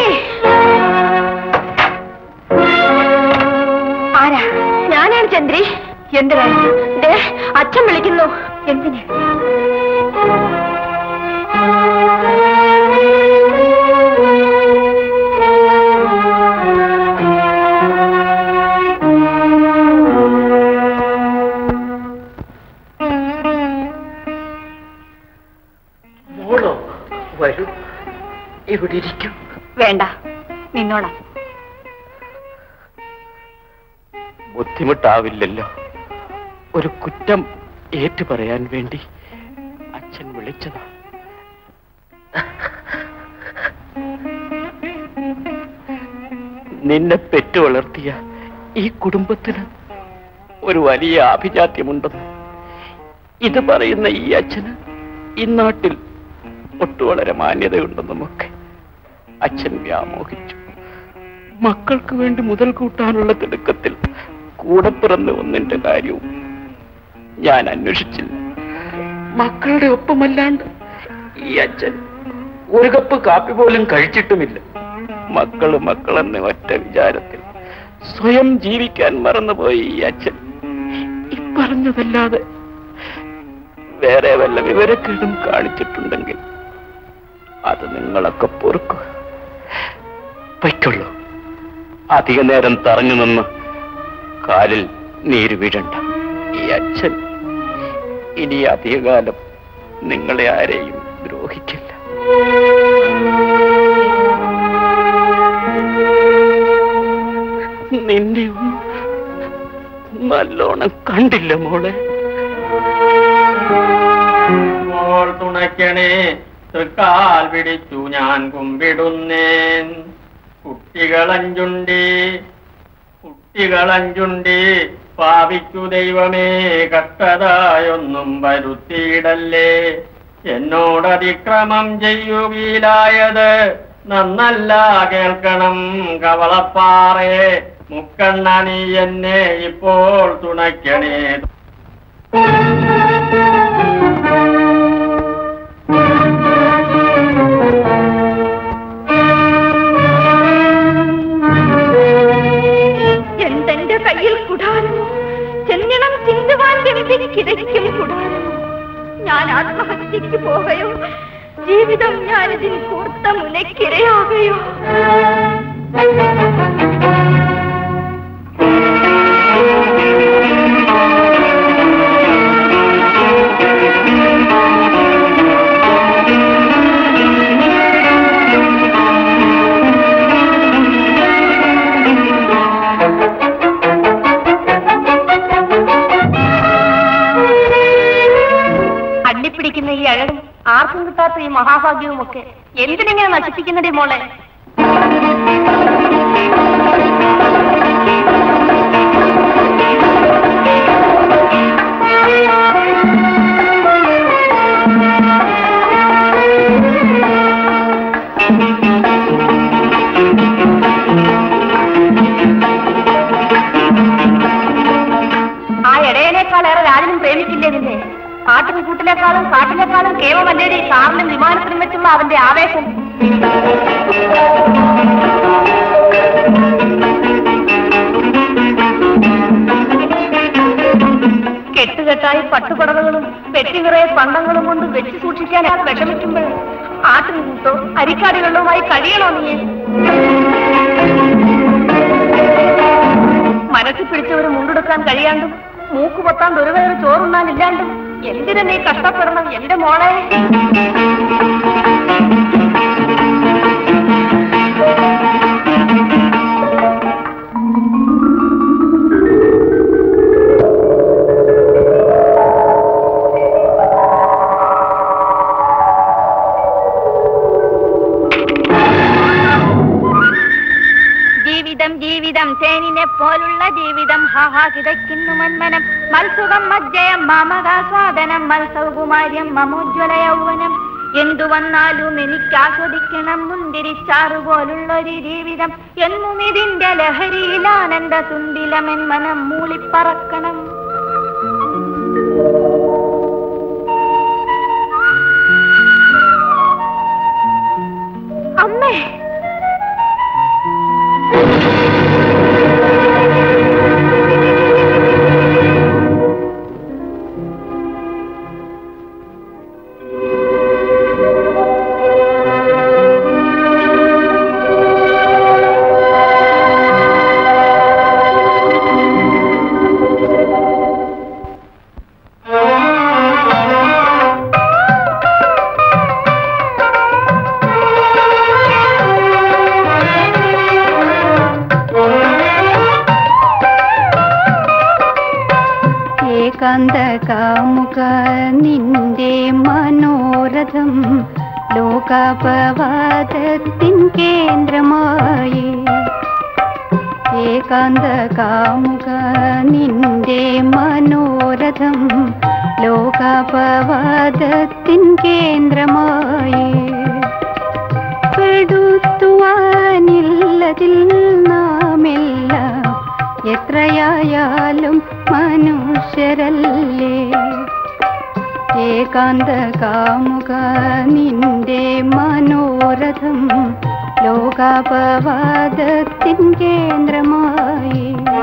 Speaker 5: ആരാ ഞാനാണ് ചന്ദ്രി എന്തിനാ ദേ അച്ഛൻ വിളിക്കുന്നു എന്തിന്
Speaker 10: മോളോ വരൂ ഇവിടെ ഇരിക്കും
Speaker 5: വേണ്ട നിന്നോളാം
Speaker 10: ബുദ്ധിമുട്ടാവില്ലല്ലോ ഒരു കുറ്റം ഏറ്റു പറയാൻ വേണ്ടി അച്ഛൻ വിളിച്ചതാ നിന്നെ പെറ്റു വളർത്തിയ ഈ കുടുംബത്തിന് ഒരു വലിയ ആഭിജാത്യമുണ്ടെന്ന് ഇത് പറയുന്ന ഈ അച്ഛന് ഈ നാട്ടിൽ ഒട്ടു വളരെ മാന്യതയുണ്ടെന്നുമൊക്കെ അച്ഛൻ വ്യാമോഹിച്ചു മക്കൾക്ക് വേണ്ടി മുതൽ കൂട്ടാനുള്ള തിടുക്കത്തിൽ കൂടെ പിറന്ന ഒന്നിന്റെ കാര്യവും ഞാൻ അന്വേഷിച്ചില്ല മക്കളുടെ ഒപ്പമല്ലാണ്ട് ഈ അച്ഛൻ ഒരു കപ്പ് കാപ്പി പോലും കഴിച്ചിട്ടുമില്ല മക്കള് മക്കളെന്ന ഒറ്റ വിചാരത്തിൽ സ്വയം ജീവിക്കാൻ മറന്നുപോയി ഈ അച്ഛൻ ഈ പറഞ്ഞതല്ലാതെ വേറെ വല്ല വിവരക്കേടും കാണിച്ചിട്ടുണ്ടെങ്കിൽ അത് നിങ്ങളൊക്കെ പൊറുക്കുക പൊയ്ക്കൊള്ളൂ അധിക നേരം തറഞ്ഞു നിന്ന് കാലിൽ നീര് വീഴണ്ട ഈ അച്ഛൻ ഇനി അധികകാലം നിങ്ങളെ ആരെയും ദ്രോഹിക്കില്ല നിന്നെ ഒന്നും നല്ലോണം കണ്ടില്ല മോളെ
Speaker 8: ഓർ തുണയ്ക്കണേ തൃക്കാൽ പിടിച്ചു ഞാൻ കുമ്പിടുന്നേൻ കുട്ടികളഞ്ചുണ്ടി കുട്ടികളഞ്ചുണ്ടി പാപിക്കു ദൈവമേ കഷ്ടതായൊന്നും വരുത്തിയിടല്ലേ എന്നോടതിക്രമം ചെയ്യുകയിലായത് നന്നല്ല കേൾക്കണം കവളപ്പാറേ മുക്കണ്ണ നീ എന്നെ ഇപ്പോൾ തുണയ്ക്കണേ
Speaker 5: എന്തെന്റെ കയ്യിൽ കുടാരമോ ചെന്നിണം ചിന്തുവാൻ കിതയ്ക്കും കുടാരമോ ഞാൻ ആത്മഹത്യക്ക് പോകയോ ജീവിതം ഞാനിതിൽ കൂർത്ത മുനയ്ക്കിരയാകയോ
Speaker 3: അള്ളിപ്പിടിക്കുന്ന ഈ അഴകും ആർക്കും കിട്ടാത്ത ഈ മഹാഭാഗ്യവും ഒക്കെ എന്തിനെങ്ങനെ നശിപ്പിക്കുന്നതേ മോളെ ആ ഇടയനേക്കാളേറെ രാജനും പ്രേമിക്കില്ലേ നിന്നെ കാട്ടിൻ കൂട്ടിലേക്കാളും കാട്ടിലേക്കാളും കേവമല്ലേടി കാറിലും വിമാനത്തിലും വെച്ചുള്ള അവന്റെ ആവേശം കെട്ടുകെട്ടായി പട്ടുപടവകളും പെട്ടിനിറയെ പണ്ടങ്ങളും കൊണ്ട് വെച്ച് സൂക്ഷിക്കാൻ അയാൾ വിഷമിക്കുമ്പോൾ ആട്ടിൻ കൂട്ടോ അരിക്കാടികളുമായി കഴിയണോ നീ മനസ്സിൽ പിടിച്ചവര് മുണ്ടെടുക്കാൻ കഴിയാണ്ടും മൂക്ക് പൊത്താൻ ഒരു വേറെ ചോറുണ്ണാൻ ഇല്ലാണ്ടും എന്തിനു നീ കഷ്ടപ്പെടണം എന്റെ മോളെ
Speaker 5: ജീവിതം ജീവിതം തേനിനെ പോലുള്ള ജീവിതം ഹാഹാ കിതയ്ക്കുന്നു മന്മനം മത്സുഖം മജ്ജയം മാമകാസ്വാദനം മത്സൗകുമാര്യം മമോജ്വല യൗവനം എന്തു വന്നാലും എനിക്ക് ആസ്വദിക്കണം മുന്തിരിച്ചാറു പോലുള്ളൊരു ജീവിതം എന്നും ഇതിന്റെ ലഹരിയിൽ ആനന്ദ തുണ്ടിലമെൻ മനം മൂളിപ്പറക്കണം അമ്മേ
Speaker 11: ഏകാന്ത കാമുക നിന്റെ മനോരഥം ലോകാപവാദത്തിൻ കേന്ദ്രമായി ഏകാന്ത കാമുക നിന്റെ മനോരഥം ലോകാപവാദത്തിൻ കേന്ദ്രമായി പെടുത്തുവാനില്ലതിൽ എത്രയായാലും മനുഷ്യരല്ലേ ഏകാന്ത കാമുക നിന്റെ മനോരഥം ലോകാപവാദത്തിൻ കേന്ദ്രമായി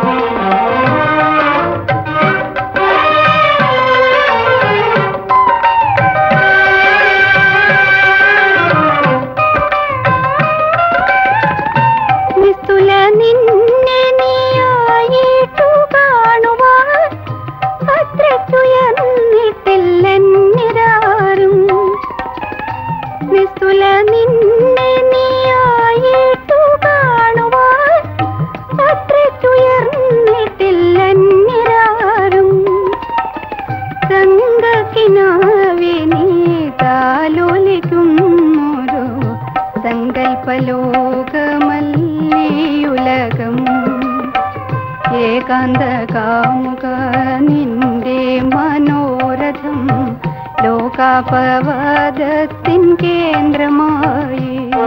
Speaker 11: നിസ്തുല നിന്നെ നീയായിട്ടു കാണുവാൻ അത്രയ്ക്കുയർന്നിട്ടില്ലെന്നിരാറും നിസ്തുല നിന്നെ നീയായിട്ടു കാണുവാൻ അത്രയ്ക്കുയർന്നിട്ടില്ലെന്നിരാറും സംഘക്കിനാവെ നീ താലോലിക്കുന്നൊരു സങ്കൽപ്പലോകമല്ലിയുലകം ഏകാന്ത കാമുക നിന്റെ മനോരഥം ലോകാപവാദത്തിൻ കേന്ദ്രമായി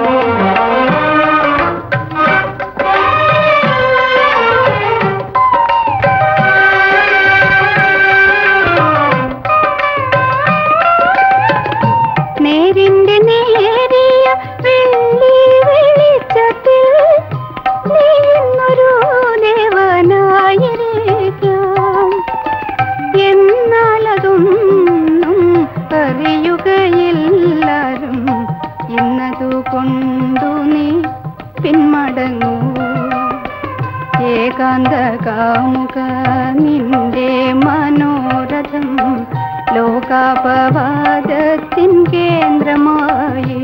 Speaker 11: നേരിന്റെ നേരിയ വെള്ളി വെളിച്ചത്തിൽ നീ ഇന്നൊരു ദേവനായിരിക്കാം എന്നാൽ അതൊന്നും അറിയുകയില്ലാരും ഇന്നതു കൊണ്ടു നീ പിന്മടങ്ങൂ ഏകാന്ത കാമുക നിന്റെ മനോരഥം ലോകാപവാദത്തിൻ കേന്ദ്രമായി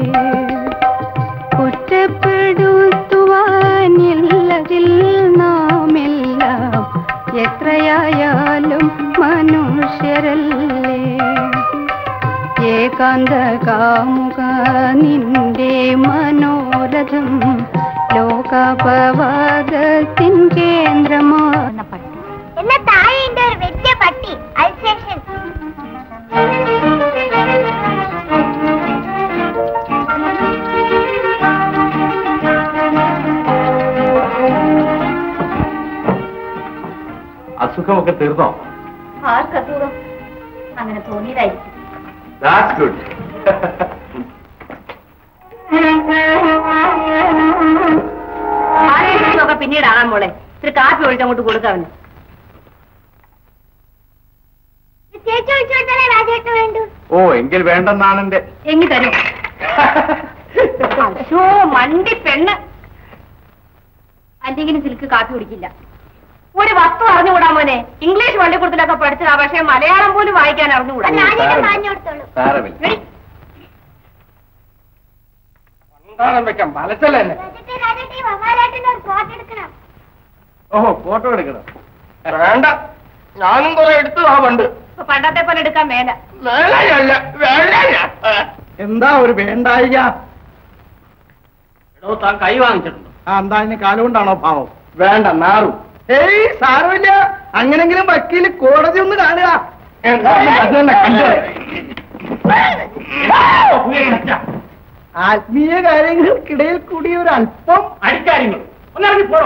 Speaker 11: കുറ്റപ്പെടുത്തുവാനില്ലതിൽ നാമെല്ലാം എത്രയായാലും മനുഷ്യരല്ലേ ഏകാന്ത കാമുക നിന്റെ മനോരഥം ലോകാപവാദത്തിൻ കേന്ദ്രമാണ്
Speaker 7: എന്നാ താഴെ ഉണ്ട് ഒരു വലിയ പട്ടി അൽസേഷൻ
Speaker 10: അസുഖമൊക്കെ തീർന്നോ
Speaker 3: ആർക്കസുഖം അങ്ങനെ തോന്നിയതായിരിക്കും
Speaker 10: ദാറ്റ്സ് ഗുഡ്
Speaker 3: ആരെയൊക്കെ പിന്നീട് ആകാൻ മോളെ ഇത്തിരി കാപ്പി ഒഴിച്ച് അങ്ങോട്ട് കൊടുക്കാവന്
Speaker 7: ചേച്ചി ഒഴിച്ചു കൊടുത്താലേ രാജേട്ടന് വേണ്ടു
Speaker 10: ഓ എങ്കിൽ വേണ്ടെന്നാണ് എന്റെ
Speaker 3: എങ്ങി തരും അശോ മണ്ടി പെണ്ണ് അല്ലെങ്കിലും സിൽക്ക് കാപ്പി കുടിക്കില്ല ഒരു വസ്തു അറിഞ്ഞുകൂടാ മോനെ ഇംഗ്ലീഷ് പള്ളിക്കൂടത്തിലൊക്കെ പഠിച്ചതാ പക്ഷെ മലയാളം പോലും വായിക്കാൻ അറിഞ്ഞുകൂടാ
Speaker 7: രാജേട്ടൻ പറഞ്ഞു കൊടുത്തോളൂ
Speaker 10: സാരമില്ല
Speaker 1: ഉണ്ടാകാൻ വെക്കാം വലച്ചല്ലേ എന്നെ
Speaker 7: രാജേട്ടൻ രാജേട്ടൻ ഈ വവാലാട്ടിന്റെ ഒരു ഫോട്ടോ എടുക്കണം
Speaker 10: ഓഹോ ഫോട്ടോ എടുക്കണം
Speaker 1: വേണ്ട ഞാനും കുറെ എടുത്തു ആ പണ്ട്
Speaker 3: ഇപ്പൊ പണ്ടത്തെ പോലെ എടുക്കാൻ മേല
Speaker 1: വേളയല്ല വേളയ എന്താ ഒരു വേണ്ടായിക
Speaker 9: എടോ താൻ കൈ വാങ്ങിച്ചിട്ടുണ്ടോ
Speaker 1: ആ എന്താ ഇനി കാലുകൊണ്ടാണോ പാവം വേണ്ട നാറും ഏയ് സാരമില്ല അങ്ങനെങ്കിലും വക്കീല് കോടതി ഒന്ന് കാണുക അത് തന്നെ കണ്ടത്. ആത്മീയ കാര്യങ്ങൾക്കിടയിൽ കൂടി ഒരു അല്പം
Speaker 8: അടിക്കാര്യങ്ങൾ ഒന്നിറങ്ങി പോണോ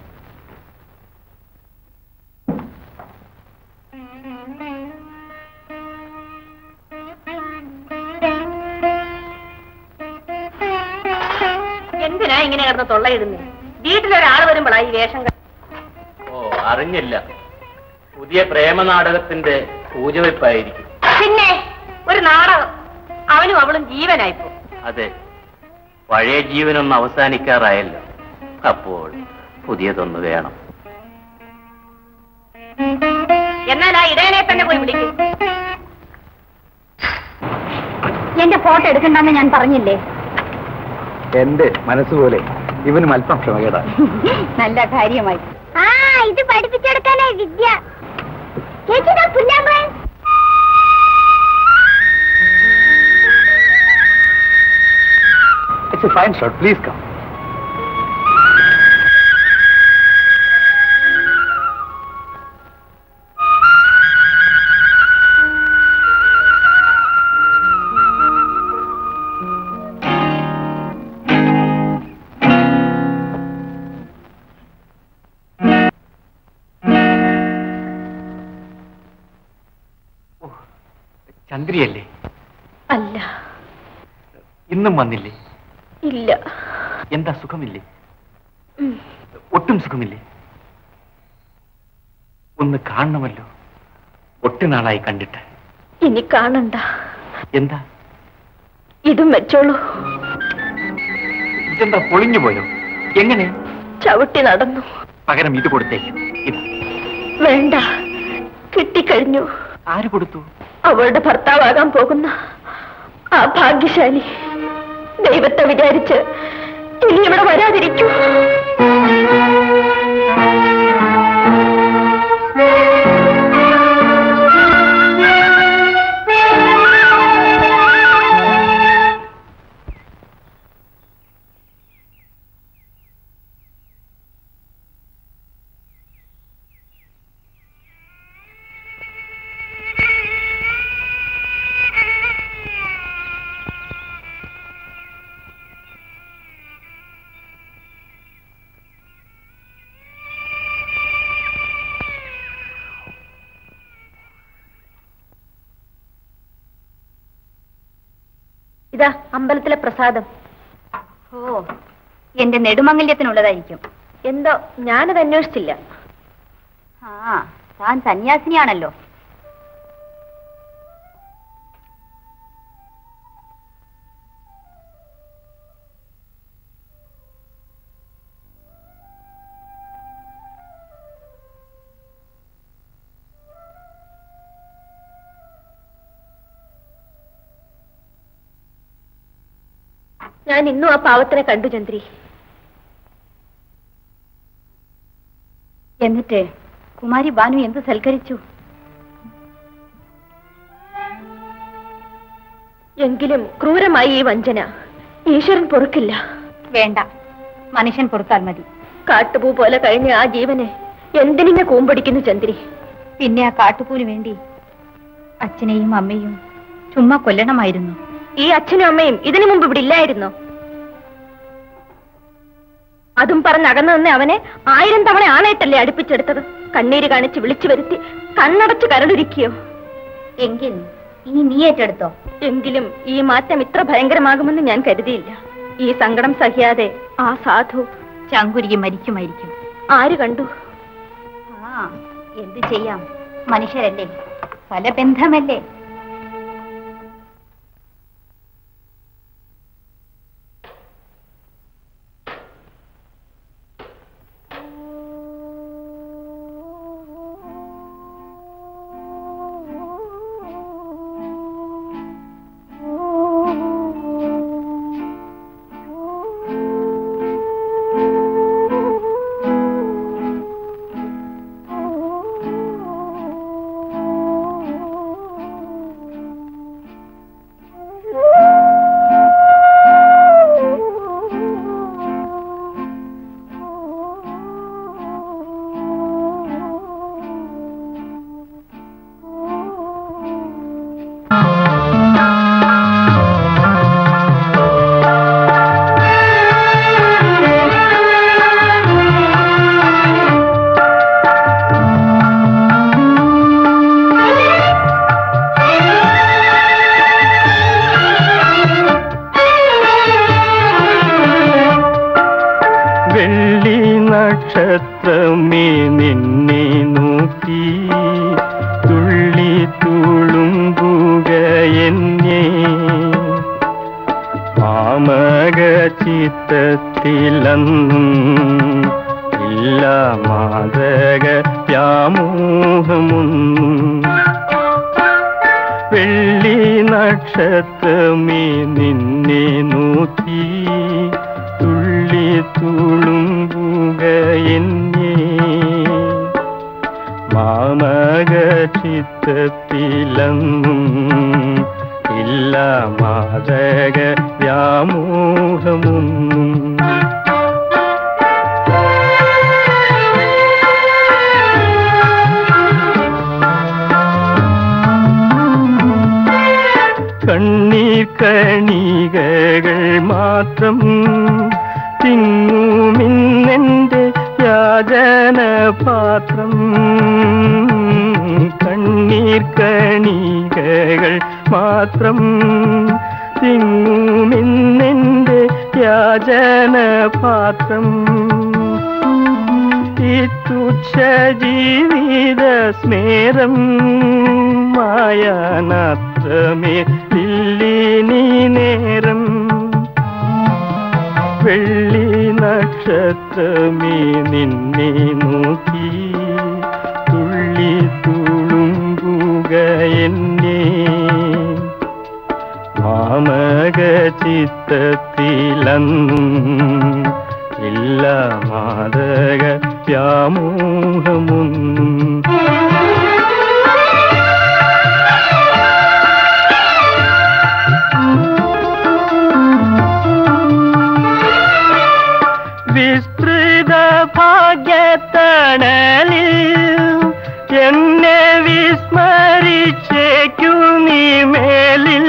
Speaker 3: എന്തിനാ ഇങ്ങനെ കിടന്ന് തൊള്ളയിടുന്നേ വീട്ടിലൊരാൾ വരുമ്പോഴാ ഈ വേഷം കെട്ട-
Speaker 9: ഓ അറിഞ്ഞില്ല പുതിയ പ്രേമനാടകത്തിന്റെ പൂജവെപ്പായിരിക്കും
Speaker 3: പിന്നെ ഒരു നാടകം അവനും അവളും ജീവനായിപ്പോ
Speaker 9: അതെ പഴയ ജീവനൊന്ന് അവസാനിക്കാറായല്ലോ അപ്പോൾ പുതിയതൊന്ന് വേണം
Speaker 3: എന്നാൽ ആ ഇടയനെ തന്നെ പോയി വിളിക്കും എന്റെ ഫോട്ടോ എടുക്കണ്ടെന്ന് ഞാൻ പറഞ്ഞില്ലേ
Speaker 10: എന്റെ മനസ്സുപോലെ ഇവനും അല്പം ക്ഷമകേടാ
Speaker 3: നല്ല കാര്യമായി
Speaker 7: ആ ഇത് പഠിപ്പിച്ചെടുക്കാനായി വിദ്യ ചേച്ചി ഇതാ പുല്ലാമ്പഴം
Speaker 10: it's a fine shot please come ചന്ദ്രിയല്ലേ
Speaker 5: അല്ല
Speaker 10: ഇന്നും വന്നില്ലേ
Speaker 5: ഇല്ല
Speaker 10: എന്താ സുഖമില്ലേ
Speaker 5: ഉം.
Speaker 10: ഒട്ടും സുഖമില്ലേ ഒന്ന് കാണണമല്ലോ ഒട്ടു നാളായി കണ്ടിട്ട്
Speaker 5: ഇനി കാണണ്ട
Speaker 10: എന്താ
Speaker 5: ഇതും വെച്ചോളൂ
Speaker 10: ഇതെന്താ പൊളിഞ്ഞു പോയോ എങ്ങനെ
Speaker 5: ചവിട്ടി നടന്നു
Speaker 10: പകരം ഇത് കൊടുത്തേക്ക് ഇത്
Speaker 5: വേണ്ട കിട്ടിക്കഴിഞ്ഞു
Speaker 10: ആര് കൊടുത്തു
Speaker 5: അവളുടെ ഭർത്താവാകാൻ പോകുന്ന ആ ഭാഗ്യശാലി ദൈവത്തെ വിചാരിച്ച് ഇനി ഇവിടെ വരാതിരിക്കൂ ഇതാ അമ്പലത്തിലെ പ്രസാദം
Speaker 3: ഓ എന്റെ നെടുമംഗല്യത്തിനുള്ളതായിരിക്കും
Speaker 5: എന്തോ ഞാനത് അന്വേഷിച്ചില്ല
Speaker 3: ആ താൻ സന്യാസിനിയാണല്ലോ
Speaker 5: ഞാൻ ഇന്നും ആ പാവത്തിനെ കണ്ടു ചന്ദ്രി
Speaker 3: എന്നിട്ട് കുമാരി ബാനു എന്ത് സൽക്കരിച്ചു
Speaker 5: എങ്കിലും ക്രൂരമായി ഈ വഞ്ചന ഈശ്വരൻ പൊറുക്കില്ല
Speaker 3: വേണ്ട മനുഷ്യൻ പൊറുത്താൽ മതി
Speaker 5: കാട്ടുപൂ പോലെ കഴിഞ്ഞ ആ ജീവനെ എന്തിനിങ്ങ കൂമ്പടിക്കുന്നു ചന്ദ്രി
Speaker 3: പിന്നെ ആ കാട്ടുപൂന് വേണ്ടി അച്ഛനെയും അമ്മയും ചുമ്മാ കൊല്ലണമായിരുന്നു
Speaker 5: ഈ അച്ഛനും അമ്മയും ഇതിനു മുമ്പ് ഇവിടെ ഇല്ലായിരുന്നോ അതും പറഞ്ഞ് അകന്നു നിന്ന് അവനെ ആയിരം തവണ ആണയിട്ടല്ലേ അടുപ്പിച്ചെടുത്തത് കണ്ണീര് കാണിച്ച് വിളിച്ചു വരുത്തി കണ്ണടച്ച് കരടുരിക്കിയോ
Speaker 3: എങ്കിൽ ഇനി നീ ഏറ്റെടുത്തോ
Speaker 5: എങ്കിലും ഈ മാറ്റം ഇത്ര ഭയങ്കരമാകുമെന്ന് ഞാൻ കരുതിയില്ല ഈ സങ്കടം സഹിയാതെ ആ സാധു
Speaker 3: ചങ്കുരുകി മരിക്കുമായിരിക്കും
Speaker 5: ആര് കണ്ടു
Speaker 3: ആ എന്ത് ചെയ്യാം മനുഷ്യരല്ലേ പല ബന്ധമല്ലേ
Speaker 1: വെള്ളി നക്ഷത്രമേ നിന്നെ നോക്കി തുള്ളി തുളുമ്പുക എന്നെ മാമക ചിത്തത്തിലന്നും ഇല്ല മാതക വ്യാമോഹമൊന്നും വെള്ളി നക്ഷത്രമേ നിന്നെ നോക്കി തുള്ളി തുളുമ്പുക എന്നെ മാമക ചിത്തത്തിലങ്ങും ഇല്ല മാതക വ്യാമോഹമൊന്നും കണ്ണീർ കണികകൾ മാത്രം തിങ്ങുമിന്നെന്റെ യാചന പാത്രം കണ്ണീർ കണികകൾ മാത്രം തിങ്ങുമിന്നെന്റെ യാചന പാത്രം ഈ തുച്ഛ ജീവിത സ്മേരം മായാനാത്രമേ ഇല്ലിനി നേരം വെള്ളി നക്ഷത്രമേ നിന്നെ നോക്കി തുള്ളി തുളുമ്പുക എന്നെ മാമക ചിത്തത്തിലന്നും ഇല്ല മാതക വ്യാമോഹമൊന്നും വിസ്തൃത ഭാഗ്യത്തണലിൽ എന്നെ വിസ്മരിച്ചേക്കു നീ മേലിൽ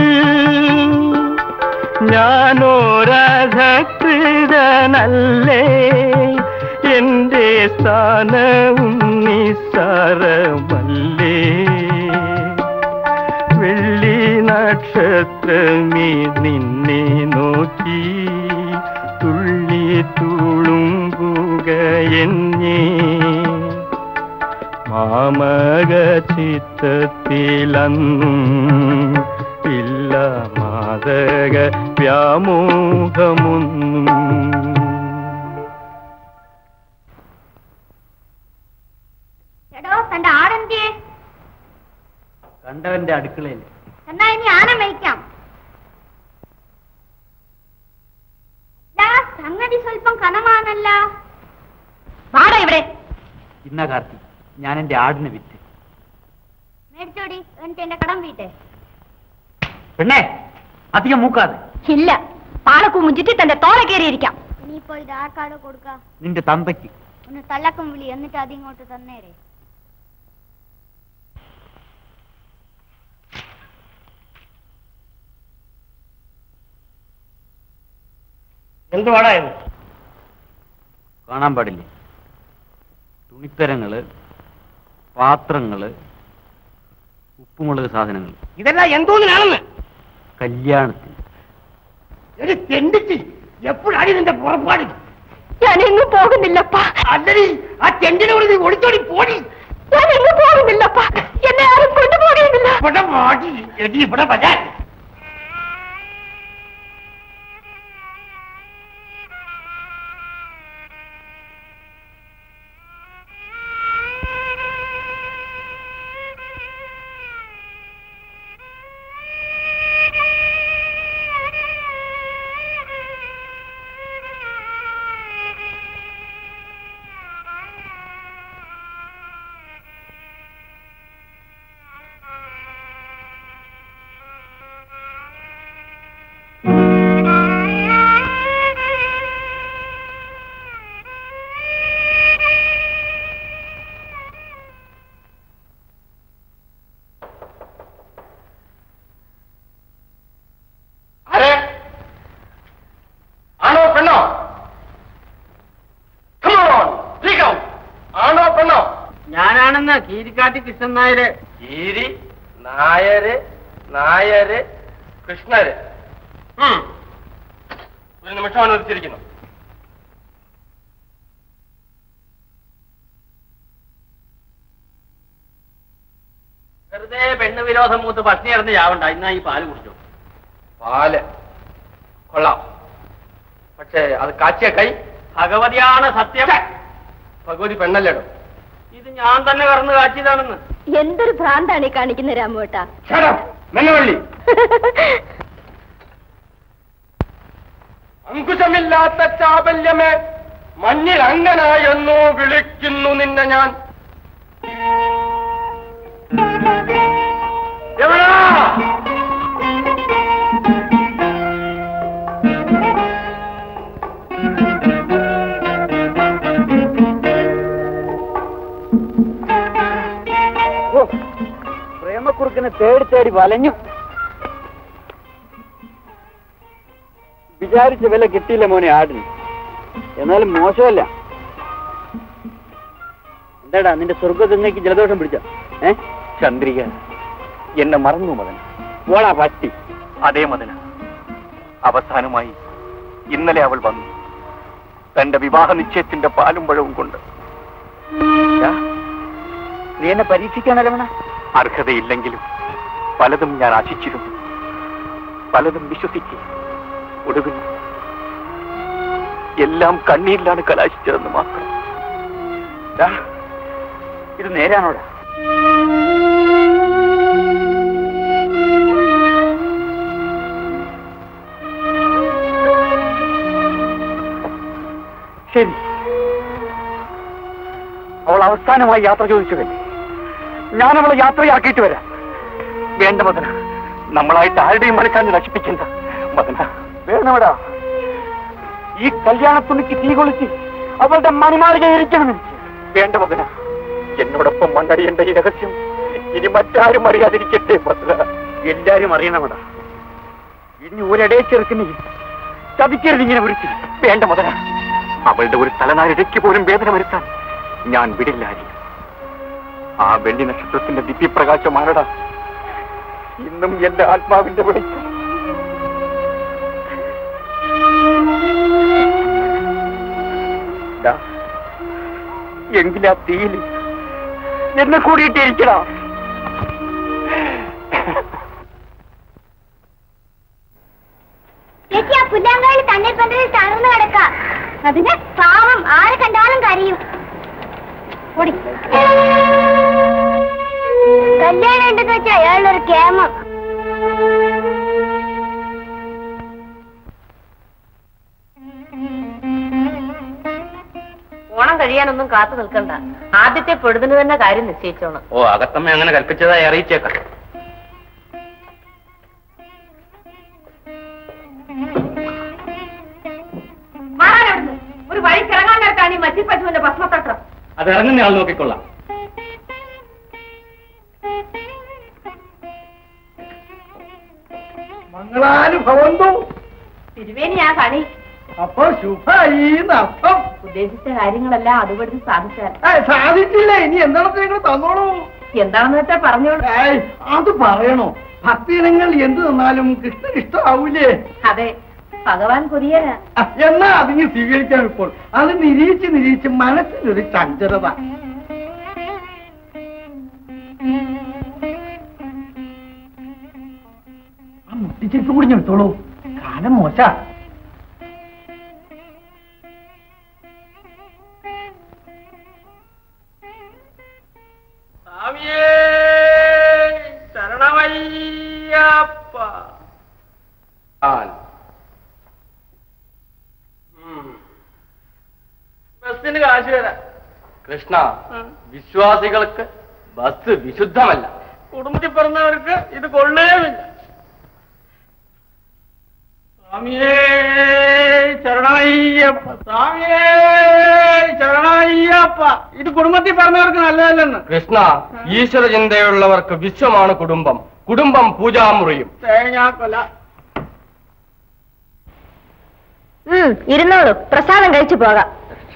Speaker 1: ഞാനോരധകൃതനല്ലേ എന്റെ സ്ഥാനവും നിസ്സാരമല്ലേ വെള്ളി നക്ഷത്രമേ നിന്നെ നോക്കി തുള്ളി തുളുമ്പുക എന്നെ മാമക ചിത്തത്തിലന്നും ഇല്ല മാതക വ്യാമോഹമൊന്നും
Speaker 7: എടോ തന്റെ ആടെന്തിയെ
Speaker 9: കണ്ടവന്റെ അടുക്കളയിൽ
Speaker 7: എന്നാ ഇനി ആന മേയ്ക്കാം ദാ, സംഗതി സ്വല്പം കനമാണല്ല
Speaker 3: വാടാ ഇവിടെ
Speaker 6: ഇന്ന കാർത്തി ഞാൻ എന്റെ ആടിനെ വിറ്റ്
Speaker 7: മേടിച്ചോടി എന്നിട്ട് എന്റെ കടം വീട്ടെ
Speaker 6: പെണ്ണേ അധികം മൂക്കാതെ
Speaker 3: ഇല്ല പാലക്കൂ മുഞ്ചിട്ട് തന്റെ തോല കയറിയിരിക്കാം
Speaker 7: ഇനിയിപ്പോ ഇത് ആർക്കാടോ കൊടുക്ക
Speaker 6: നിന്റെ തന്തയ്ക്ക്
Speaker 7: ഒന്ന് തള്ളക്കം വിളി എന്നിട്ട് അതിങ്ങോട്ട് തന്നേരെ
Speaker 1: എന്തുവാടാ ഇത്
Speaker 6: കാണാൻ പാടില്ലേ തുണിത്തരങ്ങള് പാത്രങ്ങള് ഉപ്പുമുളക് സാധനങ്ങൾ
Speaker 1: ഇതെല്ലാം എന്തോന്നിനാണെന്ന്
Speaker 6: കല്യാണത്തിന്
Speaker 1: എടി തെണ്ടിച്ച് എപ്പോഴാണ് നിന്റെ പുറപ്പാട്
Speaker 3: ഞാൻ എങ്ങും പോകുന്നില്ലപ്പാ
Speaker 1: അല്ലടി ആ തെണ്ടിനെ കൂടി നീ ഒളിച്ചോടി പോടി
Speaker 3: ഞാൻ എങ്ങും പോകുന്നില്ലപ്പാ എന്നെ ആരും കൊണ്ടുപോകുന്നില്ല
Speaker 1: ഇവിടെ മാടി എടി ഇവിടെ വരാൻ ആരെ ആണോ പെണ്ണോ Come on, speak out. ആണോ പെണ്ണോ
Speaker 9: ഞാനാണെന്ന് കീരിക്കാട്ടി കൃഷ്ണൻ നായര്
Speaker 1: ഈരി നായര് നായര് കൃഷ്ണര് ഉം. ഒരു നിമിഷം അനുവദിച്ചിരിക്കുന്നു
Speaker 9: വെറുതെ പെണ്ണ് വിരോധം മൂത്ത് പട്ടിണി ഇറന്ന് ചാവണ്ട ഇന്നാ ഈ പാല് കുടിച്ചോ
Speaker 1: പാല് കൊള്ളാം പക്ഷേ അത് കാച്ചിയ കൈ
Speaker 9: ഭഗവതിയാണ് സത്യം
Speaker 1: ഭഗവതി പെണ്ണല്ലേടോ
Speaker 9: ഇത് ഞാൻ തന്നെ കറന്ന് കാച്ചിയതാണെന്ന്
Speaker 3: എന്തൊരു ഭ്രാന്താണ് ഈ കാണിക്കുന്ന രാമുവേട്ടാ
Speaker 1: മെന്നവള്ളി അങ്കുശമില്ലാത്ത ചാബല്യമേ മഞ്ഞിൽ അങ്ങനായെന്നു വിളിക്കുന്നു നിന്നെ ഞാൻ എവിടാ
Speaker 6: പ്രേമക്കുറുക്കിനെ തേടി തേടി വലഞ്ഞു വിചാരിച്ച വില കിട്ടിയില്ല മോനെ ആടിന് എന്നാലും മോശമല്ല എന്താടാ നിന്റെ സ്വർഗത്തിനേക്ക് ജലദോഷം പിടിച്ച ഏ
Speaker 10: ചന്ദ്രിക എന്നെ മറന്നു മകൻ പോടാ പറ്റി അതേ മദന അവസാനമായി ഇന്നലെ അവൾ വന്നു തന്റെ വിവാഹ നിശ്ചയത്തിന്റെ പാലും പഴവും കൊണ്ട് നീ എന്നെ പരീക്ഷിക്കാനല്ല അർഹതയില്ലെങ്കിലും പലതും ഞാൻ ആശിച്ചിരുന്നു പലതും വിശ്വസിച്ചു ഒടുവിൽ എല്ലാം കണ്ണീരിലാണ് കലാശിച്ചതെന്ന് മാത്രം ദാ, ഇത് നേരാണോടാ ശരി അവൾ അവസാനമായി യാത്ര ചോദിച്ചതല്ലേ ഞാൻ അവളെ യാത്രയാക്കിയിട്ട് വരാം വേണ്ട മദന നമ്മളായിട്ട് ആരുടെയും മനസ്സാണ് നശിപ്പിക്കണ്ട മദന വേണമടാ ഈ കല്യാണത്തുണിക്ക് തീ കൊളുത്തി അവളുടെ മണിമാളിക ഇരിക്കണം എനിക്ക് വേണ്ട മദന എന്നോടൊപ്പം മണ്ടടിയേണ്ട ഈ രഹസ്യം ഇനി മറ്റാരും അറിയാതിരിക്കട്ടെ മദന എല്ലാരും അറിയണമടാ ഇനി ഒരിടയെ ചെറുക്കുന്ന ചതിക്കരുത് ഇങ്ങനെ വിളിച്ചു വേണ്ട മദന അവളുടെ ഒരു തലനാരിടയ്ക്ക് പോലും വേദന വരുത്താൻ ഞാൻ വിടില്ലാരി ആ വെള്ളി നക്ഷത്രത്തിന്റെ ദിവ്യപ്രകാശമാനടാ ഇന്നും എന്റെ ആത്മാവിന്റെ വെളിച്ചം ദാ, എങ്കിലാ തീയിൽ എന്നെ കൂടിയിട്ടിരിക്കണം
Speaker 7: ചേച്ചി ആ പുല്ലാങ്കാലിൽ തണ്ണീർ പന്തലിൽ തളർന്നു കിടക്ക അതിന് പാവം ആരെ കണ്ടാലും കരയും ഓടി കല്യാണം ഉണ്ടെന്ന് വെച്ചാൽ അയാളൊരു കേമം
Speaker 3: ഓണം കഴിയാനൊന്നും കാത്തു നിൽക്കണ്ട ആദ്യത്തെ പൊഴുതിന് തന്നെ കാര്യം നിശ്ചയിച്ചോണം
Speaker 6: ഓ അകത്തമ്മ അങ്ങനെ കൽപ്പിച്ചതായി അറിയിച്ചേക്കാം
Speaker 3: മാറാനവിടുന്ന് ഒരു വഴി കിറങ്ങാൻ നേരത്താണ് ഈ മച്ചി പശുവിന്റെ ഭസ്മത്തട്ടം
Speaker 8: അത് ഇറങ്ങുന്ന ആൾ നോക്കിക്കൊള്ളാം
Speaker 4: മംഗളാനുഭവന്തോ
Speaker 3: തിരുവേനി ആ കണി
Speaker 4: അപ്പൊ ശുഭായി അർത്ഥം
Speaker 3: ഉദ്ദേശിച്ച കാര്യങ്ങളെല്ലാം അതുപടി സാധിച്ചാൽ
Speaker 4: ഏയ്, സാധിച്ചില്ല ഇനി എന്താണെന്ന് നിങ്ങൾ തന്നോളൂ
Speaker 3: എന്താണെന്ന് വെച്ചാ പറഞ്ഞോളൂ
Speaker 4: ഏയ്, അത് പറയണോ ഭക്തിയിനങ്ങൾ എന്ത് തന്നാലും കൃഷ്ണൻ ഇഷ്ടമാവൂലേ
Speaker 3: അതെ ഭഗവാൻ കുര്യനാ
Speaker 4: ആ, എന്നാ അതിന് സ്വീകരിക്കാൻ ഇപ്പോൾ അത് നിരീച്ച് നിരീച്ച് മനസ്സിനൊരു ചഞ്ചലത ആ മുട്ടിച്ചിട്ട് കൂടി എടുത്തോളൂ കാലം മോശ
Speaker 8: ബസ്സിന് കാശ് തരാം കൃഷ്ണ വിശ്വാസികൾക്ക് ബസ് വിശുദ്ധമല്ല കുടുംബത്തിൽ പറഞ്ഞവർക്ക് ഇത് കൊള്ളേമില്ല സ്വാമിയേ ശരണയ്യപ്പ സ്വാമിയേ ശരണയ്യപ്പ ഇത് കുടുംബത്തിൽ പറഞ്ഞവർക്ക് നല്ലതല്ലെന്ന്
Speaker 1: കൃഷ്ണ ഈശ്വര ചിന്തയുള്ളവർക്ക് വിശ്വമാണ് കുടുംബം കുടുംബം പൂജാമുറിയും
Speaker 8: തേങ്ങാക്കൊല
Speaker 3: ഇരുന്നോളൂ പ്രസാദം കഴിച്ചു പോകാം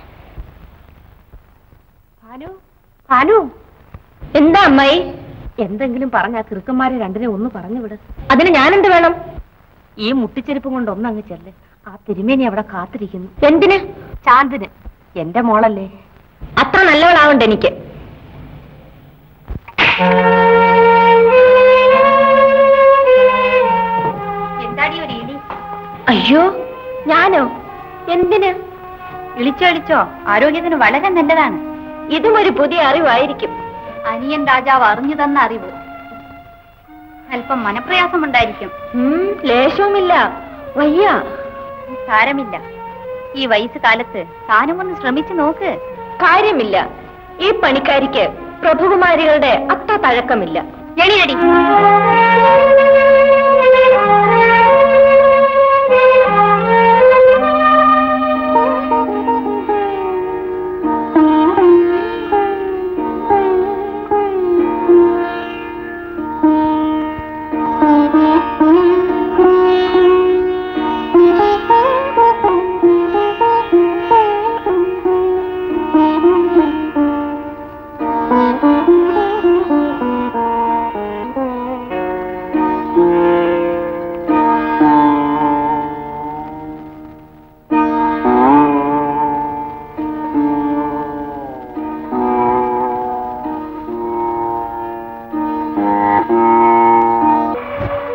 Speaker 3: ഭാനു ഭാനു എന്താ അമ്മായി എന്തെങ്കിലും പറഞ്ഞ ആ കിറുക്കന്മാരെ രണ്ടിനെ ഒന്ന് പറഞ്ഞു വിട് അതിന് ഞാനെന്ത് വേണം ഈ മുട്ടിച്ചെരുപ്പ് കൊണ്ട് ഒന്നങ്ങ് ചെല്ല് ആ തിരുമേനി അവിടെ കാത്തിരിക്കുന്നു എന്തിന് ചാന്തിന് എന്റെ മോളല്ലേ അത്ര നല്ലവളാവണ്ട എനിക്ക് എന്താടി ഒരു ഇളി അയ്യോ ഞാനോ എന്തിന് ഇളിച്ചോ ആരോഗ്യത്തിന് വളരെ നല്ലതാണ് ഇതും ഒരു പുതിയ അറിവായിരിക്കും അനിയൻ രാജാവ് അറിഞ്ഞു തന്ന അറിവ് അല്പം മനപ്രയാസമുണ്ടായിരിക്കും ലേശവുമില്ല വയ്യ സാരമില്ല ഈ വയസ്സ് കാലത്ത് താനും ഒന്ന് ശ്രമിച്ചു നോക്ക് കാര്യമില്ല ഈ പണിക്കാരിക്ക് പ്രഭുകുമാരികളുടെ അത്ര തഴക്കമില്ല എണിയടി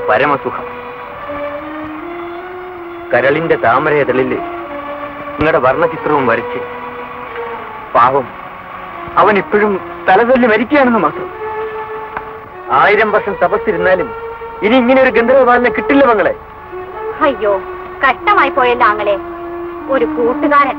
Speaker 10: പരമസുഖം കരളിന്റെ താമരയതളില് നിങ്ങളുടെ വർണ്ണചിത്രവും വരച്ച് പാവം അവൻ ഇപ്പോഴും തലതല്ലി മരിക്കുകയാണെന്ന് മാത്രം ആയിരം വർഷം തപസ്സിരുന്നാലും ഇനി ഇങ്ങനെ ഒരു ഗന്ധർവബാലനെ കിട്ടില്ല മങ്ങളെ
Speaker 5: അയ്യോ കഷ്ടമായി പോയല്ലോ ആങ്ങളെ ഒരു കൂട്ടുകാരൻ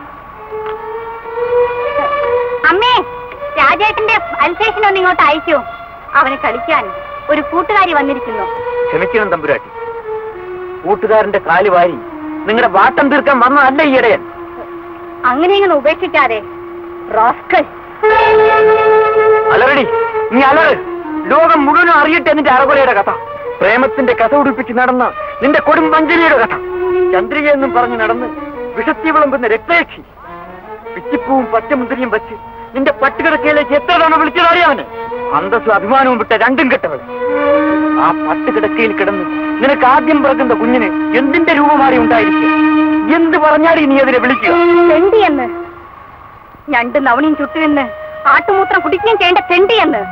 Speaker 5: അമ്മേ രാജേട്ടന്റെ അൽസേഷൻ ഒന്ന് ഇങ്ങോട്ട് അയക്കൂ അവന് കളിക്കാൻ ഒരു കൂട്ടുകാരി വന്നിരിക്കുന്നു
Speaker 10: ക്ഷമിക്കണം തമ്പുരാട്ടി കൂട്ടുകാരന്റെ കാല് വാരി നിങ്ങളുടെ വാട്ടം തീർക്കാൻ വന്നതല്ല ഈ ഇടയൻ
Speaker 5: അങ്ങനെ ഇങ്ങനെ ഉപേക്ഷിക്കാതെ റോസ്കൽ
Speaker 10: അലറടി നീ അലറ് ലോകം മുഴുവനും അറിയട്ടെ നിന്റെ അറകൊലയുടെ കഥ പ്രേമത്തിന്റെ കഥ ഉടുപ്പിച്ച് നടന്ന നിന്റെ കൊടുമ്പഞ്ചലിയുടെ കഥ ചന്ദ്രിക എന്നും പറഞ്ഞു നടന്ന് വിഷത്തി വിളമ്പുന്ന രക്തയക്ഷി പിച്ചിപ്പൂവും പച്ചമുന്തിരിയും വെച്ച് നിന്റെ പട്ടുകിടക്കയിലേക്ക് എത്ര തവണ വിളിച്ചതറിയാവന് അന്തസ്സും അഭിമാനവും വിട്ട രണ്ടും കെട്ടവൾ ആ പട്ടുകിടക്കയിൽ കിടന്ന് നിനക്ക് ആദ്യം പിറക്കുന്ന കുഞ്ഞിന് എന്തിന്റെ രൂപമാറി ഉണ്ടായിരിക്കും എന്ത് പറഞ്ഞാടി നീ അതിനെ വിളിക്കുക
Speaker 5: തെണ്ടിയെന്ന് ഞണ്ട് നവണിയും ചുട്ടുവെന്ന് ആട്ടുമൂത്രം കുടിക്കുകയും ചെയ്യേണ്ട തെണ്ടിയെന്ന്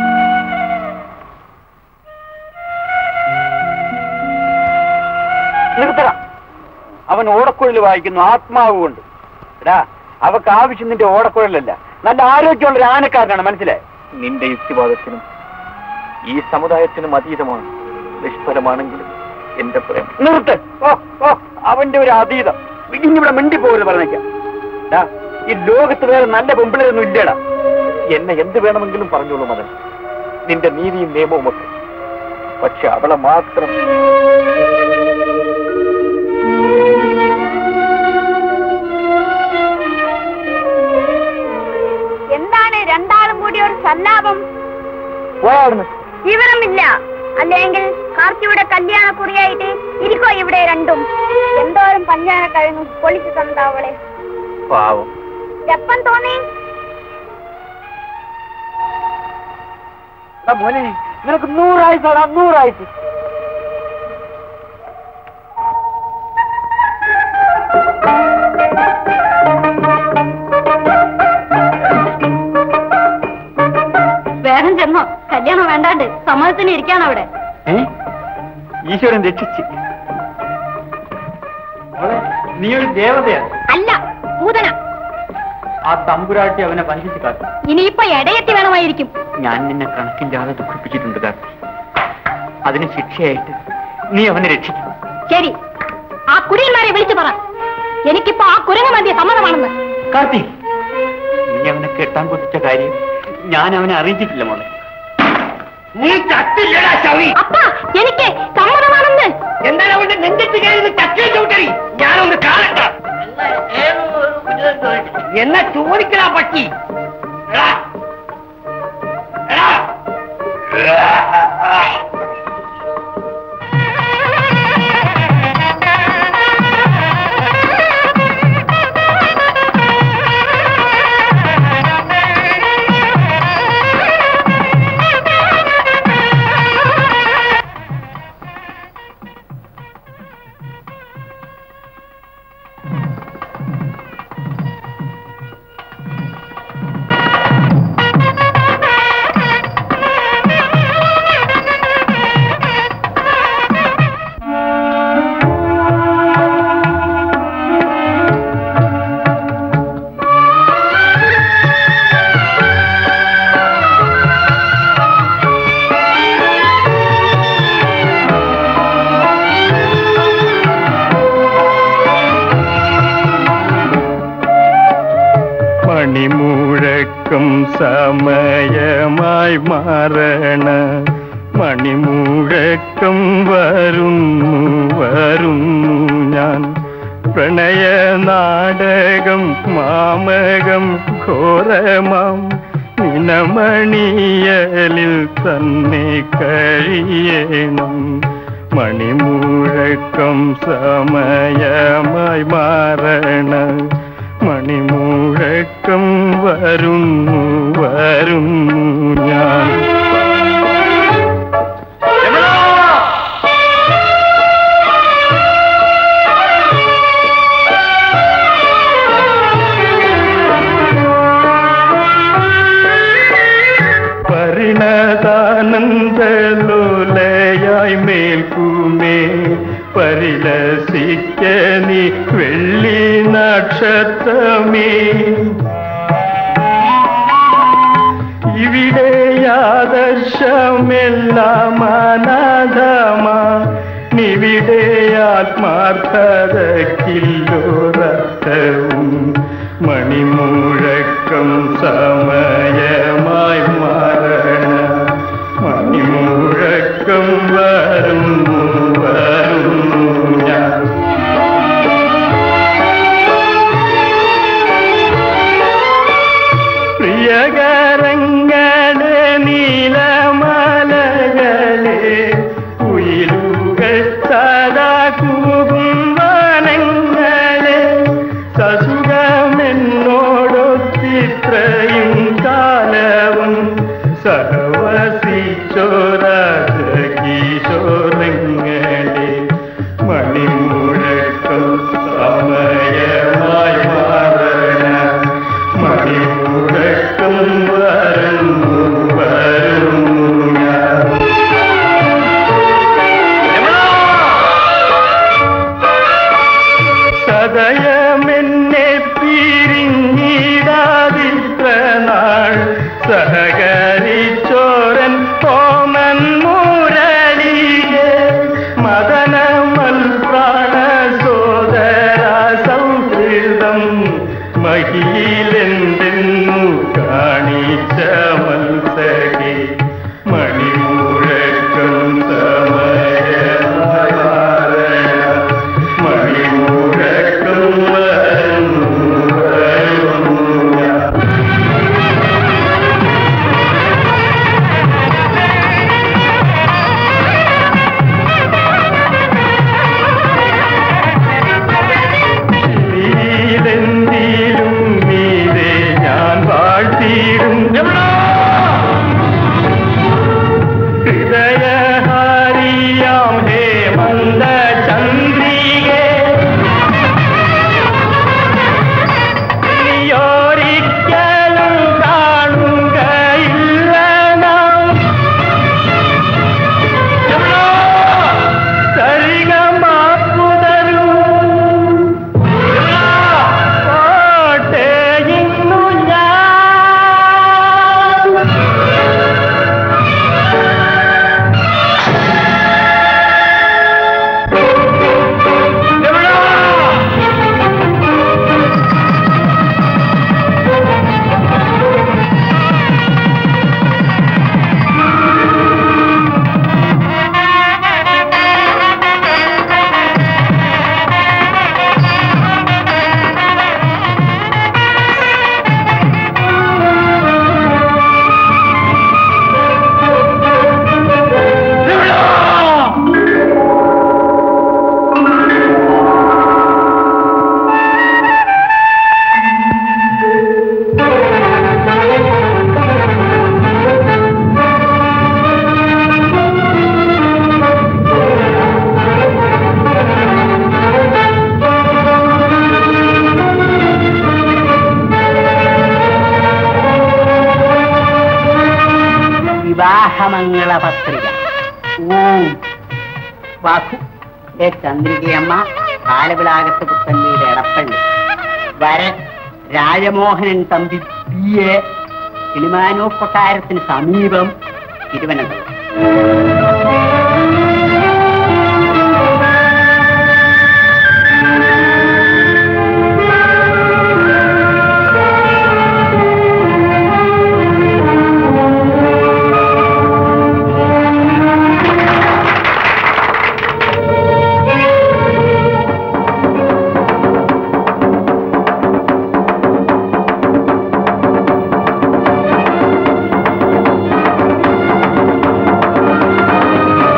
Speaker 10: നിർത്തട അവൻ ഓടക്കുഴൽ വായിക്കുന്നു ആത്മാവ് കൊണ്ട് എടാ അവക്ക് ആവശ്യം നിന്റെ ഓടക്കുഴലല്ല നല്ല ആരോഗ്യമുള്ള ഒരു ആനക്കാരനാണ് മനസ്സിലായി നിന്റെ യുക്തിവാദത്തിനും ഈ സമുദായത്തിനും അതീതമാണ് നിഷ്ഫലമാണെങ്കിലും എന്റെ പ്രേമം നിർത്ത് ഓ ഓ അവന്റെ ഒരു അതീതം ഇനിയിവിടെ മിണ്ടി പോകരുത് പറഞ്ഞേക്കാം ഡാ, ഈ ലോകത്ത് വേറെ നല്ല പെമ്പിളൊന്നും ഇല്ലടാ എന്നെ എന്ത് വേണമെങ്കിലും പറഞ്ഞോളൂ മതൻ നിന്റെ നീതിയും നിയമവും ഒക്കെ പക്ഷെ അവളെ മാത്രം
Speaker 5: എന്താണ് രണ്ടാളും കൂടി ഒരു സല്ലാപം
Speaker 10: പോയാടുന്നു
Speaker 5: വിവരമില്ല അല്ലെങ്കിൽ കാർത്തിയുടെ കല്യാണക്കുറിയായിട്ട് ഇരിക്കോ ഇവിടെ രണ്ടും എന്തോരം പഞ്ചാന കഴിഞ്ഞു പൊളിച്ചു തന്നവളെ
Speaker 10: പാവം
Speaker 5: എപ്പം തോന്നി
Speaker 10: എടാ മോനെ നിനക്ക് നൂറായിസാടാ നൂറായിസ്
Speaker 5: വേഗം ചെന്നോ കല്യാണം വേണ്ടാണ്ട് സമ്മതത്തിന് ഇരിക്കാണ് അവിടെ
Speaker 10: ഈശ്വരൻ രക്ഷിച്ച് മോളെ, നീ ഒരു ദേവതയാണ്
Speaker 5: അല്ല പൂതന
Speaker 10: ആ തമ്പുരാട്ടി അവനെ വഞ്ചിച്ച് കാട്ടി
Speaker 5: ഇനിയിപ്പോ ഇടയെത്തി വേണമായിരിക്കും
Speaker 10: ഞാൻ നിന്നെ കണക്കില്ലാതെ ദുഃഖിപ്പിച്ചിട്ടുണ്ട് കാർത്തി അതിന് ശിക്ഷയായിട്ട് നീ അവനെ രക്ഷിക്കും
Speaker 5: ശരി ആ കുടിയന്മാരെ വിളിച്ചു പറ എനിക്കിപ്പോ ആ കുരങ്ങ മധ്യ സമ്മതമാണെന്ന്
Speaker 10: കാർത്തി നീ അവനെ കെട്ടാൻ കൊതിച്ച കാര്യം ഞാൻ അവനെ അറിയിച്ചിട്ടില്ല മോളെ
Speaker 1: നീ ചത്തില്ലടാ ചവി
Speaker 5: അപ്പ എനിക്ക് സമ്മതമാണെന്ന്
Speaker 1: എന്താണ് അവന്റെ നെഞ്ചത്ത് കയറി ചക്കേ ചവിട്ടറി ഞാനൊന്ന് കാണട്ടെ എന്നാ ചോദിക്കടാ പറ്റി എടാ. എടാ.
Speaker 12: മണിമുഴക്കം സമയമായി മാറണ മണിമുഴക്കം വരുന്നു വരുന്നു ഞാൻ പ്രണയ നാടകം മാമകം ഘോരമാം നിനമണിയലിൽ തന്നെ കഴിയണം മണിമുഴക്കം സമയമായി മാറണ മണിമുഴക്കം വരുന്നു വരുന്നു ഞാൻ പരിണതാനന്ദലോലയായി മേൽ പരിലസിക്ക നീ വെള്ളി നക്ഷത്രമേ ഇവിടെ ആദർശമെല്ലാം അനാഥമാ നിവിടെ ആത്മാർത്ഥതക്കില്ലോരർത്ഥവും മണിമുഴക്കം സമയമായി മാറണ മണിമുഴക്കം വരുന്നു വരുന്നു ഞാൻ പ്രിയകരങ്ങളെ നീലമലകളെ ഉയിലുകൾ സദാ കൂകും വനങ്ങളെ സസുഖമെന്നോടൊത്തിത്രയും കാലവും സഹവസിച്ചോരാജീശോരങ്ങളെ മണിമുഴക്കം സമയമായി മാറണ മണിമുഴക്കം വരുന്നു വരുന്നു ഞാൻ സദയമെന്നെ പിരിഞ്ഞിടാതിത്ര നാൾ സഹകരിച്ചോരൻ കോമൻ മുരളിയെ മദനമൽ പ്രാണ സോദര സൗഹൃദം മഹിയിലെന്തെന്നു കാണിച്ച മത്സകെ മണിമുഴക്കം സമയമായ മണിമുഴക്കം വരുന്നു വരുന്നു ഞാൻ നീലെന്തിലും നീരെ ഞാൻ വാഴ്ത്തിയിടും ഹൃദയഹാരിയാം ഹേമന്ത ചന്ദ്രികേ നീയൊരിക്കലും കാണുകയില്ല നാം സരിഗമാപ്പുതരൂ കോട്ടെ ഇന്നു ഞാൻ
Speaker 13: വിവാഹമംഗള പത്രിക ഓം വാസു ഏ ചന്ദ്രികയമ്മ കാലവിളാകത്ത് പുത്തൻ വീട് എടപ്പള്ളി വരൻ രാജമോഹനൻ തമ്പി പി എ കിളിമാനൂർ കൊട്ടാരത്തിന് സമീപം തിരുവനന്തപുരം
Speaker 12: ും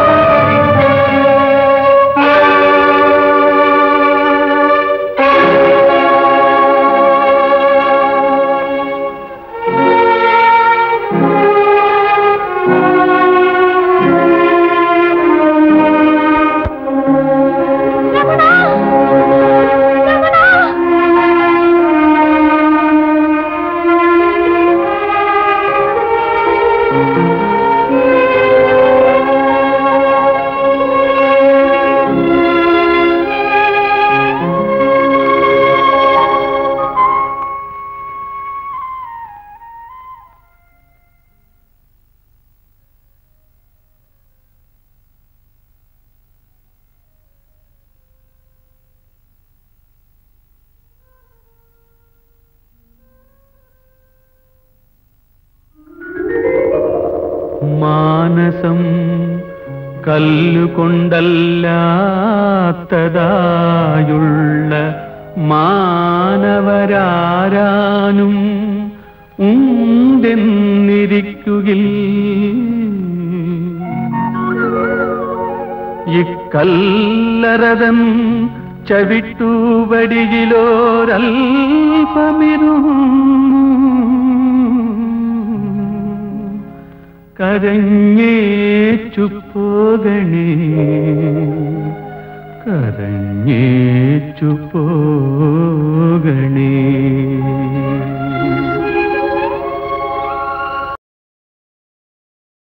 Speaker 12: മാനസം കല്ലുകൊണ്ടല്ലാത്തതായുള്ള മാനവരാരാനും ഉണ്ടെന്നിരിക്കുകിൽ ഇക്കല്ലറതൻ ചവിട്ടൂവടിയിലോരൽപമിരുന്നു കരഞ്ഞേച്ചു പോകണേ കരഞ്ഞേച്ചു പോകണേ